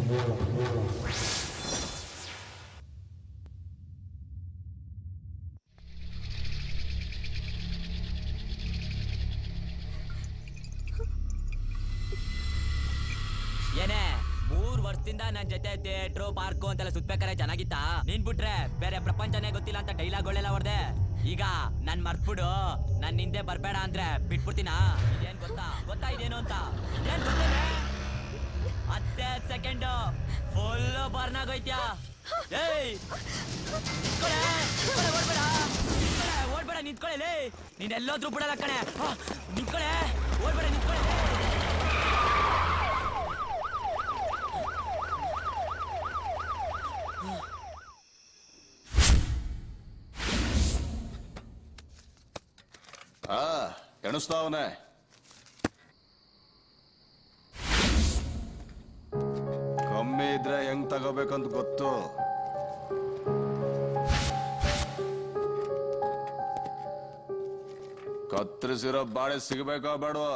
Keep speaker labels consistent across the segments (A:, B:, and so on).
A: ಏನೇ ಮೂರ್ ವರ್ಷದಿಂದ ನನ್ ಜೊತೆ ಥಿಯೇಟ್ರು ಪಾರ್ಕು ಅಂತೆಲ್ಲ ಸುತ್ಬೇಕಾರೆ ಚೆನ್ನಾಗಿತ್ತಾ ನೀನ್ ಬಿಟ್ರೆ ಬೇರೆ ಪ್ರಪಂಚನೇ ಗೊತ್ತಿಲ್ಲ ಅಂತ ಡೈಲಾಗ್ಗಳೆಲ್ಲ ಹೊಡ್ದೆ ಈಗ ನನ್ ಮರ್ತ್ಬಿಡು ನನ್ ಹಿಂದೆ ಬರ್ಬೇಡ ಅಂದ್ರೆ ಬಿಟ್ಬಿಡ್ತೀನಾ ಇದೇನ್ ಗೊತ್ತಾ ಗೊತ್ತಾ ಇದೇನು ಅಂತ ಏನ್ ಗೊತ್ತೇನೆ ಹತ್ತೇ ಸೆಕೆಂಡ್ ಫುಲ್ ಬರ್ನ್ ಆಗೋಯ್ತ್ಯಾ ಏಯ್ ನಿಂತ್ಕೊಳೆ, ನಿಂತ್ಕೊಳೆ, ಓಡ್ಬೇಡ ನಿಂತ್ಕೊಳೆ, ಓಡ್ಬೇಡ ನಿಂತ್ಕೊಳ್ಳಿ ಲೇ. ನೀನ್ ಎಲ್ಲೋದ್ರೂ ಬಿಡಲ್ಲ ಕಣೆ ಆ, ನಿಂತ್ಕೊಳೆ ಓಡ್ಬೇಡ ನಿಂತ್ಕೊಳ್ಳಿ ಲೇ.
B: ಆ ಎಣಿಸ್ತಾವನೆ ಕಮ್ಮಿ ಇದ್ರೆ ಹೆಂಗ್ ತಗೋಬೇಕಂತ ಗೊತ್ತು ಕತ್ತರಿಸಿರೋ ಬಾಳೆ ಸಿಗಬೇಕಾ ಬೇಡವಾ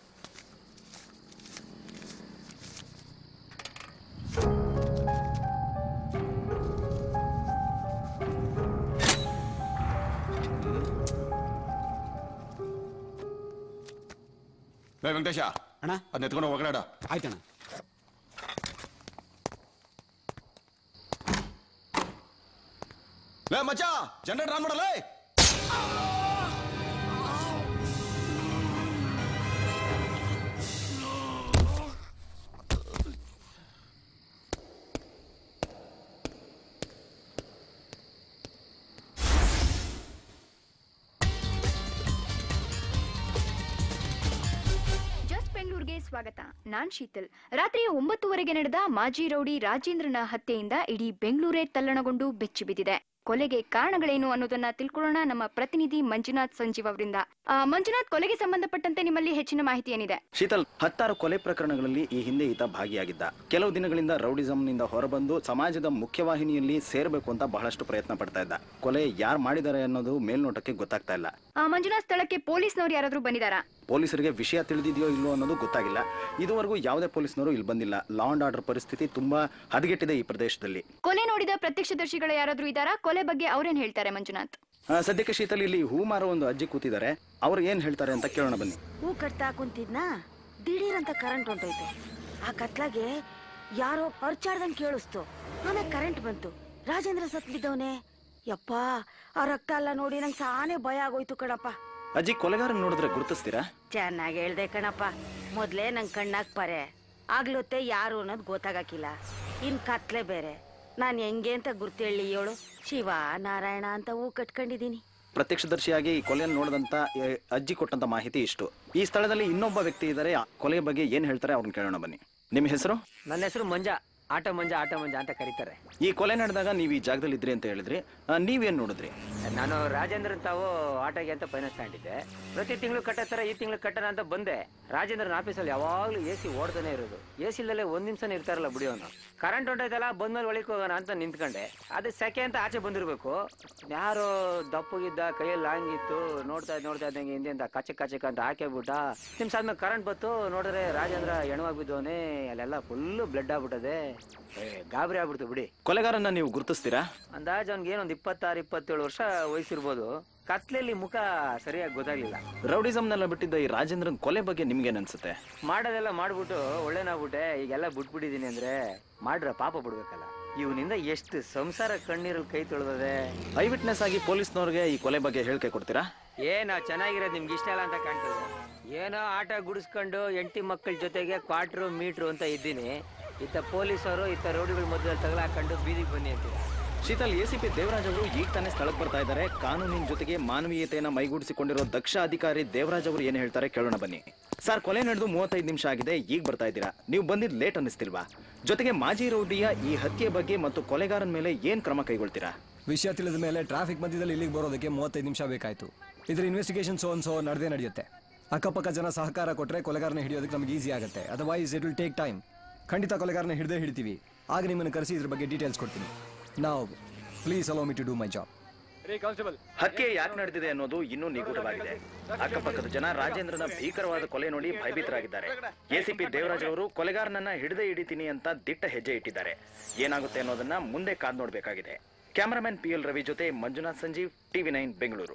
B: ಲೇ ವೆಂಕಟೇಶ
C: ಅಣ್ಣ
B: ಅದನ್ನ ಎತ್ಕೊಂಡು ಒಳಗಡೆ
C: ಆಯ್ತಣ್ಣ
B: ಲೇ ಮಚ್ಚ ಜನರೇಟರ್ ಆನ್ ಮಾಡಲೇ
D: ಜಸ್ಟ್ ಬೆಂಗಳೂರಿಗೆ ಸ್ವಾಗತ ನಾನ್ ಶೀತಲ್ ರಾತ್ರಿ ಒಂಬತ್ತುವರೆಗೆ ನಡೆದ ಮಾಜಿ ರೌಡಿ ರಾಜೇಂದ್ರನ ಹತ್ಯೆಯಿಂದ ಇಡೀ ಬೆಂಗಳೂರೇ ತಲ್ಲಣಗೊಂಡು ಬೆಚ್ಚಿ ಬಿದ್ದಿದೆ ಕೊಲೆಗೆ ಕಾರಣಗಳೇನು ಅನ್ನೋದನ್ನ ತಿಳ್ಕೊಳ್ಳೋಣ ನಮ್ಮ ಪ್ರತಿನಿಧಿ ಮಂಜುನಾಥ್ ಸಂಜೀವ್ ಅವರಿಂದ ಆ, ಮಂಜುನಾಥ್ ಕೊಲೆಗೆ ಸಂಬಂಧಪಟ್ಟಂತೆ ನಿಮ್ಮಲ್ಲಿ ಹೆಚ್ಚಿನ ಮಾಹಿತಿ ಏನಿದೆ
E: ಶೀತಲ್ ಹತ್ತಾರು ಕೊಲೆ ಪ್ರಕರಣಗಳಲ್ಲಿ ಈ ಹಿಂದೆ ಈತ ಭಾಗಿಯಾಗಿದ್ದ ಕೆಲವು ದಿನಗಳಿಂದ ರೌಡಿಸಂನಿಂದ ಹೊರಬಂದು ಸಮಾಜದ ಮುಖ್ಯವಾಹಿನಿಯಲ್ಲಿ ಸೇರಬೇಕು ಅಂತ ಬಹಳಷ್ಟು ಪ್ರಯತ್ನ ಪಡ್ತಾ ಇದ್ದ ಕೊಲೆ ಯಾರು ಮಾಡಿದ್ದಾರೆ ಅನ್ನೋದು ಮೇಲ್ನೋಟಕ್ಕೆ ಗೊತ್ತಾಗ್ತಾ ಇಲ್ಲ
D: ಆ, ಮಂಜುನಾಥ್ ಸ್ಥಳಕ್ಕೆ ಪೊಲೀಸ್ನವ್ರು ಯಾರಾದ್ರೂ ಬಂದಿದಾರಾ
E: ಪೊಲೀಸರಿಗೆ ವಿಷಯ ತಿಳಿದಿದೆಯೋ ಇಲ್ಲೋ ಅನ್ನೋದು ಗೊತ್ತಾಗಿಲ್ಲ ಇದುವರೆಗೂ ಯಾವುದೇ ಪೊಲೀಸ್ನವರು ಇಲ್ಲಿ ಬಂದಿಲ್ಲ ಲಾ ಅಂಡ್ ಆರ್ಡರ್ ಪರಿಸ್ಥಿತಿ ತುಂಬಾ ಹದಗೆಟ್ಟಿದೆ ಈ ಪ್ರದೇಶದಲ್ಲಿ
D: ಕೊಲೆ ನೋಡಿದ ಪ್ರತ್ಯಕ್ಷದರ್ಶಿಗಳು ಯಾರಾದ್ರೂ ಇದ್ದಾರಾ ಕೊಲೆ ಬಗ್ಗೆ ಅವ್ರೇನ್ ಹೇಳ್ತಾರೆ ಮಂಜುನಾಥ್
E: ಆ, ಸದ್ಯಕ್ಕೆ ಶೀತಲ್ ಇಲ್ಲಿ ಹೂ ಮಾರೋ ಒಂದು ಅಜ್ಜಿ ಕೂತಿದ್ದಾರೆ ಅವ್ರು ಏನ್ ಹೇಳ್ತಾರೆ ಅಂತ ಕೇಳೋಣ ಬನ್ನಿ
F: ಹೂ ಕಟ್ತಾ ಕುಂತಿದ್ನಾ ದಿಢೀರ್ ಅಂತ ಕರೆಂಟ್ ಹೊಂಟೋಯ್ತು ಆ ಕತ್ಲಾಗೆ ಯಾರೋ ಪರ್ಚಾಡ್ದಂಗ್ ಕೇಳಿಸ್ತು ಆಮೇಲೆ ಕರೆಂಟ್ ಬಂತು ರಾಜೇಂದ್ರ ಸತ್ ಬಿದ್ದವನೆ ಯಪ್ಪ ಆ ರಕ್ತ ಎಲ್ಲ ನೋಡಿ ನಂಗೆ ಸಾನೇ ಭಯ ಆಗೋಯ್ತು ಕಣಪ್ಪ
E: ಅಜ್ಜಿ ಕೊಲೆಗಾರನ್ ನೋಡಿದ್ರೆ ಗುರುತಿಸ್ತೀರಾ
F: ಚೆನ್ನಾಗಿ ಹೇಳ್ದೆ ಕಣಪ್ಪ ಮೊದ್ಲೇ ನಂಗೆ ಕಣ್ಣಾಗ್ ಪರೆ ಆಗ್ಲೊತ್ತೆ ಯಾರು ಅನ್ನೋದು ಗೊತ್ತಾಗಕ್ಕಿಲ್ಲ ಇನ್ ಕತ್ಲೆ ಬೇರೆ ನಾನು ಹೆಂಗೆ ಅಂತ ಗುರ್ತೇಳಿ ಹೇಳು ಶಿವ ನಾರಾಯಣ ಅಂತ ಹೂ ಕಟ್ಕೊಂಡಿದೀನಿ
E: ಪ್ರತ್ಯಕ್ಷದರ್ಶಿಯಾಗಿ ಈ ಕೊಲೆಯನ್ನು ನೋಡಿದಂತ ಎ, ಅಜ್ಜಿ ಕೊಟ್ಟಂತ ಮಾಹಿತಿ ಇಷ್ಟು ಈ ಸ್ಥಳದಲ್ಲಿ ಇನ್ನೊಬ್ಬ ವ್ಯಕ್ತಿ ಇದ್ದಾರೆ ಆ ಕೊಲೆಯ ಬಗ್ಗೆ ಏನ್ ಹೇಳ್ತಾರೆ ಅವ್ರನ್ನ ಕೇಳೋಣ ಬನ್ನಿ ನಿಮ್ಮ ಹೆಸರು
G: ನನ್ನ ಹೆಸರು ಮಂಜ ಆಟ ಮಂಜ ಆಟ ಮಂಜ ಅಂತ ಕರೀತಾರೆ
E: ಈ ಕೊಲೆ ನಡೆದಾಗ ನೀವು ಈ ಜಾಗದಲ್ಲಿ ಇದ್ರಿ ಅಂತ ಹೇಳಿದ್ರಿ ಆ, ನೀವೇನ್ ನೋಡಿದ್ರಿ
G: ನಾನು ರಾಜೇಂದ್ರನ್ ತಾವು ಆಟೋಗೆ ಅಂತ ಫೈನಾನ್ಸ್ ತಗೊಂಡಿದ್ದೆ ಪ್ರತಿ ತಿಂಗಳು ಕಟ್ಟತ್ತರ ಈ ತಿಂಗಳು ಕಟ್ಟಣ ಅಂತ ಬಂದೆ ರಾಜೇಂದ್ರನ್ ಆಫೀಸಲ್ಲಿ ಯಾವಾಗ್ಲೂ ಎ ಸಿ ಓಡ್ತಾನೆ ಇರೋದು ಎ ಸಿ ಇಲ್ಲದೆ ಒಂದ್ ನಿಮಿಷನೇ ಇರ್ತಾರಲ್ಲ ಬಿಡಿಯೋನು ಕರೆಂಟ್ ಹೊಂಟೈತಲ್ಲ ಬಂದ್ಮೇಲೆ ಒಳಗೆ ಹೋಗೋಣ ಅಂತ ನಿಂತ್ಕೊಂಡೆ ಅದು ಸೆಕೆ ಅಂತ ಆಚೆ ಬಂದಿರ್ಬೇಕು ಯಾರೋ ದಪ್ಪಗಿದ್ದ ಕೈಯಲ್ಲಿ ಲಾಂಗ್ ಇತ್ತು ನೋಡ್ತಾ ಇದ್ದ ನೋಡ್ತಾ ಇದ್ದಂಗೆ ಹಿಂದೆ ಅಂತ ಕಚಕ್ ಕಚಕ್ ಅಂತ ಹಾಕೇಬಿಟ್ಟ ನಿಮಿಷ ಆದ್ಮೇಲೆ ಕರೆಂಟ್ ಬತ್ತು ನೋಡಿದ್ರೆ ರಾಜೇಂದ್ರ ಎಣವಾಗಿ ಬಿದ್ದವನೇ ಅಲ್ಲೆಲ್ಲ ಫುಲ್ ಬ್ಲಡ್ ಆಗ್ಬಿಟ್ಟದೆ ಏ, ಗಾಬರಿ ಆಗ್ಬಿಡ್ತು ಬಿಡಿ
E: ಕೊಲೆಗಾರನ್ನ ನೀವು ಗುರುತಿಸ್ತೀರಾ
G: ಅಂದಾಜ್ ಅವ್ನಿಗೆ ಏನೊಂದ್ ಇಪ್ಪತ್ತಾರು ಇಪ್ಪತ್ತೇಳು ವರ್ಷ ವಯಸ್ಸಿರ್ಬೋದು ಕತ್ಲೆಯಲ್ಲಿ ಮುಖ ಸರಿಯಾಗಿ ಗೊತ್ತಾಗ್ಲಿಲ್ಲ
E: ರೌಡಿಸಂನೆಲ್ಲ ಬಿಟ್ಟಿದ್ದ ಈ ರಾಜೇಂದ್ರನ್ ಕೊಲೆ ಬಗ್ಗೆ ನಿಮ್ಗೇನ್ ಅನ್ಸುತ್ತೆ
G: ಮಾಡೋದೆಲ್ಲ ಮಾಡ್ಬಿಟ್ಟು ಒಳ್ಳೆನಾಗ್ಬಿಟ್ಟೆ ಈಗೆಲ್ಲ ಬಿಟ್ಬಿಟ್ಟಿದೀನಿ ಅಂದ್ರೆ ಮಾಡ್ರ ಪಾಪ ಬಿಡ್ಬೇಕಲ್ಲ ಇವನಿಂದ ಎಷ್ಟು ಸಂಸಾರ ಕಣ್ಣೀರಲ್ಲಿ ಕೈ ತೊಳೆದದೆ
E: ಐ ವಿಟ್ನೆಸ್ ಆಗಿ ಪೊಲೀಸ್ನವ್ರಿಗೆ ಈ ಕೊಲೆ ಬಗ್ಗೆ ಹೇಳಿಕೆ ಕೊಡ್ತೀರಾ
G: ಏನೋ ಚೆನ್ನಾಗಿರೋದು ನಿಮ್ಗೆ ಇಷ್ಟ ಇಲ್ಲ ಅಂತ ಕಾಣ್ತದೆ ಏನೋ ಆಟ ಗುಡಿಸ್ಕೊಂಡು ಎಂಟಿ ಮಕ್ಕಳ ಜೊತೆಗೆ ಕ್ವಾಟ್ರು ಮೀಟ್ರು ಅಂತ ಇದ್ದೀನಿ ಇತ್ತ ಪೊಲೀಸರು ಇತ್ತ ರೌಡಿಗಳ ಮಧ್ಯದಲ್ಲಿ ತಗಲಾಕೊಂಡು ಬೀದಿಗೆ ಬನ್ನಿ ಅಂತೀರ
E: ಶೀತಲ್ ಎಸಿಪಿ ದೇವರಾಜ್ ಅವರು ಈಗ ತಾನೇ ಸ್ಥಳಕ್ಕೆ ಬರ್ತಾ ಇದ್ದಾರೆ ಕಾನೂನಿನ ಜೊತೆಗೆ ಮಾನವೀಯತೆಯನ್ನ ಮೈಗೂಡಿಸಿಕೊಂಡಿರೋ ದಕ್ಷ ಅಧಿಕಾರಿ ದೇವರಾಜ್ ಅವರು ಏನ್ ಹೇಳ್ತಾರೆ ಕೇಳೋಣ ಬನ್ನಿ ಸರ್ ಕೊಲೆ ನಡೆದು ಮೂವತ್ತೈದು ನಿಮಿಷ ಆಗಿದೆ ಈಗ ಬರ್ತಾ ಇದ್ದೀರಾ ನೀವು ಬಂದಿದ್ ಲೇಟ್ ಅನ್ನಿಸ್ತಿಲ್ವಾ ಜೊತೆಗೆ ಮಾಜಿ ರೌಡಿಯ ಈ ಹತ್ಯೆ ಬಗ್ಗೆ ಮತ್ತು ಕೊಲೆಗಾರನ ಮೇಲೆ ಏನ್ ಕ್ರಮ ಕೈಗೊಳ್ತೀರಾ
H: ವಿಷಯ ತಿಳಿದ ಮೇಲೆ ಟ್ರಾಫಿಕ್ ಮಧ್ಯದಲ್ಲಿ ಇಲ್ಲಿಗೆ ಬರೋದಕ್ಕೆ ಮೂವತ್ತೈದು ನಿಮಿಷ ಬೇಕಾಯ್ತು ಇದ್ರ ಇನ್ವೆಸ್ಟಿಗೇಷನ್ ಸೋ ಸೋ ನಡೆದೇ ನಡೆಯುತ್ತೆ ಅಕ್ಕಪಕ್ಕ ಜನ ಸಹಕಾರ ಕೊಟ್ಟರೆ ಕೊಲೆಗಾರನ ಹಿಡಿಯೋದಕ್ಕೆ ನಮ್ಗೆ ಈಸಿ ಆಗುತ್ತೆ otherwise it will take time ಖಂಡಿತ ಕೊಲೆಗಾರನ ಹಿಡಿದೇ ಹಿಡಿತೀವಿ ಆಗ ನಿಮ್ಮನ್ನು ಕರೆಸಿ ಇದ್ರ ಬಗ್ಗೆ ಡೀಟೇಲ್ಸ್ ಕೊಡ್ತೀನಿ ನಾವು please allow me to do my job
E: ಹತ್ಯೆ ಯಾಕೆ ನಡೆದಿದೆ ಅನ್ನೋದು ಇನ್ನೂ ನಿಗೂಢವಾಗಿದೆ ಅಕ್ಕಪಕ್ಕದ ಜನ ರಾಜೇಂದ್ರನ ಭೀಕರವಾದ ಕೊಲೆ ನೋಡಿ ಭಯಭೀತರಾಗಿದ್ದಾರೆ ಎಸಿಪಿ ದೇವರಾಜ್ ಅವರು ಕೊಲೆಗಾರನನ್ನ ಹಿಡಿದೇ ಹಿಡಿತೀನಿ ಅಂತ ದಿಟ್ಟ ಹೆಜ್ಜೆ ಇಟ್ಟಿದ್ದಾರೆ ಏನಾಗುತ್ತೆ ಅನ್ನೋದನ್ನ ಮುಂದೆ ಕಾದ್ ನೋಡಬೇಕಾಗಿದೆ ಕ್ಯಾಮರಾಮನ್ ಪಿ ಎಲ್ ರವಿ ಜೊತೆ ಮಂಜುನಾಥ್ ಸಂಜೀವ್ ಟಿವಿ ನೈನ್ ಬೆಂಗಳೂರು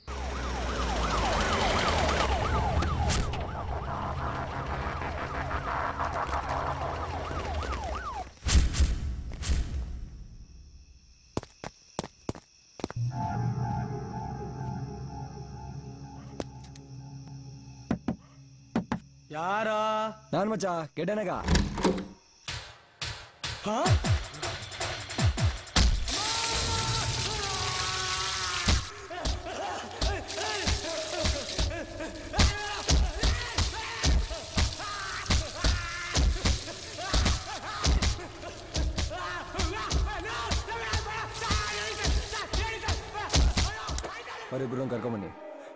C: ಯಾರ
H: ನಾನ್ ಮಚ್ಚ ಗೆಡ್ಡನಗ ಅವರಿಬ್ರು ಕರ್ಕೊಂಬನ್ನಿ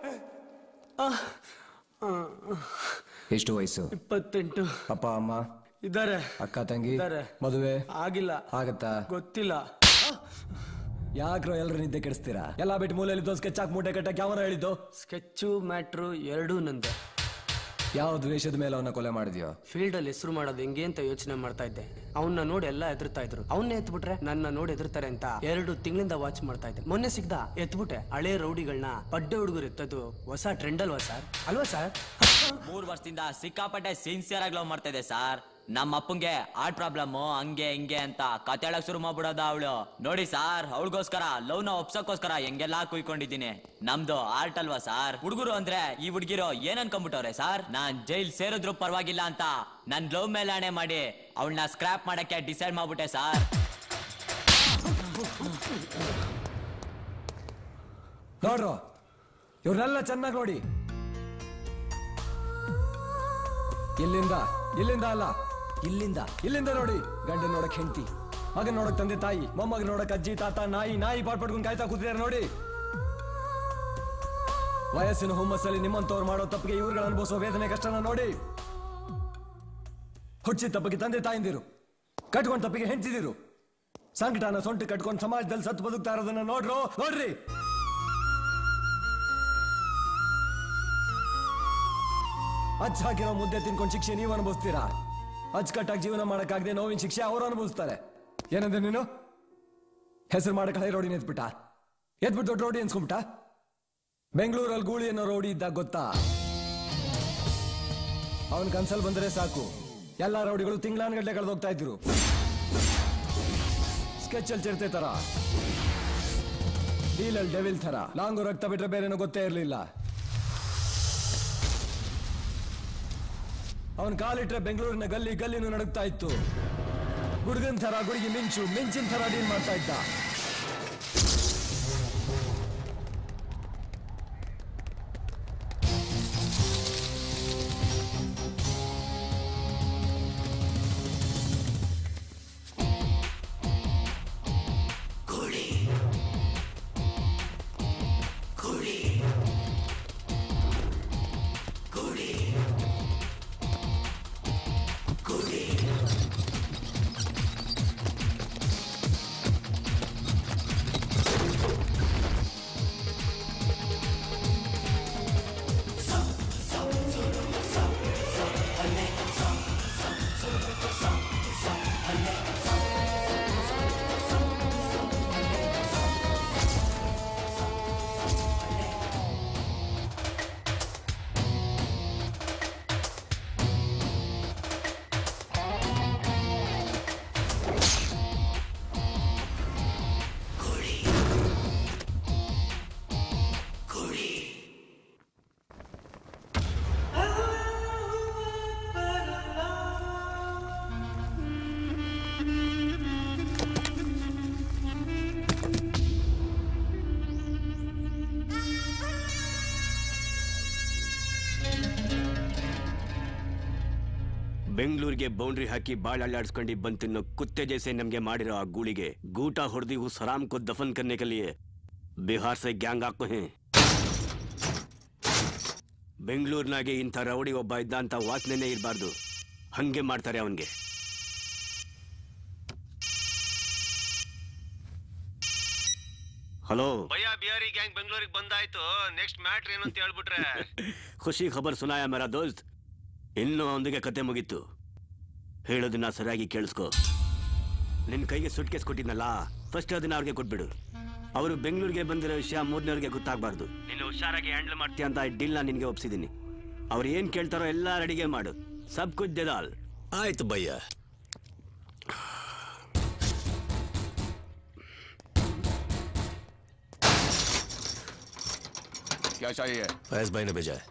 H: ಎಷ್ಟು ವಯಸ್ಸು
C: ಇಪ್ಪತ್ತೆಂಟು
H: ಅಪ್ಪ ಅಮ್ಮ
C: ಇದ್ದಾರೆ
H: ಅಕ್ಕ ತಂಗಿ
C: ಇದ್ದಾರೆ.
H: ಮದುವೆ
C: ಆಗಿಲ್ಲ
H: ಆಗತ್ತಾ
C: ಗೊತ್ತಿಲ್ಲ
H: ಯಾಕ್ರೋ ಎಲ್ಲರೂ ನಿದ್ದೆ ಕೆಡಿಸ್ತೀರಾ ಎಲ್ಲ ಬಿಟ್ಟು ಮೂಲೆಯಲ್ಲಿ ಸ್ಕೆಚ್ ಹಾಕಿ ಮೂಟೆ ಕಟ್ಟಕ್ಕೆ ಯಾವನ ಹೇಳಿದ್ದು
C: ಸ್ಕೆಚ್ಚು ಮ್ಯಾಟ್ರು ಎರಡೂ ನಂದೆ
H: ಯಾವ ದ್ವೇಷದ ಮೇಲೆ ಅವನ್ನ ಕೊಲೆ ಮಾಡಿದ್ಯೋ
C: ಫೀಲ್ಡ್ ಅಲ್ಲಿ ಹೆಸರು ಮಾಡೋದು ಹೆಂಗೆ ಅಂತ ಯೋಚನೆ ಮಾಡ್ತಾ ಇದ್ದೆ ಅವನ್ನ ನೋಡಿ ಎಲ್ಲ ಎದುರ್ತಾ ಇದ್ರು ಅವನ್ನೇ ಎತ್ಬಿಟ್ರೆ ನನ್ನ ನೋಡಿ ಎದುರ್ತಾರೆ ಅಂತ ಎರಡು ತಿಂಗಳಿಂದ ವಾಚ್ ಮಾಡ್ತಾ ಇದ್ದೆ ಮೊನ್ನೆ ಸಿಗ್ದ ಎತ್ಬಿಟ್ಟೆ ಹಳೆ ರೌಡಿಗಳನ್ನ ಬಡ್ಡೆ ಹುಡುಗರು ಎತ್ತದು ಹೊಸ ಟ್ರೆಂಡ್ ಅಲ್ವಾ ಸರ್ ಅಲ್ವಾ ಸರ್
A: ಮೂರ್ ವರ್ಷದಿಂದ ಸಿಕ್ಕಾಪಟ್ಟೆ ಸಿನ್ಸಿಯರ್ ಆಗಿ ಲವ್ ಮಾಡ್ತಾ ಇದೆ ಸರ್ ನಮ್ಮ ಅಪ್ಪಂಗೆ ಹಾರ್ಟ್ ಪ್ರಾಬ್ಲಮ್ ಹಂಗೆ ಹಿಂಗೆ ಅಂತ ಕತೆಳಕ್ ಶುರು ಮಾಡ್ಬಿಡೋದ ಅವಳು ನೋಡಿ ಸಾರ್ ಅವಳಿಗೋಸ್ಕರ ಲವ್ ನ ಒಪ್ಸಕ್ಕೋಸ್ಕರ ಹೆಂಗೆಲ್ಲಾ ಕುಯ್ಕೊಂಡಿದ್ದೀನಿ ನಮ್ದು ಆರ್ಟ್ ಅಲ್ವಾ ಸಾರ್ ಹುಡುಗರು ಅಂದ್ರೆ ಈ ಹುಡುಗಿರೋ ಏನ್ ಅನ್ಕೊಂಡ್ಬಿಟ್ಟವ್ರೆ ಸಾರ್ ನಾನ್ ಜೈಲ್ ಸೇರಿದ್ರು ಪರವಾಗಿಲ್ಲ ಅಂತ ನನ್ ಲವ್ ಮೇಲೆ ಹಣೆ ಮಾಡಿ ಅವಳನ್ನ ಸ್ಕ್ರಾಪ್ ಮಾಡಕ್ಕೆ ಡಿಸೈಡ್ ಮಾಡ್ಬಿಟ್ಟೆ ಸಾರ್
H: ನೋಡ್ರು ಇವ್ರನ್ನೆಲ್ಲ ಚೆನ್ನಾಗಿ ನೋಡಿ ಇಲ್ಲಿಂದ ಇಲ್ಲಿಂದ ಅಲ್ಲ ಇಲ್ಲಿಂದ ಇಲ್ಲಿಂದ ನೋಡಿ ಗಂಡನ್ ನೋಡಕ್ ಹೆಂಡತಿ ಮಗನ್ ನೋಡಕ್ ತಂದೆ ತಾಯಿ ಮೊಮ್ಮಗನ್ ನೋಡಕ್ ಅಜ್ಜಿ ತಾತ ನಾಯಿ ನಾಯಿ ಪಾಟ್ ಪಡ್ಕೊಂಡು ಕಾಯ್ತಾ ಕೂತಿದ್ದಾರೆ ನೋಡಿ ವಯಸ್ಸಿನ ಹುಮ್ಮಸ್ಸಲ್ಲಿ ನಿಮ್ಮಂತವ್ರು ಮಾಡೋ ತಪ್ಪಿಗೆ ಇವ್ರುಗಳು ಅನುಭವಿಸೋ ವೇದನೆ ಕಷ್ಟನ ನೋಡಿ ಹುಚ್ಚಿ ತಪ್ಪಿಗೆ ತಂದೆ ತಾಯಿಂದಿರು ಕಟ್ಕೊಂಡ್ ತಪ್ಪಿಗೆ ಹೆಂಡ್ತಿದಿರು ಸಂಕಟನ ಸೊಂಟು ಕಟ್ಕೊಂಡು ಸಮಾಜದಲ್ಲಿ ಸತ್ತು ಬದುಕ್ತಾ ಇರೋದನ್ನ ನೋಡ್ರು ನೋಡ್ರಿ ಅಚ್ಚ ಹಾಕಿರೋ ಮುದ್ದೆ ತಿನ್ಕೊಂಡು ಶಿಕ್ಷೆ ನೀವು ಅನುಭವಿಸ್ತೀರಾ ಅಚ್ಚುಕಟ್ಟಾಗಿ ಜೀವನ ಮಾಡಕ್ಕಾಗದೆ ನೋವಿನ ಶಿಕ್ಷೆ ಅವರು ಅನುಭವಿಸ್ತಾರೆ ಏನಂದ್ರೆ ನೀನು ಹೆಸರು ಮಾಡಕ್ ಹಳೆ ರೋಡಿನ ಎತ್ಬಿಟ್ಟ ಎತ್ಬಿಟ್ಟು ದೊಡ್ಡ ರೋಡಿ ಅನ್ಸ್ಕೊಂಬಿಟ್ಟ ಬೆಂಗಳೂರಲ್ಲಿ ಗೂಳಿ ಅನ್ನೋ ರೋಡಿ ಇದ್ದಾಗ ಗೊತ್ತಾ ಅವನ್ ಕನ್ಸಲ್ ಬಂದ್ರೆ ಸಾಕು ಎಲ್ಲಾ ರೌಡಿಗಳು ತಿಂಗಳಾನ್ಗಡ್ಲೆ ಕಳೆದೋಗ್ತಾ ಇದ್ರು ಸ್ಕೆಚ್ ಅಲ್ಲಿ ಚಿರತೆ ತರ ಡೀಲಲ್ಲಿ ಡೆವಿಲ್ ತರ ಲಾಂಗು ರಕ್ತ ಬಿಟ್ರೆ ಬೇರೆನೋ ಗೊತ್ತೇ ಇರಲಿಲ್ಲ ಅವನ್ ಕಾಲಿಟ್ರೆ ಬೆಂಗಳೂರಿನ ಗಲ್ಲಿ ಗಲ್ಲಿನೂ ನಡುಗ್ತಾ ಇತ್ತು ಗುಡ್ಗನ್ ತರ ಗುಡಿಗೆ ಮಿಂಚು ಮಿಂಚಿನ ತರ ಡೀಲ್ ಮಾಡ್ತಾ ಇದ್ದ
I: ಬೆಂಗಳೂರಿಗೆ ಬೌಂಡ್ರಿ ಹಾಕಿ ಬಾಳ್ ಅಳ್ಳಾಡ್ಸ್ಕೊಂಡು ಬಂದ್ ತಿನ್ನೋ ಕುತ್ತೆ ಜैसे ನಮ್ಗೆ ಮಾಡಿರೋ ಆ ಗೂಳಿಗೆ ಗೂಟ ಹೊಡೆದಿ उस हराम को दफन करने के लिए बिहार से ಗ್ಯಾಂಗ್ ಹಾಕೋ ಹೇ ಬೆಂಗಳೂರಿನಾಗೆ ಇಂಥ ರೌಡಿ ಒಬ್ಬ ಇದ್ದ ಅಂತ ವಾಸನೆನೇ ಇರಬಾರ್ದು ಹಂಗೆ ಮಾಡ್ತಾರೆ ಅವನ್ಗೆ ಹಲೋ
J: ಭಯ ಗ್ಯಾಂಗ್ ಬೆಂಗಳೂರಿಗೆ ಬಂದಾಯ್ತು ನೆಕ್ಸ್ಟ್ ಮ್ಯಾಟ್ರ್ ಏನು ಅಂತ ಹೇಳ್ಬಿಟ್ರೆ
I: ಖುಷಿ ಖಬರ್ ಸುನಾಯ ಮೇರಾ ದೋಸ್ತ್ ಇನ್ನು ಅವನಿಗೆ ಕತೆ ಮುಗೀತು ಹೇಳೋದನ್ನ ಸರಿಯಾಗಿ ಕೇಳಿಸ್ಕೊ ನಿನ್ನ ಕೈಗೆ ಸುಟ್ ಕೇಸ್ ಕೊಟ್ಟಿದ್ನಲ್ಲ ಫಸ್ಟ್ ಅದನ್ನ ಅವ್ರಿಗೆ ಕೊಟ್ಬಿಡು ಅವರು ಬೆಂಗಳೂರಿಗೆ ಬಂದಿರೋ ವಿಷಯ ಮೂರನೇವ್ರಿಗೆ ಗೊತ್ತಾಗಬಾರ್ದು ನೀನು ಹುಷಾರಾಗಿ ಹ್ಯಾಂಡಲ್ ಮಾಡ್ತೀಯ ಅಂತ ಡೀಲ್ನ ನಿನಗೆ ಒಪ್ಸಿದ್ದೀನಿ ಅವ್ರು ಏನು ಕೇಳ್ತಾರೋ ಎಲ್ಲ ರೆಡಿಗೆ ಮಾಡು ಸಬ್ ಕುಚ್ ಜದಾಲ್
K: ಆಯ್ತು ಭಯ್ಯ
B: क्या चाहिए
K: फैज भाई ने भेजा है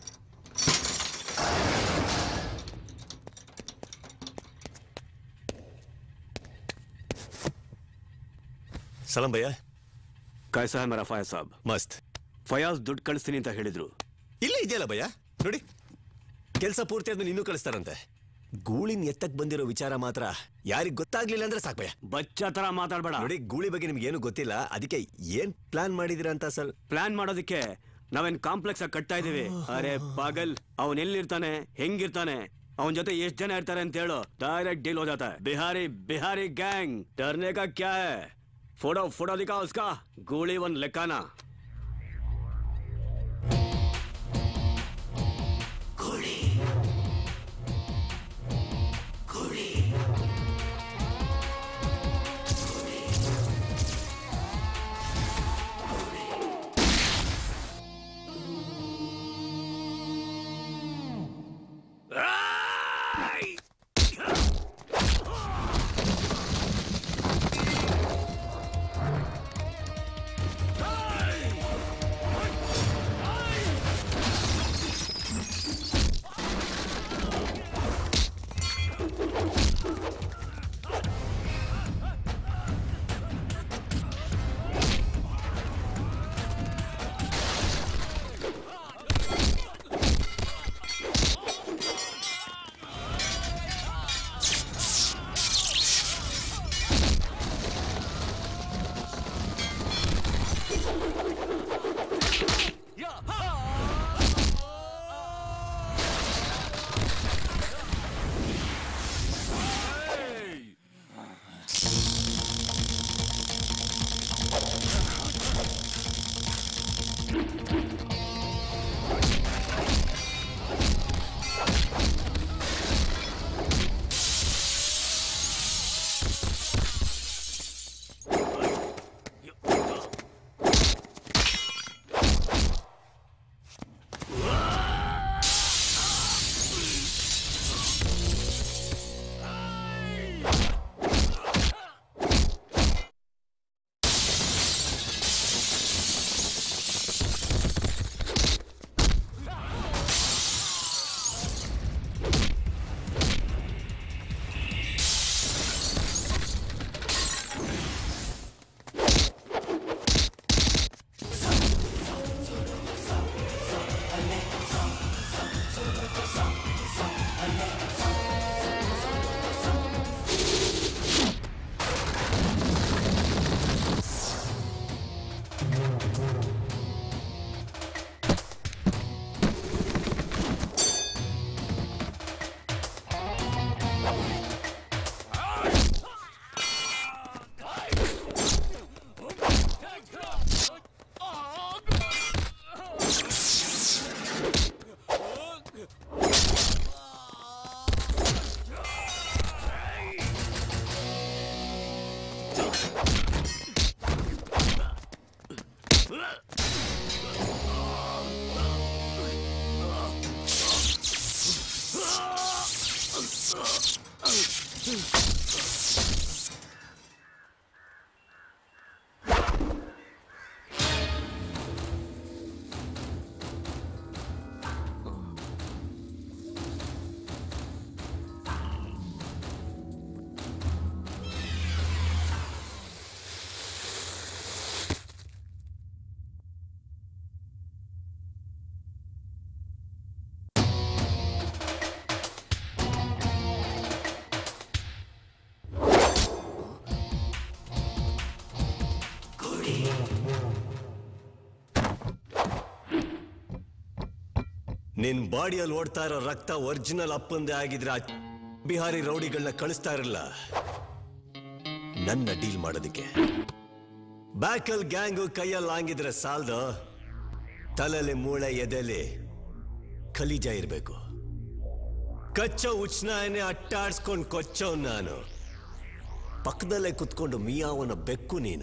K: ಸಲಾಂ ಭಯ್ಯ
I: ಕೈಸಾ ಹೈ ಮೇರಾ ಫಯಾಜ್ ಸಾಬ್
K: ಮಸ್ತ್
I: ಫಯಾಜ್ ದುಡ್ಡು ಕಳಿಸ್ತೀನಿ ಅಂತ ಹೇಳಿದ್ರು
K: ಇಲ್ಲೇ ಇದೆಯಲ್ಲ ಭಯ್ಯ ನೋಡಿ ಕೆಲಸ ಪೂರ್ತಿ ಆದ್ಮೇಲೆ ಇನ್ನೂ ಕಳಿಸ್ತಾರಂತೆ ಗೂಳಿನ ಎತ್ತಕ್ ಬಂದಿರೋ ವಿಚಾರ ಮಾತ್ರ ಯಾರಿಗ್ ಗೊತ್ತಾಗ್ಲಿಲ್ಲ ಅಂದ್ರೆ ಸಾಕ್ ಭಯ್ಯ
I: ಬಚ್ಚ ತರ ಮಾತಾಡ್ಬೇಡ
K: ನೋಡಿ ಗೂಳಿ ಬಗ್ಗೆ ನಿಮ್ಗೆ ಏನು ಗೊತ್ತಿಲ್ಲ ಅದಕ್ಕೆ ಏನ್ ಪ್ಲಾನ್ ಮಾಡಿದೀರಾ ಅಂತ ಸರ್
I: ಪ್ಲಾನ್ ಮಾಡೋದಕ್ಕೆ ನಾವೇನ್ ಕಾಂಪ್ಲೆಕ್ಸ್ ಆಗಿ ಕಟ್ತಾ ಇದೀವಿ ಅರೆ ಪಾಗಲ್ ಅವನ್ ಎಲ್ಲಿರ್ತಾನೆ ಹೆಂಗಿರ್ತಾನೆ ಅವನ್ ಜೊತೆ ಎಷ್ಟ್ ಜನ ಇರ್ತಾರೆ ಅಂತ ಹೇಳು ಡೈರೆಕ್ಟ್ ಡೀಲ್ हो जाता है बिहारी बिहारी गैंग डरने का क्या है फोटो फोटो दिखा उसका गोली वन लेकाना
K: ನಿನ್ ಬಾಡಿಯಲ್ಲಿ ಓಡ್ತಾ ಇರೋ ರಕ್ತ ಒರಿಜಿನಲ್ ಅಪ್ಪಂದೇ ಆಗಿದ್ರೆ ಆ ಬಿಹಾರಿ ರೌಡಿಗಳನ್ನ ಕಳಿಸ್ತಾ ಇರಲ್ಲ ನನ್ನ ಡೀಲ್ ಮಾಡೋದಕ್ಕೆ ಬ್ಯಾಕಲ್ ಗ್ಯಾಂಗು ಕೈಯಲ್ಲಿ ಹಂಗಿದ್ರೆ ಸಾಲ್ದು ತಲೆಲಿ ಮೂಳೆ ಎದೆಲಿ ಖಲೀಜ ಇರಬೇಕು ಕಚ್ಚೋ ಉಚ್ನಾಯನೆ ಅಟ್ಟಾಡ್ಸ್ಕೊಂಡು ಕೊಚ್ಚೋ ನಾನು ಪಕ್ಕದಲ್ಲೇ ಕುತ್ಕೊಂಡು ಮಿಯಾವನ ಬೆಕ್ಕು ನೀನು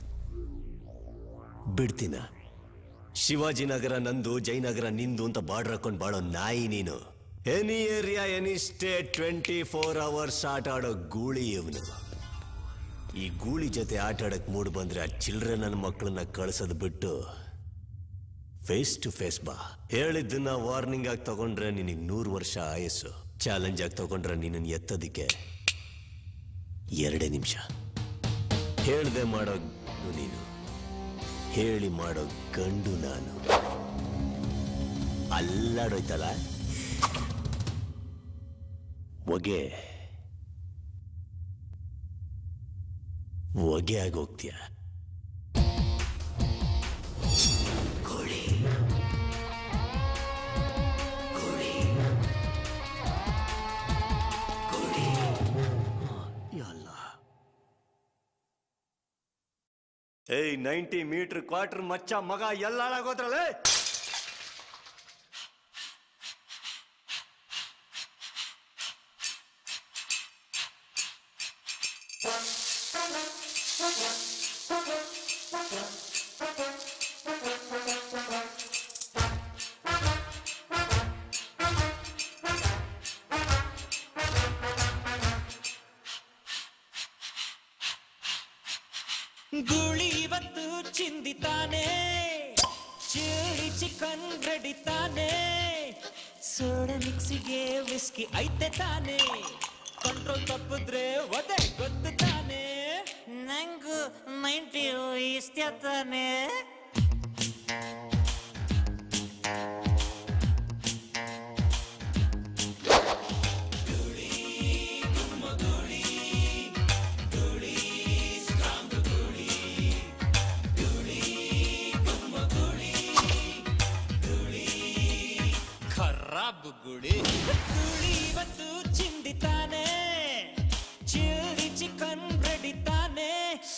K: ಬಿಡ್ತೀನ ಶಿವಾಜಿನಗರ ನಂದು ಜಯನಗರ ನಿಂದು ಅಂತ ಬಾರ್ಡರ್ ಹಾಕೊಂಡು ಬಾಳೋ ನಾಯಿ ನೀನು any area any state twenty four hours ಆಟ ಆಡೋ ಗೂಳಿ ಇವನು ಈ ಗೂಳಿ ಜೊತೆ ಆಟ ಆಡಕ್ ಮೂಡ್ ಬಂದ್ರೆ ಆ ಚಿಲ್ಡ್ರೆ ನನ್ನ ಮಕ್ಕಳನ್ನ ಕಳ್ಸೋದು ಬಿಟ್ಟು ಫೇಸ್ ಟು ಫೇಸ್ ಬಾ ಹೇಳಿದ್ದನ್ನ ವಾರ್ನಿಂಗ್ ಆಗಿ ತಗೊಂಡ್ರೆ ನಿನಗೆ ನೂರು ವರ್ಷ ಆಯಸ್ಸು ಚಾಲೆಂಜ್ ಆಗಿ ತಗೊಂಡ್ರೆ ನಿನ್ನನ್ನು ಎತ್ತೋದಿಕ್ಕೆ ಎರಡೇ ನಿಮಿಷ ಹೇಳ್ದೆ ಮಾಡೋ ಗಂಡು ನೀನು ಹೇಳಿ ಮಾಡೋ ಗಂಡು ನಾನು ಅಲ್ಲಾಡೋಯ್ತಲ್ಲ ಹೊಗೆ ಹೊಗೆ ಆಗೋಗ್ತೀಯ ಏಯ್ ನೈಂಟಿ ಮೀಟರ್ ಕ್ವಾರ್ಟರ್ ಮಚ್ಚ ಮಗ ಎಲ್ಲ ಹಾಳಾಗೋದ್ರಲ್ಲೇ
L: ಗೂಳಿ ಇವತ್ತು ಚಿಂದಿತಾನೆ ಚಿಲ್ಲಿ ಚಿಕನ್ ರೆಡಿ ತಾನೆ ಸೋಡ ಮಿಕ್ಸಿಗೆ ವಿಸ್ಕಿ ಐತೆ ತಾನೆ ಕಂಟ್ರೋಲ್ ತಪ್ಪಿದ್ರೆ ಒದೆ ಗೊತ್ತು ತಾನೆ ನಂಗು ನೈಂಟಿ ಇಷ್ಟ ತಾನೆ ಖರಾಬ್ ಗುಡಿ ಗುಳಿ ಇವತ್ತು ಚಿಂದಿತಾನೆ ಚಿಲ್ಲಿ ಚಿಕನ್ ರೆಡಿ ತಾನೆ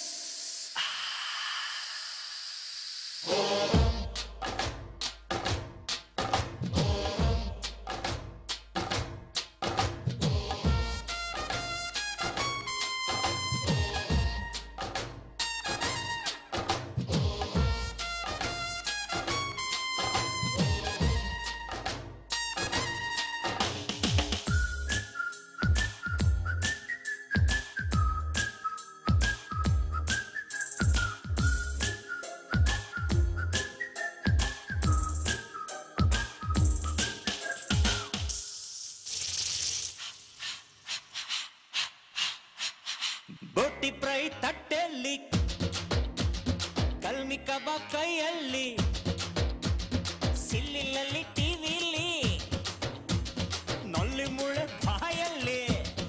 L: ಬೋಟಿ ಫ್ರೈ ತಟ್ಟೆಯಲ್ಲಿ ಕಲ್ಮಿ ಕಬಾಬ್ ಕೈಯಲ್ಲಿ ಸಿಲ್ಲಿಲಲ್ಲಿ ಟಿವಿಲಿ ನೊಲ್ಲಿ ಮುಳೆ ಬಾಯಲ್ಲಿ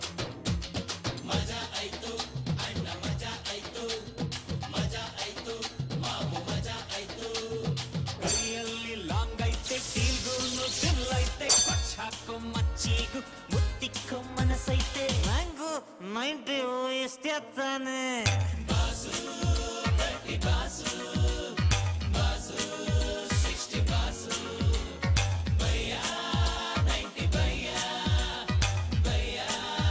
L: ಮಜಾ ಆಯ್ತು ಅಣ್ಣ ಮಜಾ ಆಯ್ತು ಮಜಾ ಆಯ್ತು ಮಾಮು ಮಜಾ ಆಯ್ತು ಕೈಯಲ್ಲಿ ಲಾಂಗ್ ಐತೆ ಟೀಲ್ಗೂನು ತಿಲ್ಲೈತೆ ಕೊಚ್ಚ ಹಾಕೋ ಮಚ್ಚಿಗೂ ಮುತ್ತಿಕ್ಕೋ ಮನಸ್ಸೈತೆ ನಂಗೂ ನೈಂಟಿ ಇಷ್ಟ ತಾನೆ ಬಾಸು ಗಟ್ಟಿ ಬಾಸು ಬಾಸು ಸಿಕ್ಸ್ಟಿ ಬಾಸು ಭಯ್ಯ ನೈಂಟಿ ಭಯ್ಯ ಭಯ್ಯ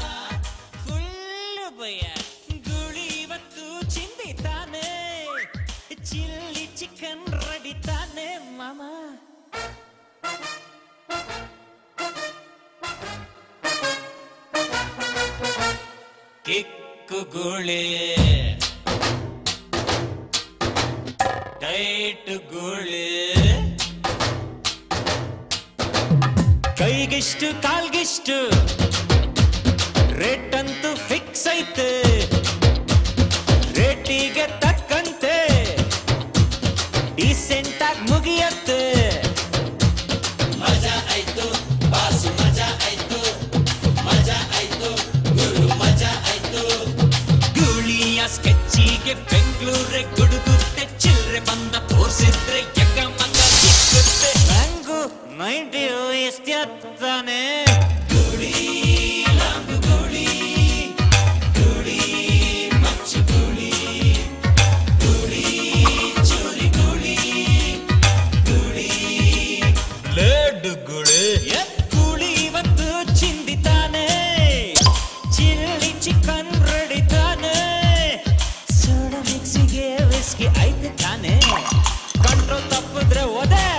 L: ಫುಲ್ ಭಯ್ಯ ಗುಳಿ ಇವತ್ತು ಚಿಂದಿ ತಾನೆ ಚಿಲ್ಲಿ ಚಿಕನ್ ರೆಡಿ ತಾನೆ ಮಾಮ ಕಿಕ್ಕು ಗುಳಿ ಟೈಟ್ ಗುಳಿ ಕೈಗಿಷ್ಟು ಕಾಲ್ಗಿಷ್ಟು ರೇಟ್ ಅಂತೂ ಫಿಕ್ಸ್ ಐತೆ ರೇಟಿಗೆ ತಕ್ಕಂತೆ ಡೀಸೆಂಟ್ ಆಗಿ ಮುಗಿಯತ್ತೆ ಮಜಾ ಆಯ್ತು ಬಾಸು ಮಜಾ ಆಯ್ತು ಮಜಾ ಆಯ್ತು ಗುರು ಮಜಾ ಆಯ್ತು ಗೂಳಿಯ ಸ್ಕೆಚ್ಚಿಗೆ ಬೆಂಗಳೂರೇ ಗುಡುಗುತ್ತೆ ಚಿಲ್ರೆ ಬಂದ ತೋರ್ಸಿದ್ರೆ ಯಕ ಮಂಗ ಸಿಕ್ಕುತ್ತೆ ನಂಗು ನೈಂಟಿ ಎಷ್ಟು ತಾನೆ ಗುಡಿ ಲಾಂಗು ಗುಡಿ ಗುಡಿ ಮಚ್ಚು ಗುಡಿ ಗುಡಿ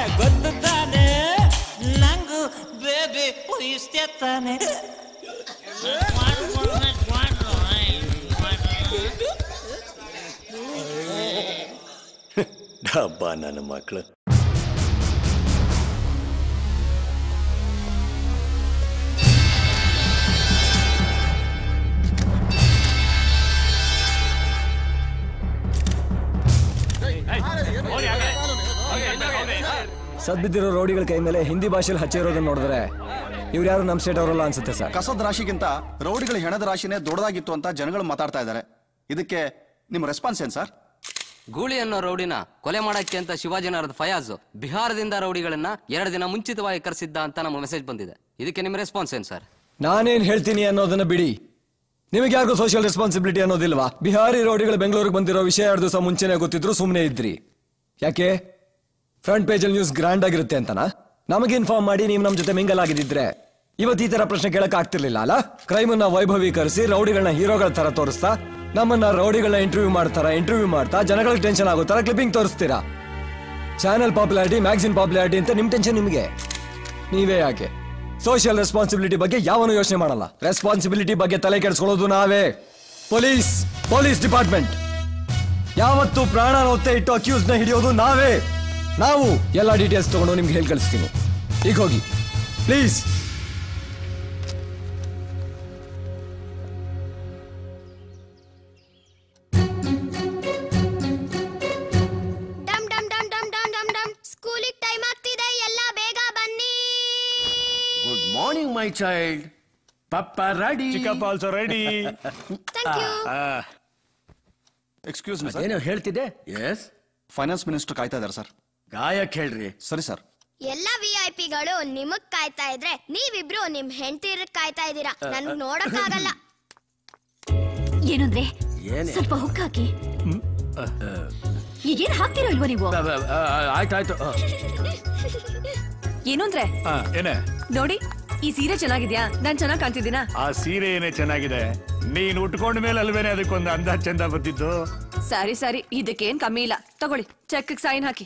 L: ಗೊತ್ತು ತಾನೆ ನಂಗೂ ಬೇಬಿ ಇಷ್ಟೇ ತಾನೆ
K: ಡಬ್ಬ ನನ್ನ ಮಕ್ಕಳು
H: ಸದ್ಬಿದ್ದಿರೋ ರೌಡಿಗಳ ಕೈ ಮೇಲೆ ಹಿಂದಿ ಭಾಷೆಯಲ್ಲಿ ಹಚ್ಚಿರೋದನ್ನ ನೋಡಿದ್ರೆ ಇವ್ರು ಯಾರು ನಮ್ಮ ಸ್ಟೇಟ್ ಅವರಲ್ಲ ಅನ್ಸುತ್ತೆ ಸರ್
B: ಕಸದ ರಾಶಿಗಿಂತ ರೌಡಿಗಳ ಹೆಣದ ರಾಶಿನೇ ದೊಡ್ಡದಾಗಿತ್ತು ಅಂತ ಜನಗಳು ಮಾತಾಡ್ತಾ ಇದ್ದಾರೆ ಇದಕ್ಕೆ ನಿಮ್ಮ ರೆಸ್ಪಾನ್ಸ್ ಏನ್ ಸರ್
M: ಗೂಳಿ ಅನ್ನೋ ರೌಡಿನ ಕೊಲೆ ಮಾಡಕ್ಕೆ ಅಂತ ಶಿವಾಜಿನಗರದ ಫಯಾಜ್ ಬಿಹಾರದಿಂದ ರೌಡಿಗಳನ್ನ ಎರಡು ದಿನ ಮುಂಚಿತವಾಗಿ ಕರೆಸಿದ್ದ ಅಂತ ನಮ್ಮ ಮೆಸೇಜ್ ಬಂದಿದೆ ಇದಕ್ಕೆ ನಿಮ್ಮ ರೆಸ್ಪಾನ್ಸ್ ಏನ್ ಸರ್
H: ನಾನೇನ್ ಹೇಳ್ತೀನಿ ಅನ್ನೋದನ್ನ ಬಿಡಿ ನಿಮಗೆ ಯಾರಿಗೂ ಸೋಷಿಯಲ್ ರೆಸ್ಪಾನ್ಸಿಬಿಲಿಟಿ ಅನ್ನೋದಿಲ್ವಾ ಬಿಹಾರಿ ರೌಡಿಗಳು ಬೆಂಗಳೂರಿಗೆ ಬಂದಿರೋ ವಿಷಯ ಎರಡು ದಿವಸ ಮುಂಚೆನೆ ಗೊತ್ತಿದ್ರು ಸುಮ್ಮನೆ ಇದ್ರಿ ಯಾಕೆ ಫ್ರಂಟ್ ಪೇಜಲ್ಲಿ ನ್ಯೂಸ್ ಗ್ರ್ಯಾಂಡ್ ಆಗಿರುತ್ತೆ ಅಂತನಾ ನಮಗೆ ಇನ್ಫಾರ್ಮ್ ಮಾಡಿ ನೀವು ನಮ್ಮ ಜೊತೆ ಮಿಂಗಲ್ ಆಗಿದ್ದಿದ್ರೆ ಇವತ್ತು ಈ ತರ ಪ್ರಶ್ನೆ ಕೇಳಕ್ ಆಗ್ತಿರ್ಲಿಲ್ಲ ಅಲ್ಲ ಕ್ರೈಮ್ ಅನ್ನ ವೈಭವೀಕರಿಸಿ ರೌಡಿಗಳನ್ನ ಹೀರೋಗಳ ತರ ತೋರಿಸ್ತಾ ನಮ್ಮನ್ನ ರೌಡಿಗಳನ್ನ ಇಂಟರ್ವ್ಯೂ ಮಾಡ್ತಾರ ಇಂಟರ್ವ್ಯೂ ಮಾಡ್ತಾ ಜನಗಳಿಗೆ ಟೆನ್ಷನ್ ಆಗೋ ತರ ಕ್ಲಿಪ್ಪಿಂಗ್ ತೋರಿಸ್ತೀರಾ ಚಾನೆಲ್ ಪಾಪ್ಯುಲಾರಿಟಿ ಮ್ಯಾಗ್ಝಿನ್ ಪಾಪ್ಯುಲಾರಿಟಿ ಅಂತ ನಿಮ್ ಟೆನ್ಷನ್ ನಿಮಗೆ ನೀವೇ ಯಾಕೆ ಸೋಷಿಯಲ್ ರೆಸ್ಪಾನ್ಸಿಬಿಲಿಟಿ ಬಗ್ಗೆ ಯಾವನು ಯೋಚನೆ ಮಾಡಲ್ಲ ರೆಸ್ಪಾನ್ಸಿಬಿಲಿಟಿ ಬಗ್ಗೆ ತಲೆ ಕೆಡಿಸ್ಕೊಳ್ಳೋದು ನಾವೇ ಪೊಲೀಸ್ ಪೊಲೀಸ್ ಡಿಪಾರ್ಟ್ಮೆಂಟ್ ಯಾವತ್ತು ಪ್ರಾಣ ಒತ್ತೆ ಇಟ್ಟು ಅಕ್ಯೂಸ್ ನ ಹಿಡಿಯೋದು ನಾವೇ ನಾವು ಎಲ್ಲ ಡೀಟೇಲ್ಸ್ ತಗೊಂಡು ನಿಮ್ಗೆ ಹೇಳಿ ಕಳಿಸ್ತೀನಿ ಈಗ ಹೋಗಿ ಪ್ಲೀಸ್
N: ಡಮ್ ಡಮ್ ಡಮ್ ಡಮ್ ಡಮ್ ಡಮ್ ಡಮ್ ಸ್ಕೂಲಿಗೆ ಟೈಮ್ ಆಗ್ತಿದೆ ಎಲ್ಲ ಬೇಗ ಬನ್ನಿ
O: ಗುಡ್ ಮಾರ್ನಿಂಗ್ ಮೈ ಚೈಲ್ಡ್ ಪಪ್ಪ ರೆಡಿ
P: ಚಿಕ್ಕಪ್ಪ also ready
N: thank you
B: excuse me
O: ಏನೋ ಹೇಳ್ತಿದೆ ಎಸ್
B: ಫೈನಾನ್ಸ್ ಮಿನಿಸ್ಟರ್ ಕಾಯ್ತಾ ಇದ್ದಾರೆ ಸರ್
O: ಗಾಯಕ್ ಹೇಳ್ರಿ
B: ಸರಿ ಸರ್
N: ಎಲ್ಲ ವಿ ಐ ಪಿಗಳು ನಿಮಗ್ ಕಾಯ್ತಾ ಇದ್ರೆ ನೀವಿಬ್ರು ನಿಮ್ ಹೆಂಡತಿರ್ ಕಾಯ್ತಾ ಇದ್ದೀರಾ ನನ್ಗ್ ನೋಡಕ್ಕಾಗಲ್ಲ
Q: ಏನಂದ್ರೆ
O: ಏನೇ?
Q: ಸ್ವಲ್ಪ ಹುಕ್ ಹಾಕಿ ಈಗೇನ್ ಹಾಕ್ತಿರೋ ಇಲ್ವೋ ನೀವು
O: ಆಯ್ತಾಯ್ತು
Q: ಏನು ಅಂದ್ರೆ
P: ಏನೇ
Q: ನೋಡಿ ಈ ಸೀರೆ ಚೆನ್ನಾಗಿದ್ಯಾ ನಾನ್ ಚೆನ್ನಾಗ್ ಕಾಣ್ತಿದ್ದೀನಾ
P: ಆ ಸೀರೆ ಏನೇ ಚೆನ್ನಾಗಿದೆ ನೀನ್ ಉಟ್ಕೊಂಡ ಮೇಲೆ ಅಲ್ವೇನೆ ಅದಕ್ಕೊಂದು ಅಂದ ಚಂದ ಬರ್ತಿತ್ತು
Q: ಸರಿ ಸರಿ ಇದಕ್ಕೇನ್ ಕಮ್ಮಿ ಇಲ್ಲ ತಗೊಳ್ಳಿ ಚೆಕ್ ಸೈನ್ ಹಾಕಿ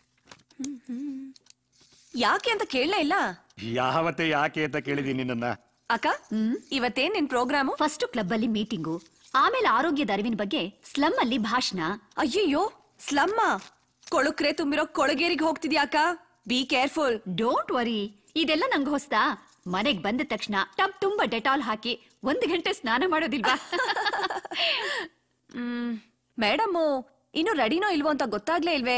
Q: ಯಾಕೆ ಅಂತ ಕೇಳಲೇ ಇಲ್ಲ
P: ಯಾವತ್ತೆ ಯಾಕೆ ಅಂತ ಕೇಳಿದೀನಿ ನಿನ್ನ
Q: ಅಕ್ಕ ಇವತ್ತೇನ್ ನಿನ್ ಪ್ರೋಗ್ರಾಮು ಫಸ್ಟ್ ಕ್ಲಬ್ ಅಲ್ಲಿ ಮೀಟಿಂಗು ಆಮೇಲೆ ಆರೋಗ್ಯದ ಅರಿವಿನ ಬಗ್ಗೆ ಸ್ಲಮ್ ಅಲ್ಲಿ ಭಾಷಣ ಅಯ್ಯಯ್ಯೋ ಸ್ಲಮ್ಮ ಕೊಳುಕ್ರೆ ತುಂಬಿರೋ ಕೊಳಗೇರಿಗೆ ಹೋಗ್ತಿದ್ಯಾ ಅಕ್ಕ ಬಿ ಕೇರ್ಫುಲ್ ಡೋಂಟ್ ವರಿ ಇದೆಲ್ಲ ನಂಗೆ ಹೊಸ್ತಾ ಮನೆಗ್ ಬಂದ ತಕ್ಷಣ ಟಬ್ ತುಂಬಾ ಡೆಟಾಲ್ ಹಾಕಿ ಒಂದು ಗಂಟೆ ಸ್ನಾನ ಮಾಡೋದಿಲ್ವಾ ಮೇಡಮು ಇನ್ನು ರೆಡಿನೋ ಇಲ್ವೋ ಅಂತ ಗೊತ್ತಾಗ್ಲೇ ಇಲ್ವೇ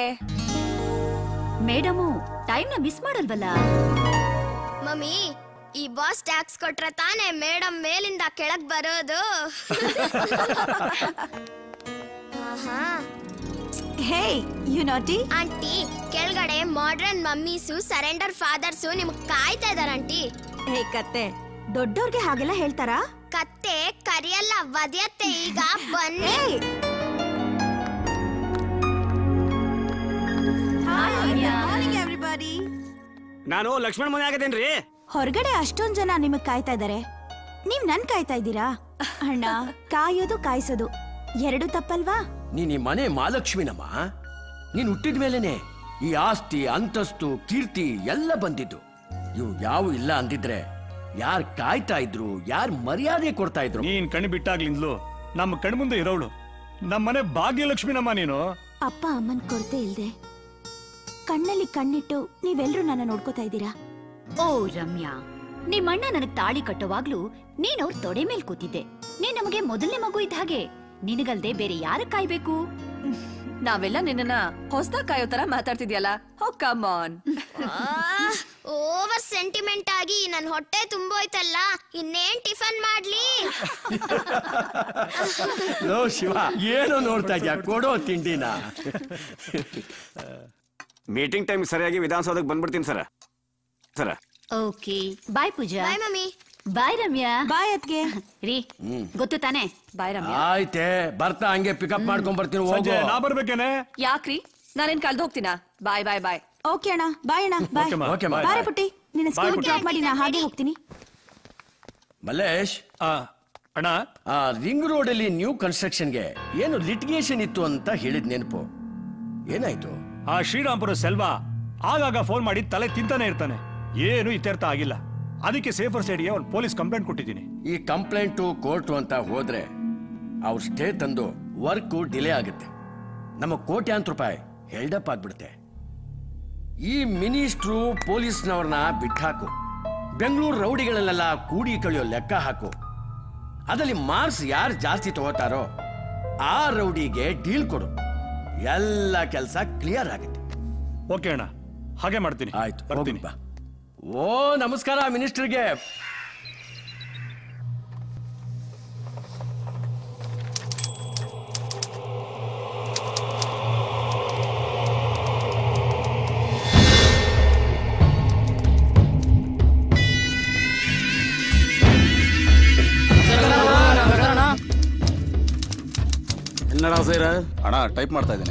Q: ಮೇಡಮು ಟೈಮ್ ನ ಮಿಸ್ ಮಾಡಲ್ವಲ್ಲ
N: ಮಮ್ಮಿ ಈ ಬಾಸ್ ಟ್ಯಾಕ್ಸ್ ಕೊಟ್ರೆ ತಾನೇ ಮೇಡಮ್ ಮೇಲಿಂದ ಕೆಳಗ್ ಬರೋದು ಆಹಾ.
Q: ಹೇ ಯು ನಾಟಿ
N: ಆಂಟಿ ಕೆಳಗಡೆ ಮಾಡ್ರನ್ ಮಮ್ಮೀಸು ಸರೆಂಡರ್ ಫಾದರ್ಸು ನಿಮ್ಗ್ ಕಾಯ್ತಾ ಇದಾರ ಆಂಟಿ
Q: ಹೇ ಕತ್ತೆ ದೊಡ್ಡೋರ್ಗೆ ಹಾಗೆಲ್ಲ ಹೇಳ್ತಾರಾ
N: ಕತ್ತೆ ಕರಿಯಲ್ಲ ವದ್ಯತ್ತೆ ಈಗ ಬನ್ನಿ
I: ನಾನು ಲಕ್ಷ್ಮಣ್ ಮನೆ ಆಗದೇನ್ರಿ
R: ಹೊರಗಡೆ ಅಷ್ಟೊಂದ್ ಜನ ನಿಮಗ್ ಕಾಯ್ತಾ ಇದಾರೆ ನೀವ್ ನನ್ ಕಾಯ್ತಾ ಇದ್ದೀರಾ ಅಣ್ಣ ಕಾಯೋದು ಕಾಯ್ಸೋದು ಎರಡು ತಪ್ಪಲ್ವಾ
O: ನೀನ್ ಈ ಮನೆ ಮಹಾಲಕ್ಷ್ಮಿನಮ್ಮ ನೀನ್ ಹುಟ್ಟಿದ ಮೇಲೇನೆ ಈ ಆಸ್ತಿ ಅಂತಸ್ತು ಕೀರ್ತಿ ಎಲ್ಲ ಬಂದಿದ್ದು ಇವು ಯಾವ ಇಲ್ಲ ಅಂದಿದ್ರೆ ಯಾರ್ ಕಾಯ್ತಾ ಇದ್ರು ಯಾರ್ ಮರ್ಯಾದೆ ಕೊಡ್ತಾ ಇದ್ರು
P: ನೀನ್ ಕಣ್ಣು ಬಿಟ್ಟಾಗ್ಲಿಂದ್ಲು ನಮ್ಮ ಕಣ್ಮುಂದೆ ಇರೋಳು ನಮ್ಮನೆ ಭಾಗ್ಯಲಕ್ಷ್ಮಿನಮ್ಮ ನೀನು
R: ಅಪ್ಪ ಅಮ್ಮನ್ ಕೊರತೆ ಇಲ್ದೆ ಕಣ್ಣಲ್ಲಿ ಕಣ್ಣಿಟ್ಟು ನೀವೆಲ್ರೂ ನನ್ನ ನೋಡ್ಕೋತಾ ಇದ್ದೀರಾ
Q: ಓ ರಮ್ಯಾ ನಿಮ್ಮಣ್ಣ ನನಗ್ ತಾಳಿ ಕಟ್ಟೋವಾಗ್ಲೂ ನೀನ್ ಅವ್ರ ತೊಡೆ ಮೇಲ್ ಕೂತಿದ್ದೆ ನೀನ್ ನಮಗೆ ಮೊದಲನೇ ಮಗು ಇದ್ದ ಹಾಗೆ ನಿನಗಲ್ದೆ ಬೇರೆ ಯಾರ ಕಾಯ್ಬೇಕು ನಾವೆಲ್ಲ ನಿನ್ನ ಹೊಸದ ಕಾಯೋ ತರ ಮಾತಾಡ್ತಿದ್ಯಲ್ಲ ಹೋ ಕಮ್ ಆನ್
N: ಓವರ್ ಸೆಂಟಿಮೆಂಟ್ ಆಗಿ ನನ್ ಹೊಟ್ಟೆ ತುಂಬೋಯ್ತಲ್ಲ ಇನ್ನೇನ್ ಟಿಫನ್ ಮಾಡ್ಲಿ
O: ಲೋ ಶಿವ ಏನು ನೋಡ್ತಾ ಇದ್ಯಾ ಕೊಡೋ ತಿಂಡಿನ
I: ಮೀಟಿಂಗ್ ಟೈಮ್ ಸರಿಯಾಗಿ ವಿಧಾನಸೌಧಕ್ಕೆ ಬಂದ್ಬಿಡ್ತೀನಿ ಸರ ಸರ
Q: okay bye Pooja
N: bye mummy
Q: bye Ramya
R: bye ಅದ್ಗೆ
Q: ರೀ ಗೊತ್ತು ತಾನೆ ಬಾಯ್ ರಮ್ಯಾ
O: ಆಯ್ತೆ ಬರ್ತಾ ಹಂಗೆ ಪಿಕಪ್ ಮಾಡ್ಕೊಂಡ್ ಬರ್ತೀನಿ
P: ಸಂಜೆ
O: ಹೋಗು
P: ನಾ ಬರ್ಬೇಕೇನೆ
Q: ಯಾಕ್ರಿ ನಾನೇನ್ ಕಳ್ದು ಹೋಗ್ತೀನಾ ಬಾಯ್ ಬಾಯ್ ಬಾಯ್
R: ಓಕೆ ಅಣ್ಣ ಬಾಯ್ ಅಣ್ಣ ಬಾಯ್
O: ಓಕೆ, ಮಾ. ಓಕೆ, ಮಾ.
R: ಬಾರೆ ಪುಟ್ಟಿ ನಿನ್ನ
O: ಬಾಯ್
R: ಸ್ಕೂಲ್
O: ಪುಟ್ಟಿ.
R: ಡ್ರಾಪ್ ಮಾಡಿ ನಾ ಹಾಗೆ ಹೋಗ್ತೀನಿ
O: ಮಲ್ಲೇಶ್
P: ಅಣ್ಣ
O: ಆ ರಿಂಗ್ ರೋಡ್ ಅಲ್ಲಿ ನ್ಯೂ ಕನ್ಸ್ಟ್ರಕ್ಷನ್ಗೆ ಏನು ಲಿಟಿಗೇಷನ್ ಇತ್ತು ಅಂತ ಹೇಳಿದ್ ನೆನಪು ಏನಾಯ್ತು
P: ಆ ಶ್ರೀರಾಮ್ಪುರ ಸೆಲ್ವ ಆಗಾಗ ಫೋನ್ ಮಾಡಿ ತಲೆ ತಿಂತಾನೆ ಇರ್ತಾನೆ ಏನು ಇತ್ಯರ್ಥ ಆಗಿಲ್ಲ ಅದಕ್ಕೆ ಸೇಫರ್ ಸೈಡ್ಗೆ ಒಂದು ಪೊಲೀಸ್ ಕಂಪ್ಲೇಂಟ್ ಕೊಟ್ಟಿದ್ದೀನಿ
O: ಈ ಕಂಪ್ಲೇಂಟು ಕೋರ್ಟು ಅಂತ ಹೋದ್ರೆ ಅವ್ರ ಸ್ಟೇ ತಂದು ವರ್ಕು ಡಿಲೇ ಆಗುತ್ತೆ ನಮ್ಮ ಕೋಟ್ಯಾಂತರ ರೂಪಾಯಿ ಹೆಲ್ಡಪ್ ಆಗ್ಬಿಡುತ್ತೆ ಈ ಮಿನಿಸ್ಟ್ರು ಪೊಲೀಸ್ನವ್ರನ್ನ ಬಿಟ್ಟಾಕು ಬೆಂಗಳೂರು ರೌಡಿಗಳನ್ನೆಲ್ಲ ಕೂಡಿ ಕಳಿಯೋ ಲೆಕ್ಕ ಹಾಕು ಅದರಲ್ಲಿ ಮಾರ್ಕ್ಸ್ ಯಾರು ಜಾಸ್ತಿ ತಗೋತಾರೋ ಆ ರೌಡಿಗೆ ಡೀಲ್ ಕೊಡು ಎಲ್ಲ ಕೆಲಸ ಕ್ಲಿಯರ್ ಆಗುತ್ತೆ
P: ಓಕೆ ಅಣ್ಣ ಹಾಗೆ ಮಾಡ್ತೀನಿ
O: ಆಯ್ತು ಬರ್ತೀನಿ ಓ ನಮಸ್ಕಾರ ಮಿನಿಸ್ಟರ್ಗೆ
S: என்னடா செய்யற
B: ಅಣ್ಣ ಟೈಪ್ ಮಾಡ್ತಾ ಇದ್ದೀನಿ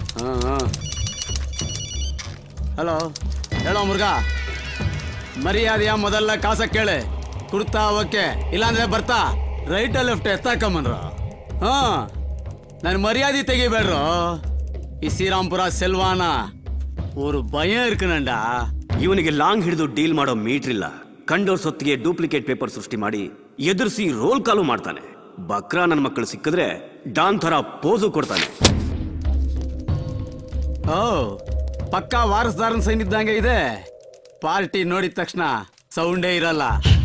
S: ಹಲೋ ಹೇಳೋ ಮುರುಘಾ ಮರ್ಯಾದೆಯ ಮೊದಲ ಕಾಸ ಕೇಳೆ ಕುಡ್ತಾ ಓಕೆ ಇಲ್ಲಾಂದ್ರೆ ಬರ್ತಾ ರೈಟ್ ಲೆಫ್ಟ್ ಎತ್ತಾಕಮ್ಮನ್ರ ಹಾ ನನ್ನ ಮರ್ಯಾದೆ ತೆಗಿಬೇಡ್ರು ಈ ಶ್ರೀರಾಮ್ಪುರ ಸೆಲ್ವಾನ ஒரு பயம் இருக்குனண்டா
I: ಇವನಿಗೆ ಲಾಂಗ್ ಹಿಡಿದು ಡೀಲ್ ಮಾಡೋ ಮೀಟ್ರ್ ಇಲ್ಲ ಕಂಡೋರ್ ಸೊತ್ತಿಗೆ ಡೂಪ್ಲಿಕೇಟ್ ಪೇಪರ್ ಸೃಷ್ಟಿ ಮಾಡಿ ಎದುರಿಸಿ ರೋಲ್ ಕಾಲು ಮಾಡ್ತಾನೆ ಬಕ್ರಾ ನನ್ನ ಮಕ್ಕಳು ಸಿಕ್ಕಿದ್ರೆ ಡಾನ್ ತರ ಪೋಸು ಕೊಡ್ತಾನೆ
S: ಓ ಪಕ್ಕಾ ವಾರಸ್ದಾರನ್ ಸೈನ್ ಇದ್ದಂಗೆ ಇದೆ ಪಾರ್ಟಿ ನೋಡಿದ ತಕ್ಷಣ ಸೌಂಡೇ ಇರಲ್ಲ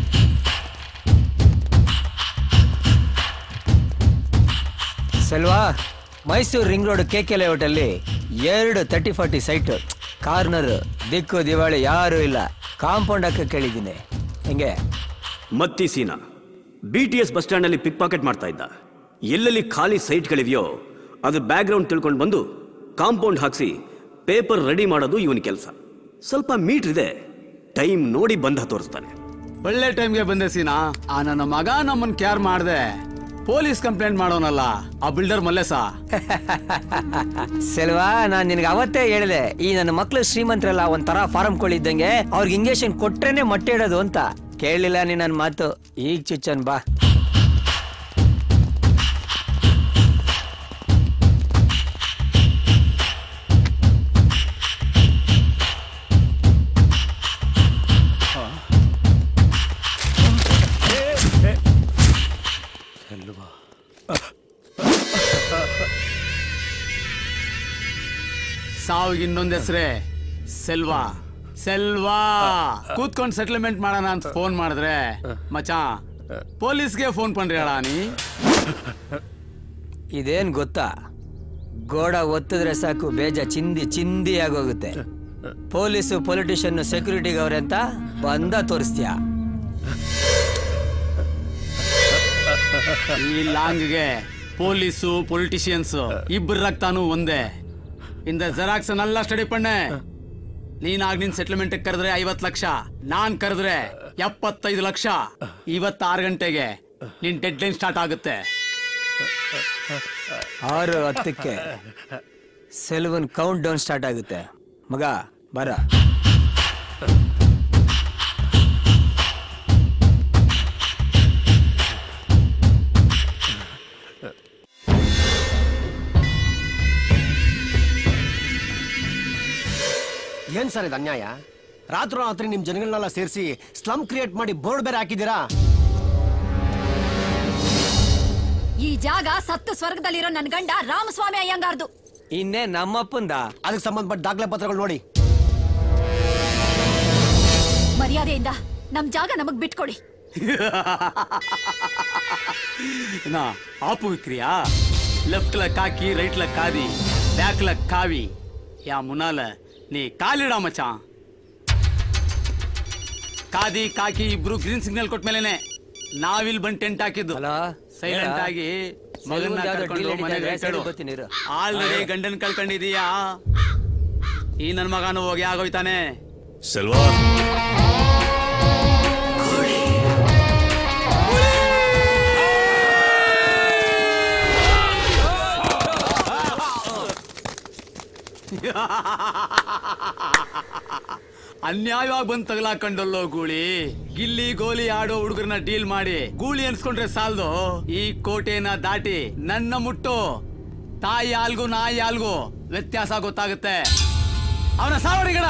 T: Selva Mysuru ring road K K layout ಅಲ್ಲಿ ಎರಡು ತರ್ಟಿ ಫಾರ್ಟಿ ಸೈಟ್ ಕಾರ್ನರ್ ದಿಕ್ಕು ದಿವಾಳಿ ಯಾರು ಇಲ್ಲ ಕಾಂಪೌಂಡ್ ಹಾಕ ಕೇಳಿದ್ದೀನಿ ಹೆಂಗೆ
I: ಮತ್ತಿ Seena B T S bus ಸ್ಟ್ಯಾಂಡಲ್ಲಿ ಪಿಕ್ ಪಾಕೆಟ್ ಮಾಡ್ತಾ ಇದ್ದ ಎಲ್ಲೆಲ್ಲಿ ಖಾಲಿ ಸೈಟ್ಗಳಿವೆಯೋ ಅದ್ರ ಬ್ಯಾಕ್ಗ್ರೌಂಡ್ ತಿಳ್ಕೊಂಡು ಬಂದು ಕಾಂಪೌಂಡ್ ಹಾಕ್ಸಿ ಪೇಪರ್ ರೆಡಿ ಮಾಡೋದು ಇವನ ಕೆಲಸ ಸ್ವಲ್ಪ ಮೀಟ್ರ್ ಇದೆ ಟೈಮ್ ನೋಡಿ ಬಂದ ತೋರಿಸ್ತಾನೆ
S: ಒಳ್ಳೆ ಟೈಮ್ಗೆ ಬಂದೆ ಸೀನಾ ಆ ನನ್ನ ಮಗ ನಮ್ಮನ್ ಕೇರ್ ಮಾಡ್ದೆ ಪೊಲೀಸ್ ಕಂಪ್ಲೇಂಟ್ ಮಾಡೋನಲ್ಲ ಆ ಬಿಲ್ಡರ್ ಮಲ್ಲೇಸ
T: ಸೆಲ್ವಾ ನಾನ್ ನಿನಗೆ ಅವತ್ತೇ ಹೇಳಿದೆ ಈ ನನ್ನ ಮಕ್ಳು ಶ್ರೀಮಂತರಲ್ಲ ಒಂಥರ ಫಾರಂ ಕೊಳ್ಳಿದ್ದಂಗೆ ಅವ್ರಿಗೆ ಇಂಜೆಕ್ಷನ್ ಕೊಟ್ರೇನೆ ಮೊಟ್ಟೆ ಇಡೋದು ಅಂತ ಕೇಳಲಿಲ್ಲ ನೀ ನನ್ನ ಮಾತು ಈಗ ಚುಚ್ಚನ್ ಬಾ
S: ಸಾವಿಗೆ ಇನ್ನೊಂದ್ ಹೆಸ್ರೆ ಸೆಲ್ವಾ ಸೆಲ್ವಾ ಕೂತ್ಕೊಂಡ್ ಸೆಟ್ಲ್ಮೆಂಟ್ ಮಾಡೋಣ ಅಂತ ಫೋನ್ ಮಾಡಿದ್ರೆ ಮಚಾ ಪೊಲೀಸ್ಗೆ ಫೋನ್ ಪண்றி ಅಣ್ಣ ನೀ
T: ಇದೇನ್ ಗೊತ್ತಾ ಗೋಡ ಒತ್ತಿದ್ರೆ ಸಾಕು ಬೇಜ ಚಿಂದಿ ಚಿಂದಿ ಆಗೋಗುತ್ತೆ ಪೊಲೀಸು ಪೊಲಿಟಿಷಿಯನ್ ಸೆಕ್ಯೂರಿಟಿಗೆ ಅವ್ರೆ ಅಂತ ಬಂದ ತೋರಿಸ್ತೀಯಾ
S: ಈ ಲಾಂಗ್ಗೆ ಪೊಲೀಸು ಪೊಲಿಟಿಷಿಯನ್ಸ್ ಇಬ್ಬರ ರಕ್ತಾನು ಒಂದೇ இந்த ಜೆರಾಕ್ಸ್ நல்லா ಸ್ಟಡಿ ಪಣ್ಣೆ ನೀನಾಗ್ ನಿನ್ ಸೆಟ್ಲ್ಮೆಂಟ್ ಕರೆದ್ರೆ ಐವತ್ ಲಕ್ಷ ನಾನ್ ಕರೆದ್ರೆ ಎಪ್ಪತ್ತೈದು ಲಕ್ಷ ಇವತ್ತು ಆರು ಗಂಟೆಗೆ ನಿನ್ ಡೆಡ್ ಲೈನ್ ಸ್ಟಾರ್ಟ್ ಆಗುತ್ತೆ
T: ಆರು ಹತ್ತಕ್ಕೆ ಸೆಲ್ವನ್ ಕೌಂಟ್ ಡೌನ್ ಸ್ಟಾರ್ಟ್ ಆಗುತ್ತೆ ಮಗ ಬರ
U: ಏನ್ ಸರ್ ಇದು ಅನ್ಯಾಯ ರಾತ್ರೋ ರಾತ್ರಿ ನಿಮ್ ಜನಗಳನ್ನೆಲ್ಲ ಸೇರಿಸಿ ಸ್ಲಮ್ ಕ್ರಿಯೇಟ್ ಮಾಡಿ ಬೋರ್ಡ್ ಬೇರೆ ಹಾಕಿದ್ದೀರಾ
Q: ಈ ಜಾಗ ಸತ್ತು ಸ್ವರ್ಗದಲ್ಲಿರೋ ನನ್ ಗಂಡ ರಾಮಸ್ವಾಮಿ ಅಯ್ಯಂಗಾರ್ದು
T: ಇನ್ನೇ ನಮ್ಮಪ್ಪಂದ
U: ಅದಕ್ಕೆ ಸಂಬಂಧಪಟ್ಟ ದಾಖಲೆ ಪತ್ರಗಳು ನೋಡಿ
Q: ಮರ್ಯಾದೆಯಿಂದ ನಮ್ ಜಾಗ ನಮಗ್ ಬಿಟ್ಕೊಡಿ
S: ನಾ ಆಪು ವಿಕ್ರಿಯಾ ಲೆಫ್ಟ್ ಲ ಕಾಕಿ ರೈಟ್ ಲ ಕಾದಿ ಬ್ಯಾಕ್ ಲ ಕಾವಿ ಯಾ ಮುನಾಲ ನೀ ಕಾಲಿಡ ಮಚ ಕಾದಿ ಕಾಕಿ ಇಬ್ರು ಗ್ರೀನ್ ಸಿಗ್ನಲ್ ಕೊಟ್ಮೇಲೆನೆ ನಾವಿಲ್ ಬಂದ್ ಟೆಂಟ್ ಹಾಕಿದ್ದು ಸೈಲೆಂಟ್ ಆಗಿ ಮಗನ್ನ
T: ಯಾವ್ದೋ
S: ಕರ್ಕೊಂಡು
T: deal
S: ಮನೆಗೆ
T: ನಡೀತಾ ಇದೆ,
S: ಕಳು.
T: ಸರಿ ಬರ್ತೀನಿ ಇರು.
S: ಆಲ್ರೆಡಿ ಗಂಡನ್ ಕಳ್ಕೊಂಡಿದೀಯಾ ಈ ನನ್ ಮಗನು ಹೋಗಿ ಆಗೋಯ್ತಾನೆ
K: ಸೆಲ್ವಾ
S: ಅನ್ಯಾಯವಾಗಿ ಬಂದ್ ತಗಲಾಕೊಂಡಲ್ಲೋ ಗೂಳಿ ಗಿಲ್ಲಿ ಗೋಲಿ ಆಡೋ ಹುಡುಗರನ್ನ ಡೀಲ್ ಮಾಡಿ ಗೂಳಿ ಅನ್ಸ್ಕೊಂಡ್ರೆ ಸಾಲ್ದು ಈ ಕೋಟೆನ ದಾಟಿ ನನ್ನ ಮುಟ್ಟು ತಾಯಿ ಆಲ್ಗೂ ನಾಯಿ ಆಲ್ಗೂ ವ್ಯತ್ಯಾಸ ಗೊತ್ತಾಗುತ್ತೆ ಅವನ ಸಾವಡಿಗಣ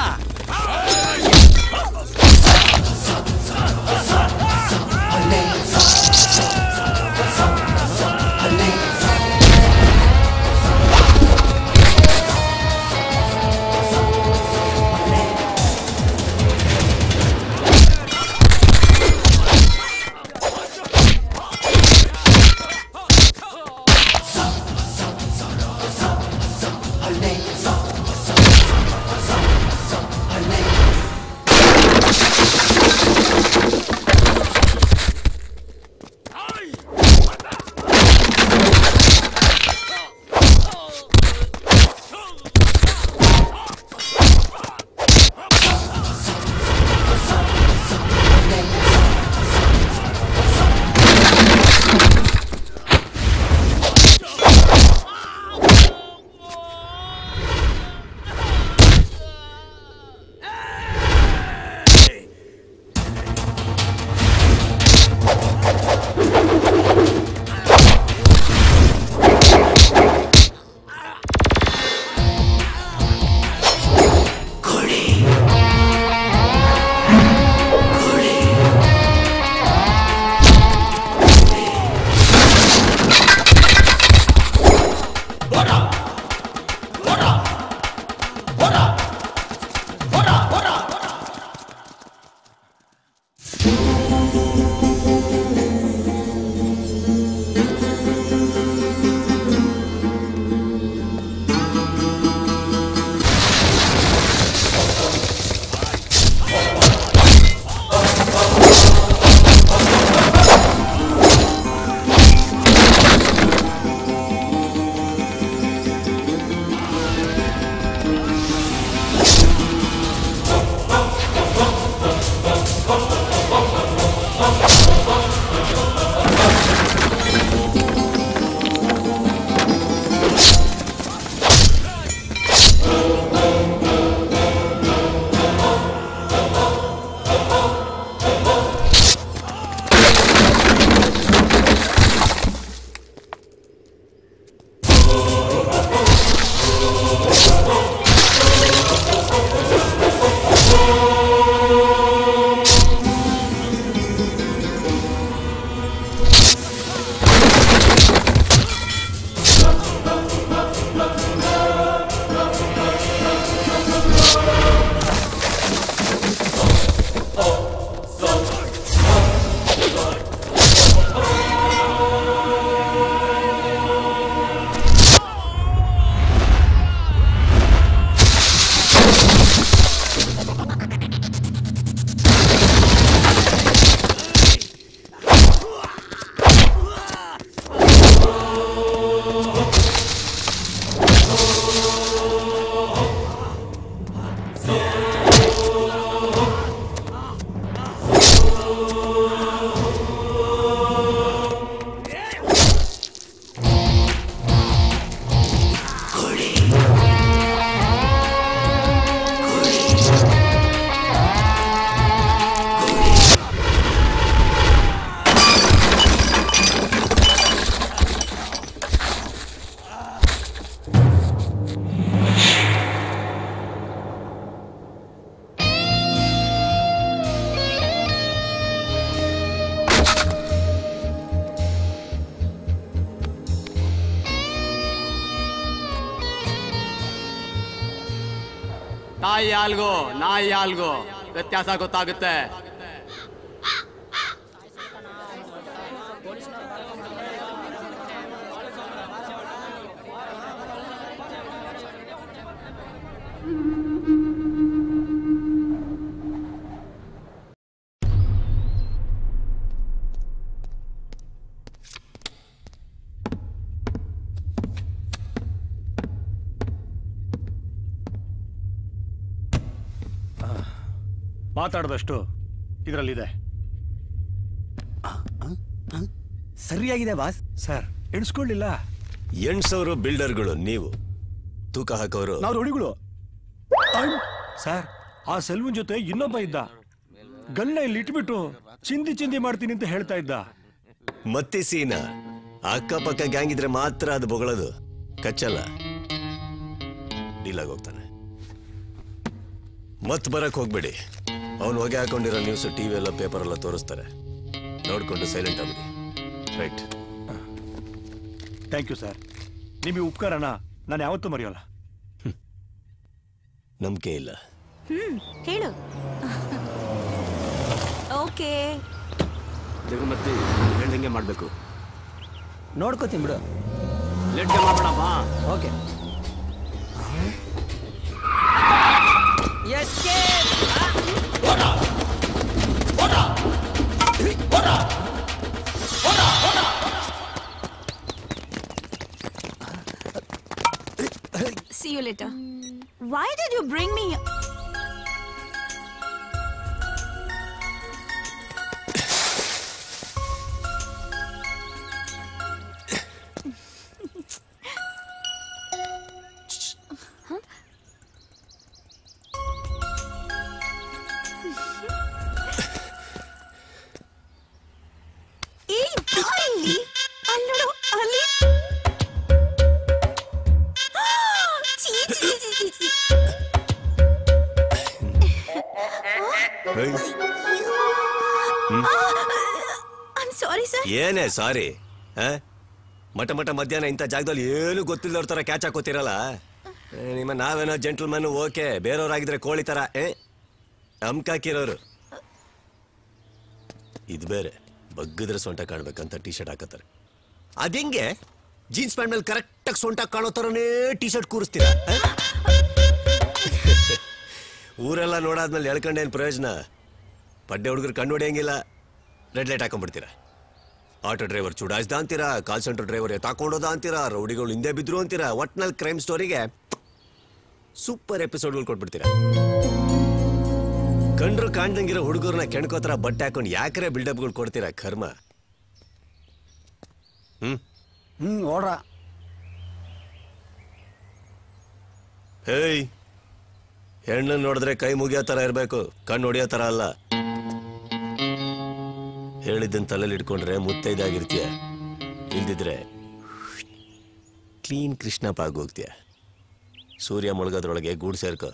S: ತಾಯಿ ಹಾಲ್ಗೋ ನಾಯಿ ಹಾಲ್ಗೋ ವ್ಯತ್ಯಾಸ ಗೊತ್ತಾಗುತ್ತೆ
P: ಮಾತಾಡಿದಷ್ಟು ಇದರಲ್ಲಿದೆ
H: ಸರಿಯಾಗಿದೆ ಬಾಸ್
P: ಸರ್ ಎಣಿಸ್ಕೊಳ್ಳಿಲ್ಲ
K: ಎಣ್ಸೋರು ಬಿಲ್ಡರ್ಗಳು ನೀವು ತೂಕ ಹಾಕೋರು
P: ನಾವು ರೋಡಿಗಳು ಸರ್ ಆ ಸೆಲ್ವನ್ ಜೊತೆ ಇನ್ನೊಬ್ಬ ಇದ್ದ ಗನ್ನ ಇಲ್ಲಿ ಇಟ್ಬಿಟ್ಟು ಚಿಂದಿ ಚಿಂದಿ ಮಾಡ್ತೀನಿ ಅಂತ ಹೇಳ್ತಾ ಇದ್ದ
K: ಮತ್ತೆ ಸೀನ ಅಕ್ಕಪಕ್ಕ ಗ್ಯಾಂಗ್ ಇದ್ರೆ ಮಾತ್ರ ಅದು ಬೊಗಳದು ಕಚ್ಚಲ್ಲ ಡೀಲಾಗಿ ಹೋಗ್ತಾನೆ ಮತ್ ಬರಕ್ ಹೋಗ್ಬೇಡಿ ಅವನು ಹೊಗೆ ಹಾಕೊಂಡಿರೋ ನ್ಯೂಸ್ ಟಿವಿ ಎಲ್ಲ ಪೇಪರ್ ಎಲ್ಲ ತೋರಿಸ್ತಾರೆ ನೋಡ್ಕೊಂಡು ಸೈಲೆಂಟ್ ಆಗ್ಬಿಡಿ ರೈಟ್
P: ಥ್ಯಾಂಕ್ ಯು ಸರ್ ನಿಮ್ಮ ಈ ಉಪಕಾರನ ನಾನು ಯಾವತ್ತೂ ಮರೆಯೋಲ್ಲ
K: ನಂಬಿಕೆ ಇಲ್ಲ
R: ಹ್ಮ್ ಹೇಳು ಓಕೆ
I: ಜಗಮತ್ತಿ ಹೇಳ್ದಂಗೆ ಮಾಡ್ಬೇಕು
T: ನೋಡ್ಕೋತೀನಿ ಬಿಡು
I: ಲೇಟ್ಗೆ ಮಾಡ್ಬೇಡ ಬಾ
T: okay
R: See you later. Why did you bring me? ಏಯ್, ಅಲ್ಲಿ ಅಲ್ಲೋಡು ಅಲ್ಲಿ ಛೀ, ಛೀ, ಛೀ, ಛೀ, ಛೀ.
K: ಹೇಯ್,
R: I'm sorry, sir.
K: ಏನೇ ಸಾರಿ ಮಟ ಮಟ ಮಧ್ಯಾಹ್ನ ಇಂಥ ಜಾಗದಲ್ಲಿ ಏನು ಗೊತ್ತಿಲ್ಲದವ್ರ ತರ ಕ್ಯಾಚ್ ಹಾಕೋತಿರಲ್ಲ ಏ, ನಿಮ್ಮ ನಾವೇನೋ ಜೆಂಟಲ್ಮನ್ ಓಕೆ ಬೇರೆಯವ್ರಾಗಿದ್ರೆ ಕೋಳಿ ತರ ಏ ಅಮ್ಕಾಕಿರೋರು ಇದು ಬೇರೆ ಬಗ್ಗದ್ರೆ ಸೊಂಟ ಕಾಣ್ಬೇಕಂತ ಟಿ ಶರ್ಟ್ ಹಾಕತ್ತಾರೆ ಅದಿಂಗೆ ಜೀನ್ಸ್ ಪ್ಯಾಂಟ್ ಮೇಲೆ ಕರೆಕ್ಟಾಗಿ ಸೊಂಟ ಕಾಣೋ ಥರನೇ ಟಿ ಶರ್ಟ್ ಕೂರಿಸ್ತೀರಾ ಆ? ಊರೆಲ್ಲ ನೋಡಾದ್ಮೇಲೆ ಎಳ್ಕೊಂಡೇನು ಪ್ರಯೋಜನ ಪಡ್ಡೆ ಹುಡುಗರು ಕಣ್ಣು ಹೊಡೆಯಂಗಿಲ್ಲ ರೆಡ್ ಲೈಟ್ ಹಾಕೊಂಡ್ಬಿಡ್ತೀರಾ ಆಟೋ ಡ್ರೈವರ್ ಚುಡಾಯಿಸ್ದ ಅಂತೀರಾ ಕಾಲ್ ಸೆಂಟರ್ ಡ್ರೈವರ್ ಎತ್ತಾಕೊಂಡೋದ ಅಂತೀರಾ ರೌಡಿಗಳು ಹಿಂದೆ ಬಿದ್ರು ಅಂತೀರಾ ಒಟ್ನಲ್ಲಿ ಕ್ರೈಮ್ ಸ್ಟೋರಿಗೆ ಸೂಪರ್ ಎಪಿಸೋಡ್ಗಳು ಕೊಟ್ಬಿಡ್ತೀರಾ ಕಂಡ್ರು ಕಾಣ್ದಂಗಿರೋ ಹುಡುಗರನ್ನ ಕೆಣ್ಕೋತರ ಬಟ್ಟೆ ಹಾಕೊಂಡು ಯಾಕರೆ ಬಿಲ್ಡಪ್ಗಳು ಕೊಡ್ತೀರಾ ಕರ್ಮ ಹ್ಮ್
B: ಹ್ಮ್ ಓಡ್ರ
K: ಹೇಯ್ ಹೆಣ್ಣು ನೋಡಿದ್ರೆ ಕೈ ಮುಗಿಯೋ ಥರ ಇರಬೇಕು ಕಣ್ಣು ಹೊಡಿಯೋ ಥರ ಅಲ್ಲ ಹೇಳಿದ್ದನ್ ತಲೆಯಲ್ಲಿ ಇಟ್ಕೊಂಡ್ರೆ ಮುತ್ತೈದಾಗಿರ್ತೀಯ ಇಲ್ದಿದ್ರೆ ಕ್ಲೀನ್ ಕೃಷ್ಣಪ್ಪ ಆಗೋಗ್ತೀಯ ಸೂರ್ಯ ಮುಳುಗೋದ್ರೊಳಗೆ ಗೂಡು ಸೇರ್ಕೋ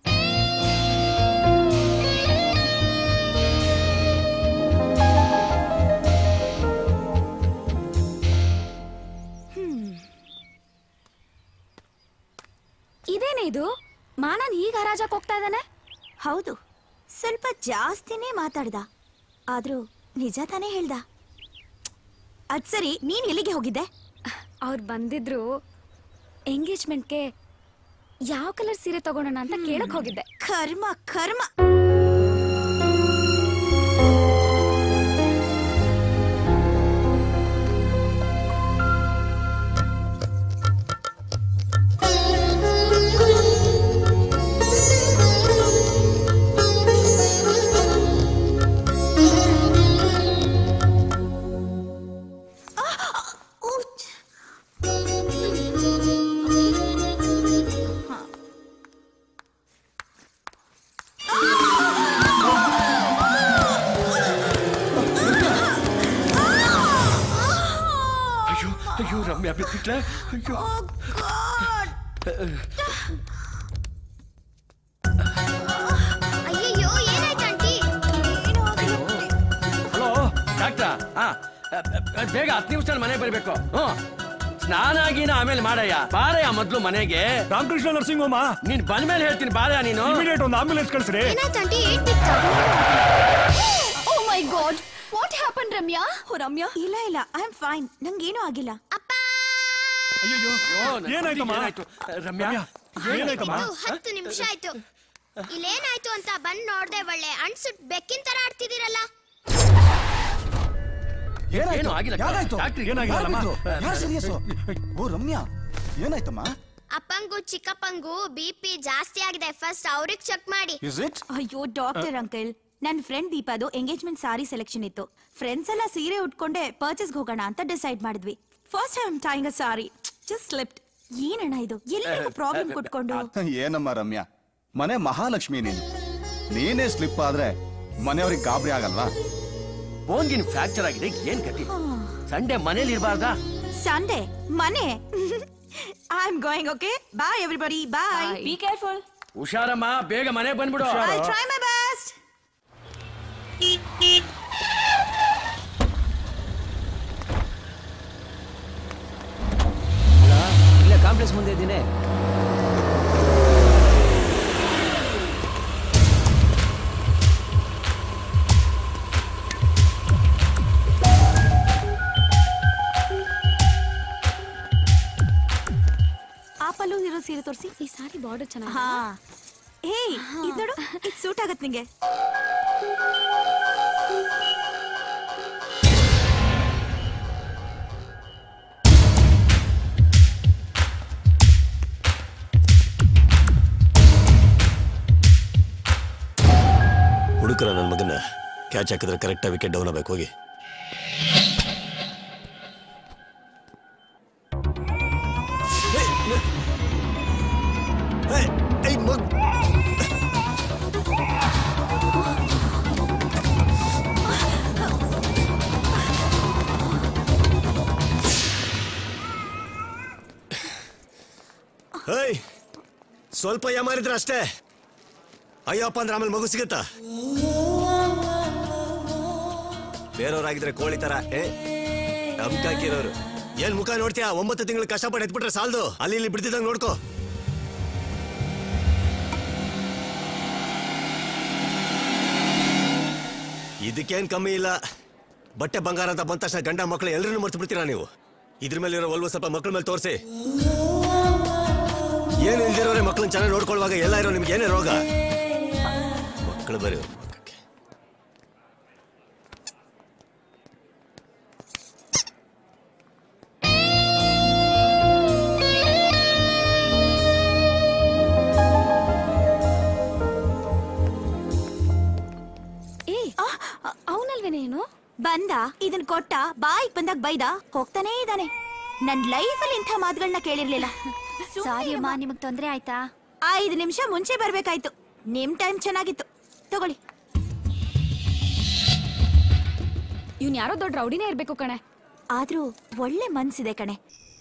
R: ಇದೇನೇ ಇದು ಮಾನನ್ ಈಗ ಹರಾಜಕ್ ಹೋಗ್ತಾ ಇದ್ದಾನೆ ಹೌದು ಸ್ವಲ್ಪ ಜಾಸ್ತಿನೇ ಮಾತಾಡ್ದ ಆದ್ರೂ ನಿಜ ತಾನೇ ಹೇಳ್ದ ಅದ್ ಸರಿ ನೀನ್ ಎಲ್ಲಿಗೆ ಹೋಗಿದ್ದೆ
Q: ಅವ್ರು ಬಂದಿದ್ರು ಎಂಗೇಜ್ಮೆಂಟ್ಗೆ ಯಾವ ಕಲರ್ ಸೀರೆ ತಗೊಳೋಣ ಅಂತ ಕೇಳಕ್ ಹೋಗಿದ್ದೆ
R: ಕರ್ಮ ಕರ್ಮ
O: ಅಯ್ಯೋ ಅಯ್ಯೋ ರಮ್ಯಾ ಬಿಟ್ಬಿಟ್ಲ ಅಯ್ಯೋ
N: ಅಯ್ಯಯ್ಯೋ ಏನಾಯ್ತು ಆಂಟಿ
O: ಹಲೋ ಡಾಕ್ಟ್ರಾ ಹಾ ಬೇಗ ಹತ್ತು ನಿಮಿಷದಲ್ಲಿ ಮನೆಗೆ ಬರಬೇಕು ಹ್ಞೂ ಸ್ನಾನ ಗೀನ ಆಮೇಲೆ ಮಾಡಯ್ಯ ಬಾರಯ್ಯ ಮೊದ್ಲು ಮನೆಗೆ
P: ರಾಮಕೃಷ್ಣ ನರ್ಸಿಂಗ್ ಹೋಮ
O: ನೀನ್ ಬಂದ್ಮೇಲೆ ಹೇಳ್ತೀನಿ ಬಾರಯ್ಯ ನೀನು
P: ಇಮಿಡಿಯೇಟ್ ಒಂದು ಆಂಬುಲೆನ್ಸ್ ಕಳಿಸ್ರಿ
N: ಏನಾಯ್ತು ಆಂಟಿ ಏಟ್ ಬಿತ್ತು
R: oh my god what happen Ramya oh Ramya ಇಲ್ಲ ಇಲ್ಲ ಐ ಆಮ್ ಫೈನ್ ನಂಗೇನೂ ಆಗಿಲ್ಲ
P: ಅಯ್ಯೋ ಏನಾಯ್ತಮ್ಮ
O: ಏನಾಯ್ತು ರಮ್ಯಾ
P: ಏನಾಯ್ತಮ್ಮ
N: ಇದು ಹತ್ತು ನಿಮಿಷ ಆಯ್ತು ಇಲ್ಲೇನಾಯ್ತು ಅಂತ ಬಂದ್ ನೋಡ್ದೆ ಒಳ್ಳೆ ಅಣ್ಸುಟ್ ಬೆಕ್ಕಿನ ತರ ಆಡ್ತಿದ್ದೀರಲ್ಲ
O: ಏನು ಆಗಿಲ್ಲ
B: ಯಾರಾಯ್ತು
O: ಡಾಕ್ಟ್ರಿಗೆ
P: ಏನಾಗಿಲ್ಲಮ್ಮ?
B: ಯಾರು ಸೀರಿಯಸ್ ಓ ರಮ್ಯಾ ಏನಾಯ್ತಮ್ಮ
N: ಅಪ್ಪಂಗೂ ಚಿಕ್ಕಪ್ಪಂಗೂ ಬಿ ಪಿ ಜಾಸ್ತಿ ಆಗಿದೆ ಫಸ್ಟ್ ಅವ್ರಿಗೆ ಚೆಕ್ ಮಾಡಿ
B: ಇಸ್ ಇಟ್
R: ಅಯ್ಯೋ ಡಾಕ್ಟರ್ ಅಂಕಲ್ ನನ್ನ ಫ್ರೆಂಡ್ ದೀಪಾದು ಎಂಗೇಜ್ಮೆಂಟ್ ಸಾರಿ ಸೆಲೆಕ್ಷನ್ ಇತ್ತು ಫ್ರೆಂಡ್ಸ್ ಎಲ್ಲ ಸೀರೆ ಉಟ್ಕೊಂಡೆ ಪರ್ಚೇಸ್ಗೆ ಹೋಗೋಣ ಅಂತ ಡಿಸೈಡ್ ಮಾಡಿದ್ವಿ ಫಸ್ಟ್ ಟೈಮ್ ಟೈಂಗ್ ಅ ಸಾರಿ ಜಸ್ಟ್ ಸ್ಲಿಪ್ಟ್ ಏನಣ್ಣ ಇದು ಎಲ್ಲಿ ಪ್ರಾಬ್ಲಮ್ ಕೊಟ್ಕೊಂಡು
B: ಏನಮ್ಮ ರಮ್ಯಾ ಮನೆ ಮಹಾಲಕ್ಷ್ಮಿ ನೀನು ನೀನೇ ಸ್ಲಿಪ್ ಆದ್ರೆ ಮನೆಯವ್ರಿಗೆ ಗಾಬರಿ ಆಗಲ್ವಾ
O: ಬೋನ್ಗಿನ್ ಫ್ರಾಕ್ಚರ್ ಆಗಿದೆ ಏನ್ ಗತಿ ಸಂಡೆ ಮನೇಲಿ ಇರಬಾರ್ದಾ
R: ಸಂಡೇ ಮನೆ I am going okay bye everybody bye
Q: be careful
O: ಹುಷಾರಮ್ಮ ಬೇಗ ಮನೆಗೆ ಬಂದ್ಬಿಡು
Q: I'll try my best.
T: ಇಲ್ಲ ಕಾಂಪ್ಲೆಕ್ಸ್ ಮುಂದೆ ಇದ್ದೀನಿ
Q: ಆ ಪಲ್ಲು ಇರೋ ಸೀರೆ ತೋರಿಸಿ ಈ ಸಾರಿ ಬಾರ್ಡರ್ ಚೆನ್ನಾಗಿ ಹಾ ಏಯ್ ಇದು ನೋಡು ಇದು ಸೂಟ್ ಆಗತ್ ನಿಂಗೆ
K: ಹುಡುಕರ ನನ್ನ ಮಗನ ಕ್ಯಾಚ್ ಹಾಕಿದ್ರೆ ಕರೆಕ್ಟಾಗಿ ವಿಕೆಟ್ ಡೌನ್ ಆಗ್ಬೇಕು ಹೋಗಿ ಹೇಯ್ ಸ್ವಲ್ಪ ಯಾಮಾರಿದ್ರೆ ಅಷ್ಟೇ ಅಯ್ಯಪ್ಪ ಅಂದ್ರೆ ಆಮೇಲೆ ಮಗು ಸಿಗುತ್ತಾ ಬೇರೆಯವ್ರಾಗಿದ್ರೆ ಕೋಳಿ ತರ ಏ ನಮ್ಕಾಕಿರೋರು ಏನ್ ಮುಖ ನೋಡ್ತೀಯಾ ಒಂಬತ್ತು ತಿಂಗಳು ಕಷ್ಟಪಟ್ಟು ಎತ್ಬಿಟ್ರೆ ಸಾಲ್ದು ಅಲ್ಲಿ ಇಲ್ಲಿ ಬಿಡ್ತಿದ್ದಂಗೆ ನೋಡ್ಕೋ ಇದಕ್ಕೇನ್ ಕಮ್ಮಿ ಇಲ್ಲ ಬಟ್ಟೆ ಬಂಗಾರ ಅಂತ ಬಂದ ತಕ್ಷಣ ಗಂಡ ಮಕ್ಕಳು ಎಲ್ಲರನ್ನೂ ಮರ್ತು ಬಿಡ್ತೀರಾ ನೀವು ಇದ್ರ ಮೇಲೆ ಇರೋ ಒಲ್ವ ಸ್ವಲ್ಪ ಮಕ್ಕಳ ಮೇಲೆ ತೋರಿಸಿ ಏನು ಇಲ್ದಿರೋರೆ ಮಕ್ಕಳನ್ನ ಚೆನ್ನಾಗಿ ನೋಡ್ಕೊಳ್ಳುವಾಗ ಎಲ್ಲ ಇರೋ ನಿಮ್ಗೆ ಏನೇ ರೋಗ ಮಕ್ಕಳು ಬರೀ
Q: ಏ ಅವನಲ್ವೇನೆ ಏನು ಬಂದ ಇದನ್ ಕೊಟ್ಟ ಬಾಯಿಗ್ ಬಂದಾಗ ಬೈದ ಹೋಗ್ತಾನೇ ಇದ್ದಾನೆ ನನ್ ಲೈಫಲ್ಲಿ ಇಂಥ ಮಾತುಗಳನ್ನ ಕೇಳಿರ್ಲಿಲ್ಲ ಸಾರಿ ಅಮ್ಮ ನಿಮಗ್ ತೊಂದ್ರೆ ಆಯ್ತಾ ಐದು ನಿಮಿಷ ಮುಂಚೆ ಬರ್ಬೇಕಾಯ್ತು ನಿಮ್ ಟೈಮ್ ಚೆನ್ನಾಗಿತ್ತು ತಗೊಳ್ಳಿ ಇವ್ನ್ ಯಾರೋ ದೊಡ್ಡ ರೌಡಿನೇ ಇರ್ಬೇಕು ಕಣೆ ಆದ್ರೂ ಒಳ್ಳೆ ಮನ್ಸಿದೆ ಕಣೆ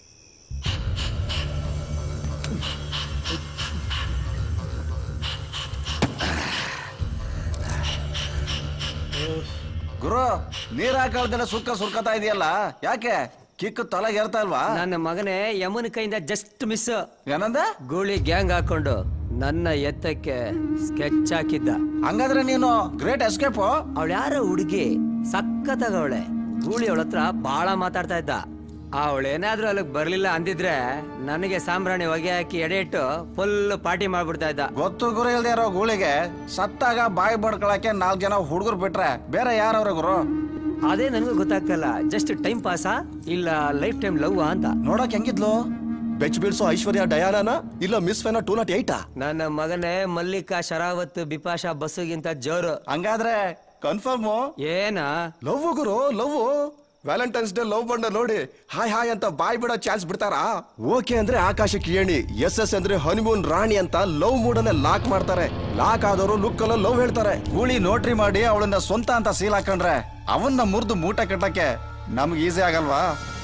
B: ಗುರು ನೀರ್ ಹಾಕಳ್ದೆಲ್ಲ ಸುಕ್ಕ ಸುರ್ಕತಾ ಇದೆಯಲ್ಲ ಯಾಕೆ ಕಿಕ್ಕು ತಲೆಗೆ ಏರ್ತಾ ಇಲ್ವಾ
T: ನನ್ನ ಮಗನೇ ಯಮುನ ಕೈಯಿಂದ ಜಸ್ಟ್ ಮಿಸ್
B: ಏನಂದ
T: ಗೂಳಿ ಗ್ಯಾಂಗ್ ಹಾಕೊಂಡು ನನ್ನ ಎತ್ತಕ್ಕೆ ಸ್ಕೆಚ್ ಹಾಕಿದ್ದ
B: ಹಂಗಾದ್ರೆ ನೀನು ಗ್ರೇಟ್ ಎಸ್ಕೇಪ್
T: ಅವಳು ಯಾರೋ ಹುಡುಗಿ ಸಖತ್ತಾಗವಳೆ ಗೂಳಿ ಅವಳ ಹತ್ರ ಬಹಳ ಮಾತಾಡ್ತಾ ಇದ್ದ ಅವಳೇನಾದ್ರೂ ಅಲ್ಲಿಗೆ ಬರ್ಲಿಲ್ಲ ಅಂದಿದ್ರೆ ನನಗೆ ಸಾಂಬ್ರಾಣಿ ಹೊಗೆ ಹಾಕಿ ಎಡೆ ಇಟ್ಟು ಫುಲ್ ಪಾರ್ಟಿ ಮಾಡ್ಬಿಡ್ತಾ ಇದ್ದ
B: ಗೊತ್ತು ಗುರು ಇಲ್ದೇ ಇರೋ ಗೂಳಿಗೆ ಸತ್ತಾಗ ಬಾಯಿ ಬಡ್ಕೊಳಕ್ಕೆ ನಾಲ್ಕು ಜನ ಹುಡುಗರು ಬಿಟ್ರೆ ಬೇರೆ ಯಾರವ್ರ ಗುರು
T: ಅದೇ ನನಗೂ ಗೊತ್ತಾಗ್ತಲ್ಲ ಜಸ್ಟ್ ಟೈಮ್ ಪಾಸಾ ಇಲ್ಲ ಲೈಫ್ ಟೈಮ್ ಲವ್ ಅಂತ
D: ನೋಡಕ್ ಹೆಂಗಿದ್ಲು ಬೆಚ್ ಬೀಳ್ಸೋ ಐಶ್ವರ್ಯ ಡಯಾನಾನ ಇಲ್ಲ ಮಿಸ್ ಫೆನ ಟೂ ನಾಟ್ ಏಯ್ಟಾ
T: ನನ್ನ ಮಗನೇ ಮಲ್ಲಿಕಾ ಶರಾವತ್ ಬಿಪಾಶಾ ಬಸ್ಸುಗಿಂತ ಜೋರು
B: ಹಂಗಾದ್ರೆ ಕನ್ಫರ್ಮ್
T: ಏನ
D: ಲವ್ ಗುರು ಲವ್ ವ್ಯಾಲೆಂಟೈನ್ಸ್ ಡೇ ಲವ್ ಬಂಡ ನೋಡಿ ಹಾಯ್ ಹಾಯ್ ಅಂತ ಬಾಯ್ ಬಿಡೋ ಚಾನ್ಸ್ ಬಿಡ್ತಾರಾ ಓಕೆ ಅಂದ್ರೆ ಆಕಾಶಕ್ಕೆ ಏಣಿ ಎಸ್ ಎಸ್ ಅಂದ್ರೆ ಹನಿಮೂನ್ ರಾಣಿ ಅಂತ ಲವ್ ಮೂಡನ್ನ ಲಾಕ್ ಮಾಡ್ತಾರೆ ಲಾಕ್ ಆದವರು ಲುಕ್ ಅಲ್ಲ ಲವ್ ಹೇಳ್ತಾರೆ
B: ಗೂಳಿ ನೋಟ್ರಿ ಮಾಡಿ ಅವಳನ್ನ ಸ್ವಂತ ಅಂತ ಸೀಲ್ ಹಾಕೊಂಡ್ರೆ ಅವನ್ನ ಮುರಿದು ಮೂಟೆ ಕಟ್ಟಕ್ಕೆ ನಮ್ಗೆ ಈಸಿ ಆಗಲ್ವಾ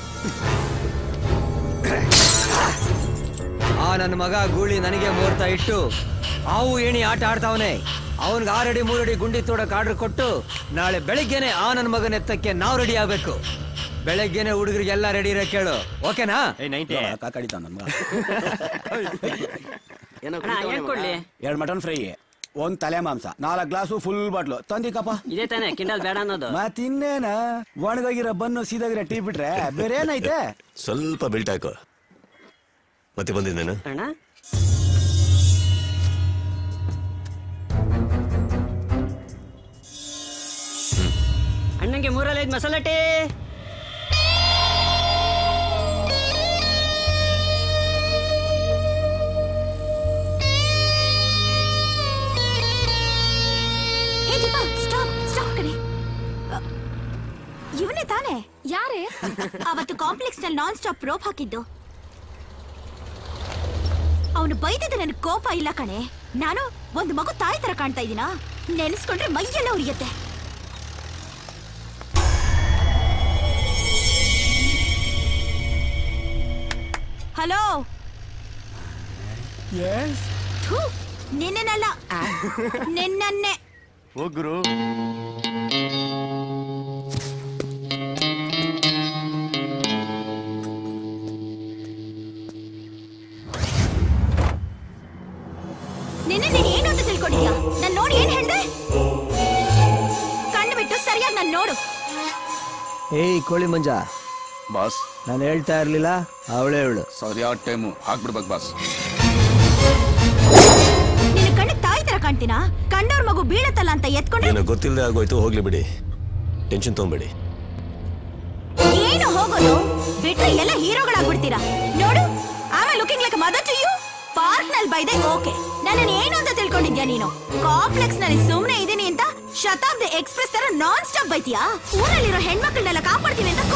T: ಆ ನನ್ನ ಮಗ ಗೂಳಿ ನನಗೆ ಮುಹೂರ್ತ ಇಟ್ಟು ಅವು ಏಣಿ ಆಟ ಆಡ್ತಾವನೆ ಅವನ್ಗೆ ಆರಡಿ ಮೂರಡಿ ಗುಂಡಿ ತೋಡಕ್ ಆರ್ಡರ್ ಕೊಟ್ಟು ನಾಳೆ ಬೆಳಿಗ್ಗೆನೆ ಆ ನನ್ನ ಮಗನ ಎತ್ತಕ್ಕೆ ನಾವು ರೆಡಿ ಆಗ್ಬೇಕು ಬೆಳಗ್ಗೆನೆ ಹುಡುಗರಿಗೆಲ್ಲ ರೆಡಿ ಇರೋ ಕೇಳು ಓಕೆನಾ
V: ಕಾಕಾಡಿತ ನನ್ ಮಗ
W: ಅಣ್ಣ, ಏನ್ ಕೊಡ್ಲಿ?
V: ಎರಡು ಮಟನ್ ಫ್ರೈ ಒಂದ್ ತಲೆ ಮಾಂಸ ನಾಲ್ಕು ಗ್ಲಾಸು ಫುಲ್ ಬಾಟ್ಲು ತಂದಿಕಪ್ಪ
W: ಇದೇ ತಾನೇ ಕಿಂಡಲ್ ಬೇಡ ಅನ್ನೋದು
V: ಮತ್ತಿನ್ನೇನ ಒಣಗೋಗಿರೋ ಬನ್ನು ಸೀದಾಗಿರೋ ಟೀ ಬಿಟ್ರೆ ಬೇರೆ ಏನೈತೆ
K: ಸ್ವಲ್ಪ ಬಿಲ್ಟ್ ಹಾಕು ಮತ್ತೆ ಬಂದಿದ್ದೇನೆ
W: ಅಣ್ಣ ಅಣ್ಣಂಗೆ ಮೂರಲ್ಲಿ ಐದು ಮಸಾಲೆ tea
Q: hey Deepa stop stop ಕಣೆ ಇವನೇ ತಾನೇ ಯಾರೇ ಅವತ್ತು ಕಾಂಪ್ಲೆಕ್ಸ್ ನಲ್ಲಿ ನಾನ್ ಸ್ಟಾಪ್ ರೋಪ್ ಹಾಕಿದ್ದು ಅವನು ಬೈದಿದ್ದು ನನಗೆ ಕೋಪ ಇಲ್ಲ ಕಣೆ ನಾನು ಒಂದು ಮಗು ತಾಯಿ ತರ ಕಾಣ್ತಾ ಇದ್ದೀನಾ ನೆನೆಸ್ಕೊಂಡ್ರೆ ಮೈಯೆಲ್ಲ ಉರಿಯತ್ತೆ ಹಲೋ ಥು,
R: ನಿನ್ನಲ್ಲ ನಿನ್ನನ್ನೇ
B: ಹೋಗ್ರು
R: ನಿನ್ನೆ ನೀನ್ ಏನು ಅಂತ ತಿಳ್ಕೊಂಡಿದ್ಯಾ ನಾನ್ ನೋಡಿ ಏನ್ ಹೇಳ್ದೆ ಕಣ್ಣು ಬಿಟ್ಟು ಸರಿಯಾಗಿ ನಾನ್ ನೋಡು
T: ಏಯ್ ಕೋಳಿ ಮಂಜ
B: ಬಾಸ್
T: ನಾನು ಹೇಳ್ತಾ ಇರ್ಲಿಲ್ಲ ಅವಳೇ ಅವಳು
B: ಸರಿಯಾದ ಟೈಮು ಹಾಕ್ಬಿಡ್ಬೇಕು ಬಾಸ್
R: ನಿನ್ನ ಕಣ್ಣು ತಾಯಿ ತರ ಕಾಣ್ತೀನಾ ಕಂಡವ್ರ ಮಗು ಬೀಳತ್ತಲ್ಲ ಅಂತ ಎತ್ಕೊಂಡ್ರೆ
K: ಏನೋ ಗೊತ್ತಿಲ್ಲದೆ ಆಗೋಯ್ತು ಹೋಗ್ಲಿ ಬಿಡಿ ಟೆನ್ಷನ್ ತೊಗೊಂಬೇಡಿ
R: ಏನು ಹೋಗೋದು ಬಿಟ್ರೆ ಎಲ್ಲ ಹೀರೋಗಳಾಗ್ಬಿಡ್ತೀರಾ ನೋಡು ಆಮೇಲೆ looking like mother to you park ನಲ್ಲಿ ಬೈದೆ ಓಕೆ ನನ್ನನ್ನು ಏನು ಅಂತ ತಿಳ್ಕೊಂಡಿದ್ಯಾ ನೀನು ಕಾಂಪ್ಲೆಕ್ಸ್ ನಲ್ಲಿ ಸುಮ್ನೆ ಇದೀನಿ ಅಂತ ಶತಾಬ್ದಿ ಎಕ್ಸ್ಪ್ರೆಸ್ ತರ ನಾನ್ ಸ್ಟಾಪ್ ಬೈತೀಯಾ ಊರಲ್ಲಿರೋ ಹೆಣ್ಮಕ್ಳನ್ನೆಲ್ಲ ಕಾಪಾಡ್ತೀನಿ ಅಂತ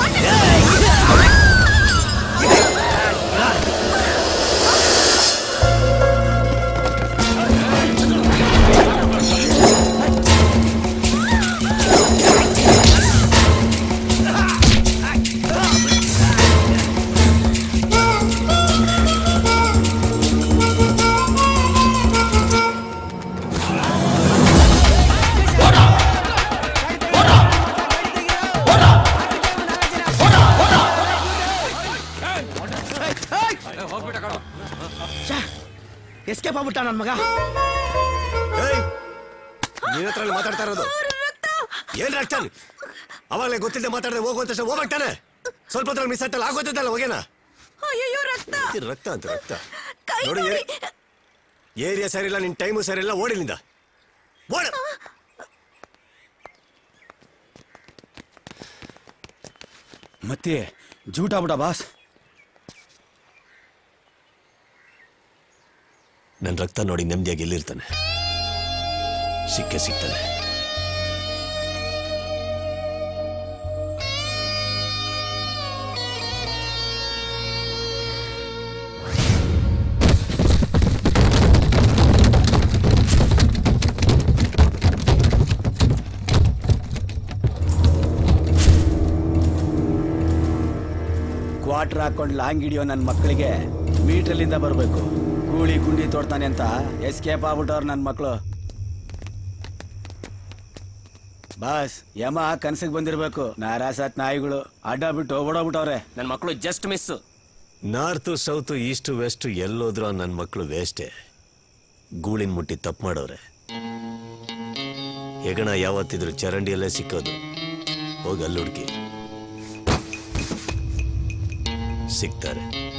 U: ಎಸ್ಕೇಪ್ ಆಗ್ಬಿಟ್ಟ ನನ್ ಮಗ
K: ನಿನ್ನ ಹತ್ರ ಮಾತಾಡ್ತಾ ಇರೋದು ಏನ್ ರಕ್ತ ಅವಾಗಲೇ ಗೊತ್ತಿಲ್ಲದೆ ಮಾತಾಡದೆ ಹೋಗುವಂತ ತಕ್ಷಣ ಹೋಗ್ಬಿಡ್ತಾನೆ ಸ್ವಲ್ಪ ಹೊತ್ತಲ್ಲಿ ಮಿಸ್ ಆಯ್ತಲ್ಲ ಆಗೋತಿದ್ದಲ್ಲ ಹೋಗೇನ
R: ಅಯ್ಯೋ ರಕ್ತ
K: ಇದು ರಕ್ತ ಅಂತ ರಕ್ತ ನೋಡಿ ಏರಿಯಾ ಸರಿ ಇಲ್ಲ ನಿನ್ ಟೈಮು ಸರಿ ಇಲ್ಲ ಓಡಿಲಿಂದ ಓಡ
V: ಮತ್ತೆ ಜೂಟ ಬಿಡ ಬಾಸ್
K: ನನ್ನ ರಕ್ತ ನೋಡಿ ನೆಮ್ಮದಿಯಾಗಿ ಎಲ್ಲಿರ್ತಾನೆ ಸಿಕ್ಕೇ ಸಿಗ್ತಾನೆ
V: ಕ್ವಾರ್ಟರ್ ಹಾಕೊಂಡು ಲಾಂಗ್ ಹಿಡಿಯೋ ನನ್ನ ಮಕ್ಕಳಿಗೆ ಮೀಟ್ರಲ್ಲಿಂದ ಬರಬೇಕು ಗೂಳಿ ಗುಂಡಿ ತೋಡ್ತಾನೆ ಅಂತ ಎಸ್ಕೇಪ್ ಆಗ್ಬಿಟ್ಟವ್ರು ನನ್ನ ಮಕ್ಕಳು ಬಾಸ್ ಯಮ ಕನ್ಸಿಗೆ ಬಂದಿರ್ಬೇಕು ನಾರಾಸತ್ ನಾಯಿಗಳು ಅಡ್ಡ ಬಿಟ್ಟು ಓಡೋಗ್ಬಿಟ್ಟವ್ರೆ
K: ನನ್ನ ಮಕ್ಕಳು just miss north south east west ಎಲ್ಲೋದ್ರು ನನ್ನ ಮಕ್ಕಳು ವೇಸ್ಟೇ ಗೂಳಿನ ಮುಟ್ಟಿ ತಪ್ಪು ಮಾಡೋರೆ ಹೆಗಣ ಯಾವತ್ತಿದ್ರು ಚರಂಡಿಯಲ್ಲೇ ಸಿಕ್ಕೋದು ಹೋಗಿ ಅಲ್ಲಿ ಹುಡುಕಿ ಸಿಗ್ತಾರೆ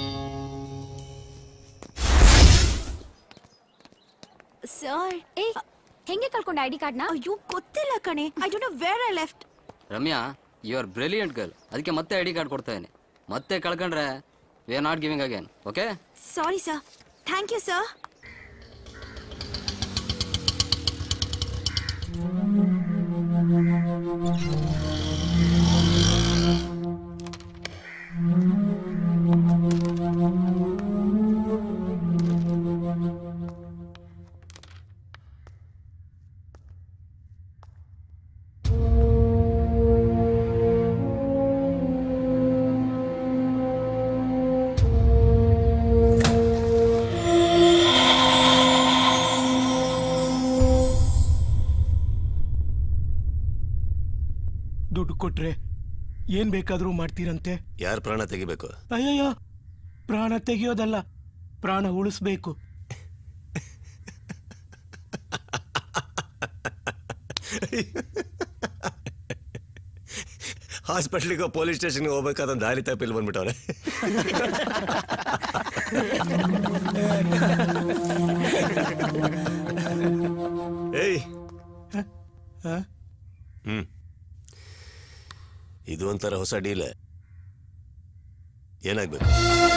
R: ಸರ್ ಏ ಹೆಂಗೆ ಕಳ್ಕೊಂಡೆ ಐಡಿ ಕಾರ್ಡ್ನ ಅಯ್ಯೋ ಗೊತ್ತಿಲ್ಲ ಕಣೆ I don't know where I left
M: Ramya you are brilliant girl ಅದಕ್ಕೆ ಮತ್ತೆ ಐ ಡಿ ಕಾರ್ಡ್ ಕೊಡ್ತಾ ಇದೀನಿ ಮತ್ತೆ ಕಳ್ಕೊಂಡ್ರೆ we are not giving again okay
R: sorry sir thank you sir
P: ದುಡ್ಡು ಕೊಟ್ರೆ ಏನ್ ಬೇಕಾದ್ರೂ ಮಾಡ್ತೀರಂತೆ
K: ಯಾರು ಪ್ರಾಣ ತೆಗಿಬೇಕು
P: ಅಯ್ಯಯ್ಯೋ ಪ್ರಾಣ ತೆಗೆಯೋದಲ್ಲ ಪ್ರಾಣ ಉಳಿಸ್ಬೇಕು
K: ಹಾಸ್ಪಿಟ್ಲಿಗೋ ಪೊಲೀಸ್ ಸ್ಟೇಷನ್ಗೆ ಹೋಗ್ಬೇಕಾದ ದಾರಿ ತಪ್ಪಿಲ್ ಬಂದ್ಬಿಟ್ಟವ್ರೆ ಏಯ್ ಹ್ಮ್ ಇದು ಒಂಥರ ಹೊಸ ಡೀಲ್ ಏನಾಗ್ಬೇಕು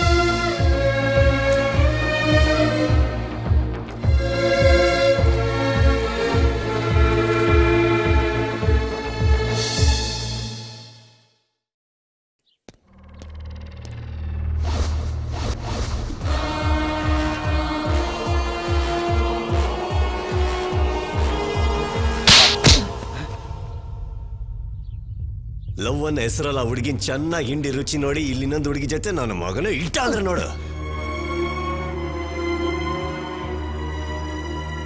K: ಲವ್ ಅನ್ನ ಹೆಸರಲ್ಲ ಹುಡುಗಿನ ಚೆನ್ನಾಗಿ ಹಿಂಡಿ ರುಚಿ ನೋಡಿ ಇಲ್ಲಿ ಇನ್ನೊಂದು ಹುಡುಗಿ ಜೊತೆ ನನ್ನ ಮಗನ ಇಟ್ಟ ಅಂದ್ರೆ ನೋಡು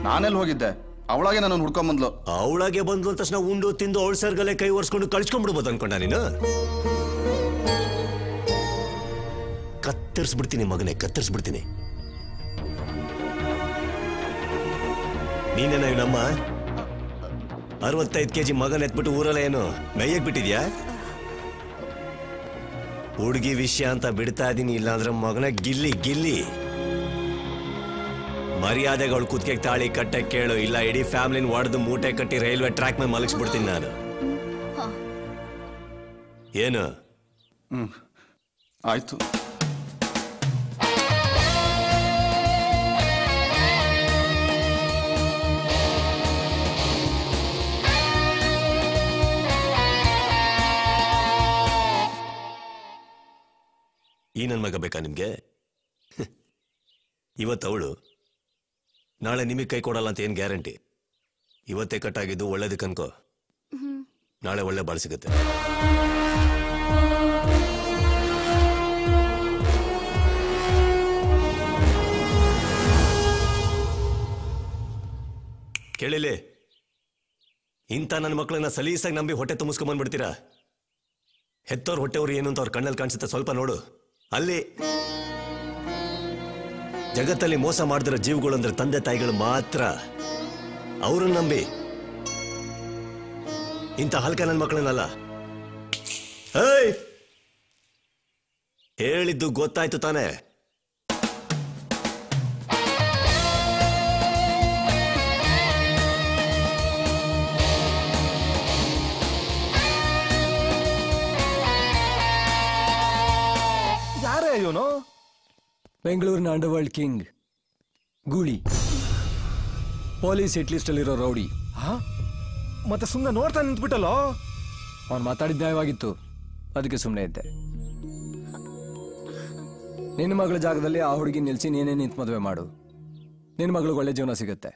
B: ನಾನೆಲ್ಲಿ ಹೋಗಿದ್ದೆ ಅವಳಾಗೆ ನನ್ನ ಹುಡ್ಕೊಂಬಂದ್ಲು
K: ಅವಳಾಗೆ ಬಂದ್ಲು ಅಂದ ತಕ್ಷಣ ಉಂಡು ತಿಂದು ಅವಳ ಸರ್ಗಲ್ಲೇ ಕೈ ಒರೆಸ್ಕೊಂಡು ಕಳ್ಸ್ಕೊಂಡ್ಬಿಡ್ಬೋದು ಅನ್ಕೊಂಡ ನೀನು ಕತ್ತರಿಸ್ಬಿಡ್ತೀನಿ ಮಗನೇ ಕತ್ತರಿಸ್ಬಿಡ್ತೀನಿ ನೀನೇನ ನಮ್ಮ ಅರವತ್ತೈದು ಕೆಜಿ ಮಗನ ಎತ್ಬಿಟ್ಟು ಊರಲ್ಲ ಏನು ಮೇಯಕ್ ಬಿಟ್ಟಿದ್ಯಾ ಹುಡುಗಿ ವಿಷಯ ಅಂತ ಬಿಡ್ತಾ ಇದೀನಿ ಇಲ್ಲಾಂದ್ರೆ ಮಗನ ಗಿಲ್ಲಿ ಗಿಲ್ಲಿ ಮರ್ಯಾದೆಗೆ ಅವಳು ಕುತ್ತಿಗೆ ತಾಳಿ ಕಟ್ಟೆ ಕೇಳು ಇಲ್ಲ ಇಡೀ ಫ್ಯಾಮಿಲಿನ ಒಡೆದು ಮೂಟೆ ಕಟ್ಟಿ ರೈಲ್ವೆ ಟ್ರ್ಯಾಕ್ ಮೇಲೆ ಮಲಗಿಸ್ಬಿಡ್ತೀನಿ ನಾನು ಏನು
B: ಹ್ಮ್ ಆಯ್ತು
K: ಈ ನನ್ನ ಮಗ ಬೇಕಾ ನಿಮ್ಗೆ ಇವತ್ತು ಅವಳು ನಾಳೆ ನಿಮಗೆ ಕೈ ಕೊಡಲ್ಲ ಅಂತ ಏನು ಗ್ಯಾರಂಟಿ ಇವತ್ತೇ ಕಟ್ಟಾಗಿದ್ದು ಒಳ್ಳೇದಕ್ಕೆ ಅನ್ಕೋ ನಾಳೆ ಒಳ್ಳೆ ಬಾಳು ಸಿಗುತ್ತೆ ಕೇಳಿಲಿ ಇಂಥ ನನ್ನ ಮಕ್ಕಳನ್ನ ಸಲೀಸಾಗಿ ನಂಬಿ ಹೊಟ್ಟೆ ತುಂಬಿಸ್ಕೊಂಬಂದ್ಬಿಡ್ತೀರಾ ಹೆತ್ತವ್ರ ಹೊಟ್ಟೆವ್ರು ಏನು ಅಂತ ಅವ್ರ ಕಣ್ಣಲ್ಲಿ ಕಾಣಿಸುತ್ತೆ ಸ್ವಲ್ಪ ನೋಡು ಅಲ್ಲಿ ಜಗತ್ತಲ್ಲಿ ಮೋಸ ಮಾಡಿದಿರೋ ಜೀವಗಳು ಅಂದ್ರೆ ತಂದೆ ತಾಯಿಗಳು ಮಾತ್ರ ಅವ್ರನ್ನ ನಂಬಿ ಇಂಥ ಹಲ್ಕ ನನ್ನ ಮಕ್ಕಳನ್ನಲ್ಲ ಏಯ್ ಹೇಳಿದ್ದು ಗೊತ್ತಾಯ್ತು ತಾನೇ
H: ಯಾರೇ ಇವನು ಬೆಂಗಳೂರಿನ underworld king Gooli police hit list ಅಲ್ಲಿರೋ ರೌಡಿ
P: ಮತ್ತೆ ಸುಮ್ಮನೆ ನೋಡ್ತಾ ನಿಂತ್ಬಿಟ್ಟಲ್ಲೋ
H: ಅವ್ನು ಮಾತಾಡಿದ ನ್ಯಾಯವಾಗಿತ್ತು ಅದಕ್ಕೆ ಸುಮ್ಮನೆ ಇದ್ದೆ ನಿನ್ನ ಮಗಳ ಜಾಗದಲ್ಲಿ ಆ ಹುಡುಗಿ ನಿಲ್ಸಿ ನೀನೇ ನಿಂತು ಮದುವೆ ಮಾಡು ನಿನ್ನ ಮಗಳಿಗೆ ಒಳ್ಳೆ ಜೀವನ ಸಿಗುತ್ತೆ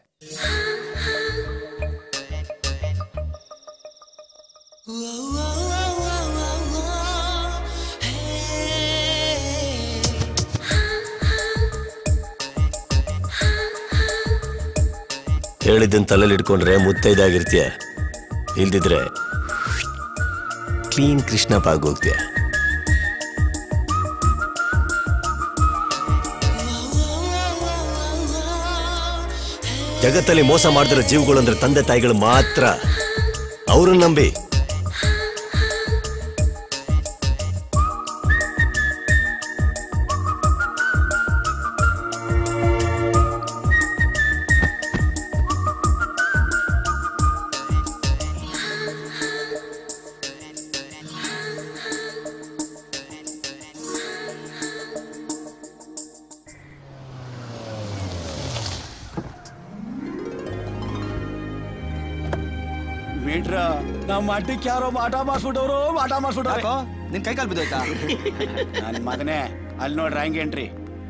K: ಹೇಳಿದ್ದನ್ನ ತಲೆಯಲ್ಲಿ ಇಟ್ಕೊಂಡ್ರೆ ಮುತ್ತೈದಾಗಿರ್ತೀಯ ಇಲ್ದಿದ್ರೆ ಕ್ಲೀನ್ ಕೃಷ್ಣಪ್ಪ ಆಗೋಗ್ತೀಯ ಜಗತ್ತಲ್ಲಿ ಮೋಸ ಮಾಡಿದಿರೋ ಜೀವಗಳು ಅಂದ್ರೆ ತಂದೆ ತಾಯಿಗಳು ಮಾತ್ರ ಅವ್ರನ್ನ ನಂಬಿ
V: ಮೀಟ್ರ ನಮ್ಮ ಅಡ್ಡಕ್ಕೆ ಯಾರೋ ಮಾಟ ಮಾಡಿಸ್ಬಿಟ್ಟವ್ರು ಮಾಟ ಮಾಡಿಸ್ಬಿಟ್ಟವ್ರು
B: ನಿನ್ ಕೈ ಕಾಲು ಬಿದ್ದೋಯ್ತಾ
V: ನನ್ನ ಮಗನೇ ಅಲ್ಲಿ ನೋಡ್ರಿ ಹಂಗೆ ಎಂಟ್ರಿ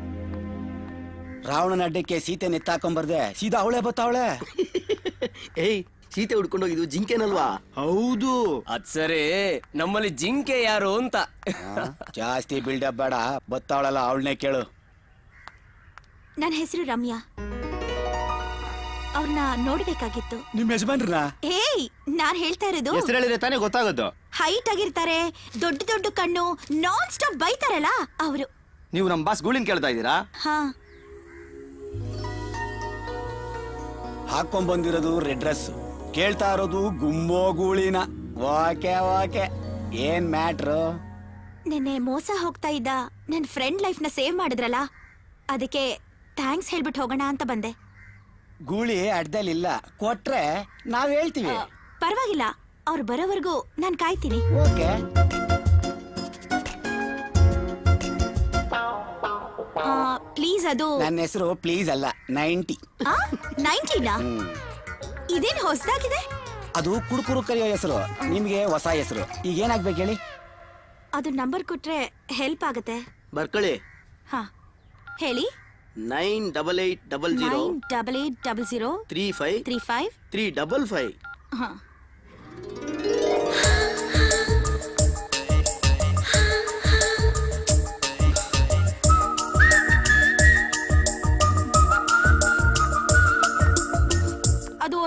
V: ರಾವಣನ ಅಡ್ಡಕ್ಕೆ ಸೀತೆ ನೆತ್ತಾಕೊಂಬರ್ದೆ ಸೀದಾ ಅವಳೆ ಬತ್ತಾವಳೆ
U: ಏಯ್ ಸೀತೆ ಹುಡ್ಕೊಂಡು ಹೋಗಿದ್ದು ಜಿಂಕೆನಲ್ವಾ
V: ಹೌದು
T: ಅದ್ ಸರಿ ನಮ್ಮಲ್ಲಿ ಜಿಂಕೆ ಯಾರು ಅಂತ
V: ಜಾಸ್ತಿ ಬಿಲ್ಡಪ್ ಬೇಡ ಬತ್ತಾವಳಲ್ಲ ಅವಳನ್ನೇ ಕೇಳು
R: ನನ್ನ ಹೆಸರು ರಮ್ಯಾ ಅವ್ರನ್ನ ನೋಡ್ಬೇಕಾಗಿತ್ತು
V: ನಿಮ್ ಯಜಮಾನ್ರನ್ನ
R: ಏಯ್ ನಾನ್ ಹೇಳ್ತಾ ಇರೋದು
V: ಹೆಸರು ಹೇಳಿದ್ರೆ ತಾನೇ ಗೊತ್ತಾಗೋದು
R: ಹೈಟ್ ಆಗಿರ್ತಾರೆ ದೊಡ್ಡ ದೊಡ್ಡ ಕಣ್ಣು ನಾನ್ ಸ್ಟಾಪ್ ಬೈತಾರಲ್ಲ ಅವರು
B: ನೀವು ನಮ್ಮ ಬಾಸ್ ಗೂಳಿನ ಕೇಳ್ತಾ ಇದ್ದೀರಾ
R: ಹಾ
V: ಹಾಕೊಂಡ್ ಬಂದಿರೋದು ರೆಡ್ ಡ್ರೆಸ್ ಕೇಳ್ತಾ ಇರೋದು ಗುಮ್ಮೋ ಗೂಳಿನ ವಾಕೆ ವಾಕೆ ಏನ್ ಮ್ಯಾಟ್ರು
R: ನಿನ್ನೆ ಮೋಸ ಹೋಗ್ತಾ ಇದ್ದ ನನ್ನ ಫ್ರೆಂಡ್ ಲೈಫ್ನ ಸೇವ್ ಮಾಡಿದ್ರಲ್ಲ ಅದಕ್ಕೆ ಥ್ಯಾಂಕ್ಸ್ ಹೇಳ್ಬಿಟ್ಟು ಹೋಗೋಣ ಅಂತ ಬಂದೆ
V: ಗೂಳಿ ಅಡ್ಡಲಿಲ್ಲ ಕೊಟ್ರೆ ನಾವ್ ಹೇಳ್ತೀವಿ
R: ಪರವಾಗಿಲ್ಲ ಅವ್ರು ಬರೋವರೆಗೂ ನಾನು ಕಾಯ್ತೀನಿ
V: ಓಕೆ
R: ಪ್ಲೀಸ್ ಅದು
V: ನನ್ನ ಹೆಸರು ಪ್ಲೀಸ್ ಅಲ್ಲ ನೈಂಟಿ
R: ನೈನ್ಟೀನಾ ಇದೇನ್ ಹೊಸದಾಗಿದೆ
V: ಅದು ಕುಡುಕುರು ಕರೆಯೋ ಹೆಸರು ನಿಮ್ಗೆ ಹೊಸ ಹೆಸರು ಈಗ ಏನಾಗ್ಬೇಕು ಹೇಳಿ
R: ಅದು ನಂಬರ್ ಕೊಟ್ರೆ ಹೆಲ್ಪ್ ಆಗುತ್ತೆ
U: ಬರ್ಕೊಳ್ಳಿ
R: ಹಾ ಹೇಳಿ
U: nine double eight double zero
R: nine double eight double zero
U: three five
R: three five
U: three double five
R: ಹಾ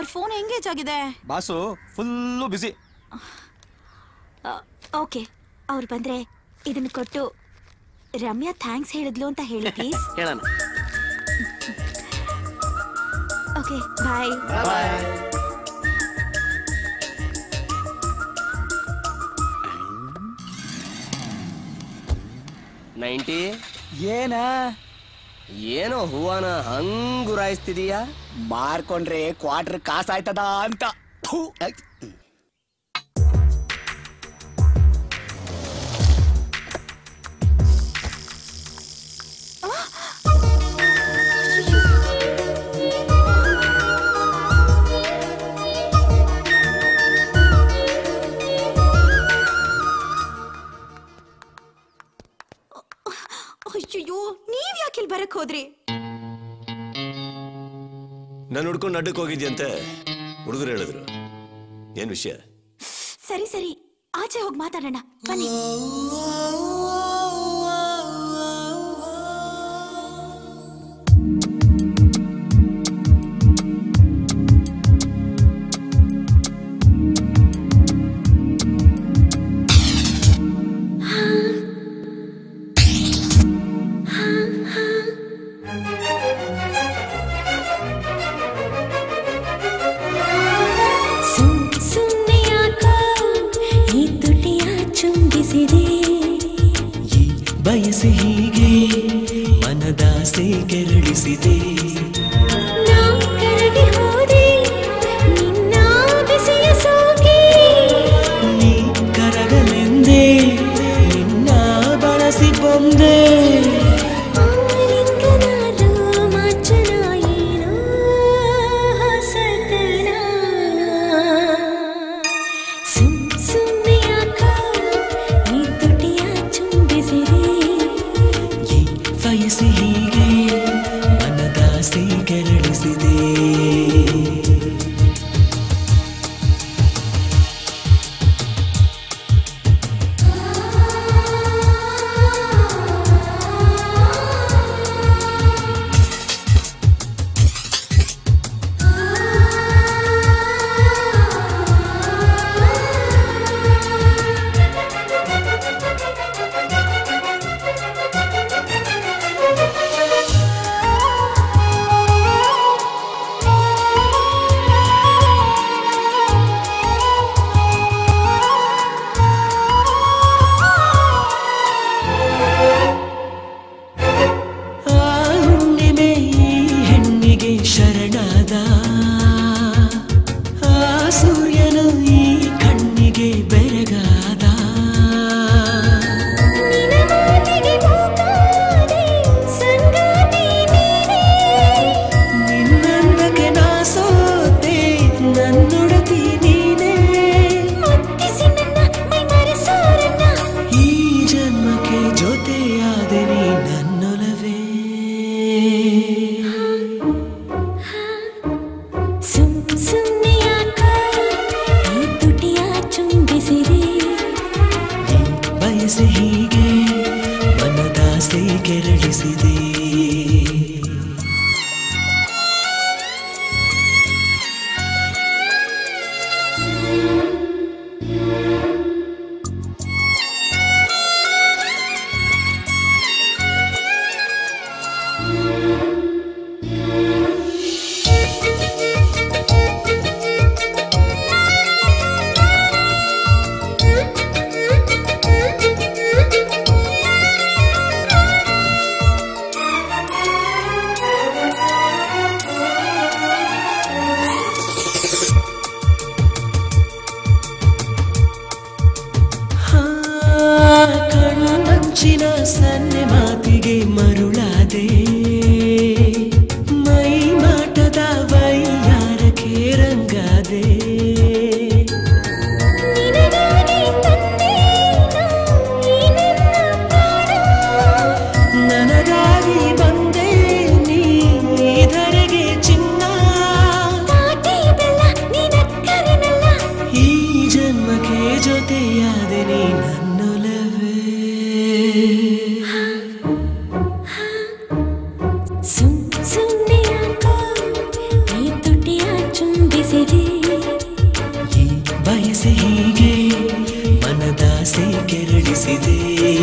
R: ಅವ್ರ ಫೋನ್ ಎಂಗೇಜ್ ಆಗಿದೆ
B: ಬಾಸು ಫುಲ್ಲು ಬಿಸಿ
R: ಓಕೆ ಅವ್ರು ಬಂದ್ರೆ ಇದನ್ನ ಕೊಟ್ಟು ರಮ್ಯಾ ಥ್ಯಾಂಕ್ಸ್ ಹೇಳಿದ್ಲು ಅಂತ ಹೇಳಿ ಪ್ಲೀಸ್
O: ಹೇಳೋಣ
R: ಓಕೆ ಬಾಯ್
U: ನೈಂಟಿ
V: ಏನ
U: ಏನೋ ಹೂವನ ಹಂಗುರಾಯಿಸ್ತಿದೀಯಾ
V: ಮಾರ್ಕೊಂಡ್ರೆ ಕ್ವಾರ್ಟರ್ ಕಾಸಾಯ್ತದ ಅಂತ ಥು, ಐ.
R: ಅಯ್ಯೋ ನೀವ್ ಯಾಕೆ ಇಲ್ಲಿ ಬರಕ್ ಹೋದ್ರಿ
K: ನಾನು ಹುಡ್ಕೊಂಡು ಅಡ್ಡಕ್ಕೆ ಹೋಗಿದ್ಯಂತೆ ಹುಡುಗರು ಹೇಳಿದ್ರು ಏನ್ ವಿಷಯ
R: ಸರಿ ಸರಿ ಆಚೆ ಹೋಗಿ ಮಾತಾಡೋಣ ಬನ್ನಿ
L: ಸುಮ್ ಸುಮ್ನೆ ಯಾಕೋ ಈ ತುಟಿಯ ಚುಂಬಿಸಿದೆ
E: ಬಯಸಿ ಹೀಗೆ ಮನದಾಸೆ ಕೆರಳಿಸಿದೆ
L: ನಾ ಕರಗಿ ಹೋದೆ ನಿನ್ನ ಬಿಸಿಯ ಸೋಗೆ
E: ನೀ ಕರಗಲೆಂದೇ ನಿನ್ನ ಬಳಸಿ ಬಂದೆ
L: ಆಲಿಂಗನ ರೋಮಾಂಚನ ಏನೋ ಹೊಸತನ ಸುಮ್ ಸುಮ್ನೆ ಯಾಕೋ ಈ ತುಟಿಯ ಚುಂಬಿಸಿದೆ
E: ಬಯಸಿ ಹೀಗೆ ಮನದಾಸೆ ಕೆರಳಿಸಿದೆ ಆ ಹುಣ್ಣಿಮೆ ಈ ಹೆಣ್ಣಿಗೆ ಶರಣಾದ ಆ ಸೂರ್ಯನು ಈ ಕಣ್ಣಿಗೆ ಬೆರಗಾದ ನಿನ್ನಂದಕ್ಕೆ ನಾ ಸೋತೆ ನನ್ನೊಡತಿ ನೀನೇ ಈ ಜನ್ಮಕ್ಕೆ ಜೊತೆಯಾದೆ ನೀ ನನ್ನೊಲವೇ
L: ಸುಮ್ ಸುಮ್ನೆ ಯಾಕೋ ಈ ತುಟಿಯ ಚುಂಬಿಸಿದೆ
E: ಬಯಸಿ ಹೀಗೆ ಮನದಾಸೆ ಕೆರಳಿಸಿದೆ ಕಣ್ಣಂಚಿನ ಸನ್ನೆ ಮಾತಿಗೆ ಮರುಳಾದೆ ಮೈ ಮಾಟದ ವೈಯಾರಕ್ಕೆ ರಂಗಾದೆ ನನಗಾಗಿ ಬಂದೆ ನೀ ಧರೆಗೆ ಚಿನ್ನ ಈ ಜನ್ಮಕ್ಕೆ ಜೊತೆಯಾದೆ ನೀ ನನ್ನೊಲವೇ ಬಯಸಿ ಹೀಗೆ ಮನದಾಸೆ ಕೆರಳಿಸಿದೆ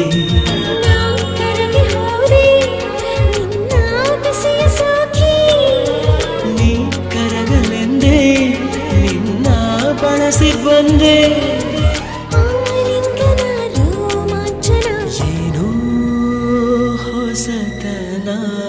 L: ಕರಗಿ ಹೋದೆ ನಿನ್ನ ಬಿಸಿಯ ಸೋಕಿ
E: ನೀ ಕರಗಲೆಂದೇ ನಿನ್ನ ಬಳಸಿ ಬಂದೆ
L: ಆಲಿಂಗನ ರೋಮಾಂಚನ
E: ಏನೋ ಹೊಸತನ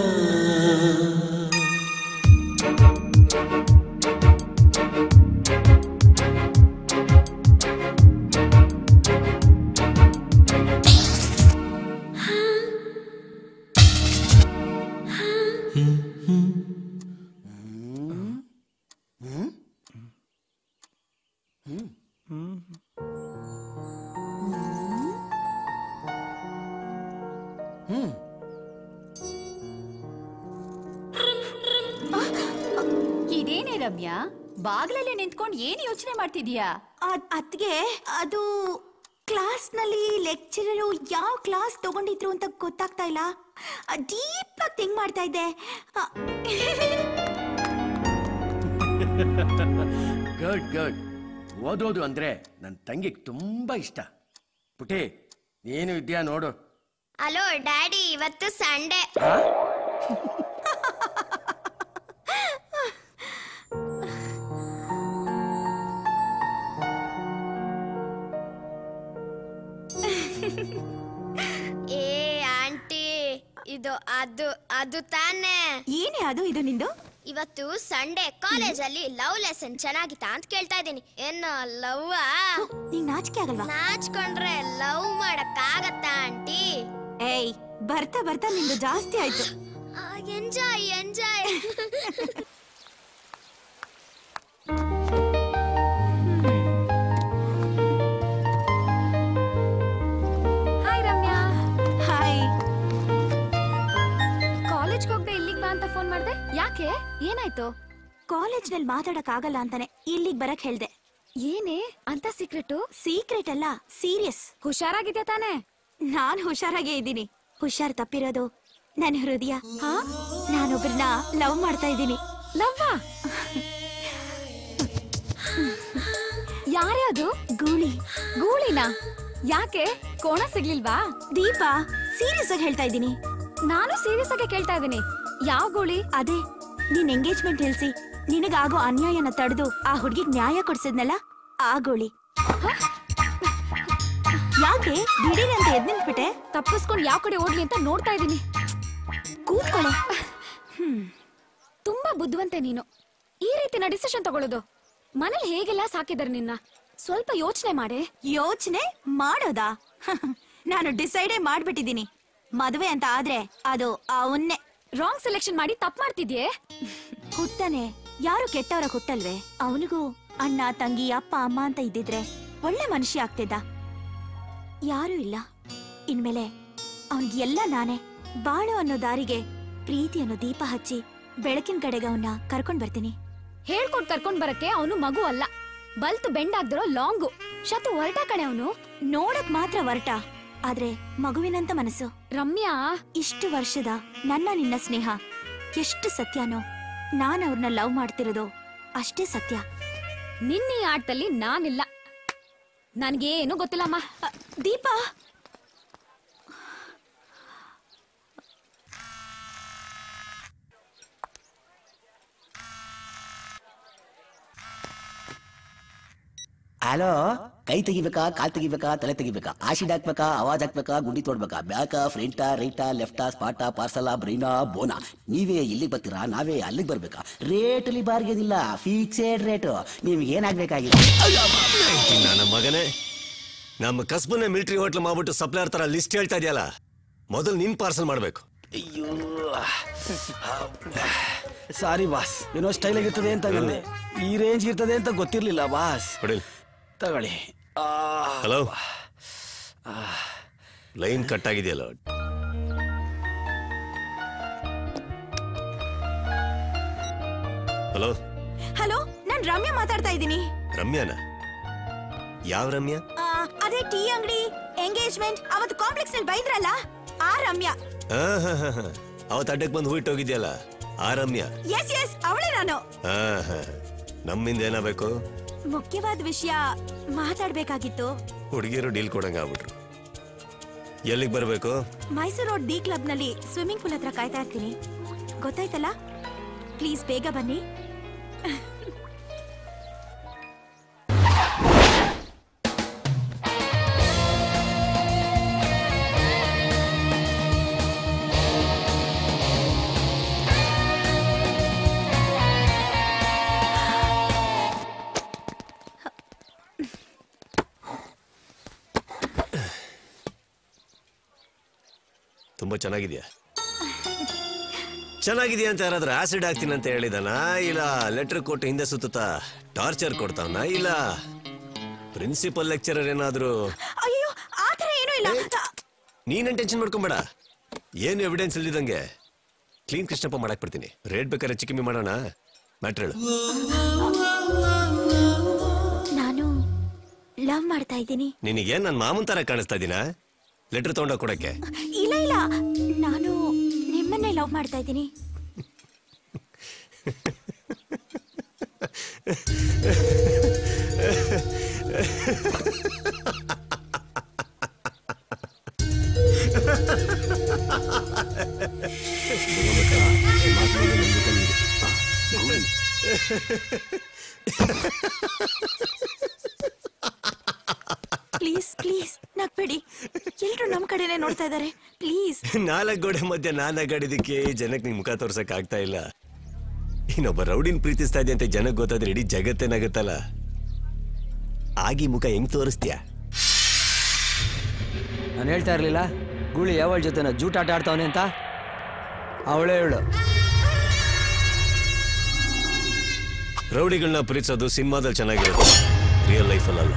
Q: ಇದೇನೇ ರಮ್ಯಾ ಬಾಗ್ಲಲ್ಲೇ ನಿಂತ್ಕೊಂಡು ಏನ್ ಯೋಚನೆ ಮಾಡ್ತಿದೀಯಾ
R: ಅದ್ಗೆ ಅದು ಕ್ಲಾಸ್ನಲ್ಲಿ ಲೆಕ್ಚರರು ಯಾವ ಕ್ಲಾಸ್ ತಗೊಂಡಿದ್ರು ಅಂತ ಗೊತ್ತಾಗ್ತಾ ಇಲ್ಲ ಡೀಪ್ ಆಗಿ ಥಿಂಕ್ ಮಾಡ್ತಾ ಇದ್ದೆ ಆ,
O: ಗುಡ್ ಗುಡ್ ಓದೋದು ಅಂದ್ರೆ ನನ್ನ ತಂಗಿಗೆ ತುಂಬಾ ಇಷ್ಟ ಪುಟಿ ನೀನು ಇದ್ಯಾ ನೋಡು
N: ಹಲೋ ಡ್ಯಾಡಿ ಇವತ್ತು ಸಂಡೇ ಏ ಆಂಟಿ ಇದು ಅದು ಅದು ತಾನೇ
R: ಏನೇ ಅದು ಇದು ನಿಂದು
N: ಇವತ್ತು ಸಂಡೇ ಕಾಲೇಜಲ್ಲಿ ಲವ್ ಲೆಸನ್ ಚೆನ್ನಾಗಿತ್ತಾ ಅಂತ ಕೇಳ್ತಾ ಇದ್ದೀನಿ ಏನು ಲವ್
R: ನೀನ್ ನಾಚಿಕೆ ಆಗಲ್ವಾ
N: ನಾಚ್ಕೊಂಡ್ರೆ ಲವ್ ಮಾಡಕ್ ಆಗತ್ತಾ ಆಂಟಿ
R: ಏಯ್ ಬರ್ತಾ ಬರ್ತಾ ನಿಂದು ಜಾಸ್ತಿ ಆಯ್ತು
N: enjoy enjoy
Q: hi Ramya
R: hi
Q: ಕಾಲೇಜ್ಗೆ ಹೋಗದೆ ಇಲ್ಲಿಗೆ ಬಾ ಅಂತ ಫೋನ್ ಮಾಡ್ದೆ ಯಾಕೆ ಏನಾಯ್ತು
R: ಕಾಲೇಜ್ನಲ್ಲಿ ಮಾತಾಡಕ್ ಆಗಲ್ಲ ಅಂತಾನೆ ಇಲ್ಲಿಗ್ ಬರಕ್ ಹೇಳ್ದೆ
Q: ಏನೇ ಅಂತ ಸೀಕ್ರೆಟು
R: ಸೀಕ್ರೆಟ್ ಅಲ್ಲ ಸೀರಿಯಸ್
Q: ಹುಷಾರಾಗಿದ್ಯಾ ತಾನೇ
R: ನಾನ್ ಹುಷಾರಾಗೇ ಇದ್ದೀನಿ ಹುಷಾರ್ ತಪ್ಪಿರೋದು ನನ್ನ ಹೃದಯ ನಾನೊಬ್ರನ್ನ ಲವ್ ಮಾಡ್ತಾ ಇದ್ದೀನಿ
Q: ಲವ್ವಾ ಯಾರೇ ಅದು
R: ಗೂಳಿ
Q: ಗೂಳಿನ ಯಾಕೆ ಕೋಣ ಸಿಗ್ಲಿಲ್ವಾ
R: ದೀಪ ಸೀರಿಯಸ್ ಆಗಿ ಹೇಳ್ತಾ ಇದ್ದೀನಿ
Q: ನಾನು ಸೀರಿಯಸ್ ಆಗಿ ಕೇಳ್ತಾ ಇದ್ದೀನಿ ಯಾವ ಗೂಳಿ
R: ಅದೇ ನಿನ್ ಎಂಗೇಜ್ಮೆಂಟ್ ನಿಲ್ಸಿ ನಿನಗಾಗೋ ಅನ್ಯಾಯನ ತಡೆದು ಆ ಹುಡ್ಗಿಗ್ ನ್ಯಾಯ ಕೊಡ್ಸಿದ್ನಲ್ಲ ಆ ಗೋಳಿ ಯಾಕೆ ದಿಢೀರ್ ಅಂತ ಎದ್ ನಿಂತ್ಬಿಟ್ಟೆ
Q: ತಪ್ಪಿಸ್ಕೊಂಡು ಯಾವ ಕಡೆ ಓಡ್ಲಿ ಅಂತ ನೋಡ್ತಾ ಇದ್ದೀನಿ
R: ಕೂತ್ಕೊಳ್ಳೆ
Q: ತುಂಬಾ ಬುದ್ಧಿವಂತೆ ನೀನು ಈ ರೀತಿನ ಡಿಸಿಷನ್ ತಗೊಳ್ಳೋದು ಮನೇಲಿ ಹೇಗೆಲ್ಲ ಸಾಕಿದಾರೆ ನಿನ್ನ ಸ್ವಲ್ಪ ಯೋಚನೆ ಮಾಡೆ
R: ಯೋಚನೆ ಮಾಡೋದಾ ನಾನು ಡಿಸೈಡೇ ಮಾಡ್ಬಿಟ್ಟಿದ್ದೀನಿ ಮದುವೆ ಅಂತ ಆದ್ರೆ ಅದು ಅವನ್ನೇ
Q: ರಾಂಗ್ ಸೆಲೆಕ್ಷನ್ ಮಾಡಿ ತಪ್ಪು ಮಾಡ್ತಿದ್ಯೆ
R: ಹುಟ್ಟಾನೆ ಯಾರು ಕೆಟ್ಟವರ ಹುಟ್ಟಲ್ವೇ ಅವನಿಗೂ ಅಣ್ಣ ತಂಗಿ ಅಪ್ಪ ಅಮ್ಮ ಅಂತ ಇದ್ದಿದ್ರೆ ಒಳ್ಳೆ ಮನುಷ್ಯ ಆಗ್ತಿದ್ದ ಯಾರೂ ಇಲ್ಲ ಇನ್ಮೇಲೆ ಅವನ್ಗೆ ಎಲ್ಲ ನಾನೇ ಬಾಳು ಅನ್ನೋ ದಾರಿಗೆ ಪ್ರೀತಿ ಅನ್ನೋ ದೀಪ ಹಚ್ಚಿ ಬೆಳಕಿನ ಕಡೆಗೆ ಅವನ್ನ ಕರ್ಕೊಂಡ್ ಬರ್ತೀನಿ
Q: ಹೇಳ್ಕೊಟ್ ಕರ್ಕೊಂಡ್ ಬರಕ್ಕೆ ಅವನು ಮಗು ಅಲ್ಲ ಬಲ್ತು ಬೆಂಡ್ ಆಗ್ದಿರೋ ಲಾಂಗು ಶತು ಹೊರಟ ಕಣೆ ಅವನು
R: ನೋಡಕ್ ಮಾತ್ರ ವರ್ಟ ಆದ್ರೆ ಮಗುವಿನಂತ ಮನಸ್ಸು
Q: ರಮ್ಯಾ
R: ಇಷ್ಟು ವರ್ಷದ ನನ್ನ ನಿನ್ನ ಸ್ನೇಹ ಎಷ್ಟು ಸತ್ಯನೋ ನಾನ್ ಅವ್ರನ್ನ ಲವ್ ಮಾಡ್ತಿರೋದು ಅಷ್ಟೇ ಸತ್ಯ
Q: ನಿನ್ನ ಈ ಆಟದಲ್ಲಿ ನಾನಿಲ್ಲ ನನ್ಗೇನು ಗೊತ್ತಿಲ್ಲಮ್ಮ
R: ದೀಪ
C: ಹಲೋ ಕೈ ತೆಗಿಬೇಕಾ ಕಾಲ್ ತೆಗಿಬೇಕಾ ತಲೆ ತೆಗಿಬೇಕಾ ಆಸಿಡ್ ಹಾಕ್ಬೇಕಾ ಅವಾಜ್ ಹಾಕ್ಬೇಕಾ ಗುಂಡಿ ತೋಡ್ಬೇಕಾ ಬ್ಯಾಕ ಫ್ರಂಟಾ ರೈಟಾ ಲೆಫ್ಟಾ ಸ್ಪಾಟಾ ಪಾರ್ಸಲ ಬ್ರೈನಾ ಬೋನಾ ನೀವೇ ಇಲ್ಲಿಗೆ ಬರ್ತೀರಾ ನಾವೇ ಅಲ್ಲಿಗೆ ಬರ್ಬೇಕಾ ರೇಟಲ್ಲಿ ಬಾರ್ಗೇನಿಲ್ಲ ಫಿಕ್ಸೆಡ್ ರೇಟು ನಿಮ್ಗೆ ಏನಾಗ್ಬೇಕಾಗಿದೆ
K: ನನ್ನ ಮಗನೇ ನಮ್ಮ ಕಸ್ಬನ್ನ ಮಿಲಿಟರಿ ಹೋಟ್ಲ್ ಮಾಡ್ಬಿಟ್ಟು ಸಪ್ಲೈಯರ್ ತರ ಲಿಸ್ಟ್ ಹೇಳ್ತಾ ಇದೆಯಲ್ಲ ಮೊದಲು ನಿನ್ ಪಾರ್ಸಲ್ ಮಾಡ್ಬೇಕು
V: ಅಯ್ಯೋ ಸಾರಿ ಬಾಸ್ ಏನೋ ಸ್ಟೈಲ್ ಆಗಿರ್ತದೆ ಅಂತ ಅಂದೆ ಈ ರೇಂಜ್ ಇರ್ತದೆ ಅಂತ ಗೊತ್ತಿರ್ಲಿಲ್ಲ ಬಾಸ್
K: ಕೊಡಿ
V: ತಗೊಳ್ಳಿ ಆ,
K: ಹಲೋ ಲೈನ್ ಕಟ್ ಆಗಿದೆಯಲ್ಲ ಹಲೋ
R: ಹಲೋ ನಾನ್ ರಮ್ಯಾ ಮಾತಾಡ್ತಾ ಇದ್ದೀನಿ
K: ರಮ್ಯಾನ ಯಾವ ರಮ್ಯಾ
R: ಆ, ಅದೇ ಟೀ ಅಂಗಡಿ ಎಂಗೇಜ್ಮೆಂಟ್ ಅವತ್ತು ಕಾಂಪ್ಲೆಕ್ಸ್ ನಲ್ಲಿ ಬೈದ್ರಲ್ಲ ಆ ರಮ್ಯಾ
K: ಆ, ಹಾ, ಹಾ, ಹಾ. ಅವತ್ತು ಅಡ್ಡಕ್ಕೆ ಬಂದು ಹೂವಿಟ್ಟು ಹೋಗಿದ್ಯಲ್ಲ ಆ ರಮ್ಯಾ
R: ಎಸ್ ಎಸ್ ಅವಳೇ ನಾನು
K: ಆ, ಹಾ. ನಮ್ಮಿಂದ ಏನಾಗಬೇಕು
R: ಮುಖ್ಯವಾದ ವಿಷಯ ಮಾತಾಡ್ಬೇಕಾಗಿತ್ತು
K: ಹುಡುಗಿಯರು ಡೀಲ್ ಕೊಡಂಗ ಆಗ್ಬಿಟ್ರು ಎಲ್ಲಿಗೆ ಬರಬೇಕು
R: ಮೈಸೂರು ರೋಡ್ ಡಿ ಕ್ಲಬ್ ನಲ್ಲಿ ಸ್ವಿಮ್ಮಿಂಗ್ ಪೂಲ್ ಹತ್ರ ಕಾಯ್ತಾ ಇರ್ತೀನಿ ಗೊತ್ತಾಯ್ತಲ್ಲ ಪ್ಲೀಸ್ ಬೇಗ ಬನ್ನಿ
K: ತುಂಬಾ ಚೆನ್ನಾಗಿದ್ಯಾ ಚೆನ್ನಾಗಿದ್ಯಾ ಅಂತ ಯಾರಾದ್ರೂ ಆಸಿಡ್ ಹಾಕ್ತೀನಿ ಅಂತ ಹೇಳಿದಾನ ಇಲ್ಲ ಲೆಟರ್ ಕೊಟ್ಟು ಹಿಂದೆ ಸುತ್ತ ಟಾರ್ಚರ್ ಕೊಡ್ತಾವನ ಇಲ್ಲ ಪ್ರಿನ್ಸಿಪಲ್ ಲೆಕ್ಚರರ್ ಏನಾದ್ರೂ
R: ಅಯ್ಯೋ ಆತರ ಏನೂ ಇಲ್ಲ
K: ನೀನೇನ್ ಟೆನ್ಷನ್ ಮಾಡ್ಕೊಂಬೇಡ ಏನು ಎವಿಡೆನ್ಸ್ ಇಲ್ದಿದಂಗೆ ಕ್ಲೀನ್ ಕೃಷ್ಣಪ್ಪ ಮಾಡಕ್ ಬಿಡ್ತೀನಿ ರೇಟ್ ಬೇಕಾದ್ರೆ ಹೆಚ್ಚು ಕಮ್ಮಿ ಮಾಡೋಣ ಮ್ಯಾಟ್ರ್ ಹೇಳು
R: ನಾನು ಲವ್ ಮಾಡ್ತಾ ಇದ್ದೀನಿ
K: ನಿನಗೇನ್ ನನ್ನ ಮಾಮನ್ ತರ ಕಾಣಿಸ್ತಾ ಇದೀನಾ ಲೆಟರ್ ತಗೊಂಡೋಗ್ ಕೊಡಕ್ಕೆ
R: ಇಲ್ಲ ಇಲ್ಲ ನಾನು ನಿಮ್ಮನ್ನೇ ಲವ್ ಮಾಡ್ತಾ ಇದ್ದೀನಿ ಪ್ಲೀಸ್ ಪ್ಲೀಸ್ ನಗ್ಬೇಡಿ ಎಲ್ರು ನಮ್ ಕಡೆನೆ ನೋಡ್ತಾ ಇದ್ದಾರೆ ಪ್ಲೀಸ್
K: ನಾಲ್ಕು ಗೋಡೆ ಮಧ್ಯೆ ನಾನ್ ಅಗಾಡಿದಕ್ಕೆ ಜನಕ್ಕೆ ನಿನ್ ಮುಖ ತೋರ್ಸಕ್ ಆಗ್ತಾ ಇಲ್ಲ ಇನ್ನೊಬ್ಬ ರೌಡಿನ್ ಪ್ರೀತಿಸ್ತಾ ಇದೆ ಅಂತ ಜನಕ್ಕೆ ಗೊತ್ತಾದ್ರೆ ಇಡೀ ಜಗತ್ತೇ ನಗುತ್ತಲ್ಲ ಆಗಿ ಮುಖ ಹೆಂಗ್ ತೋರಿಸ್ತೀಯ
T: ನಾನು ಹೇಳ್ತಾ ಇರ್ಲಿಲ್ಲ ಗೂಳಿ ಯಾವಳ ಜೊತೆನ ಜೂಟಾಟ ಆಡ್ತಾವನೆ ಅಂತ ಅವಳೇ ಹೇಳು
K: ರೌಡಿಗಳನ್ನ ಪ್ರೀತಿಸೋದು ಸಿನಿಮಾದಲ್ಲಿ ಚೆನ್ನಾಗಿರುತ್ತೆ ರಿಯಲ್ ಲೈಫಲ್ಲಲ್ಲ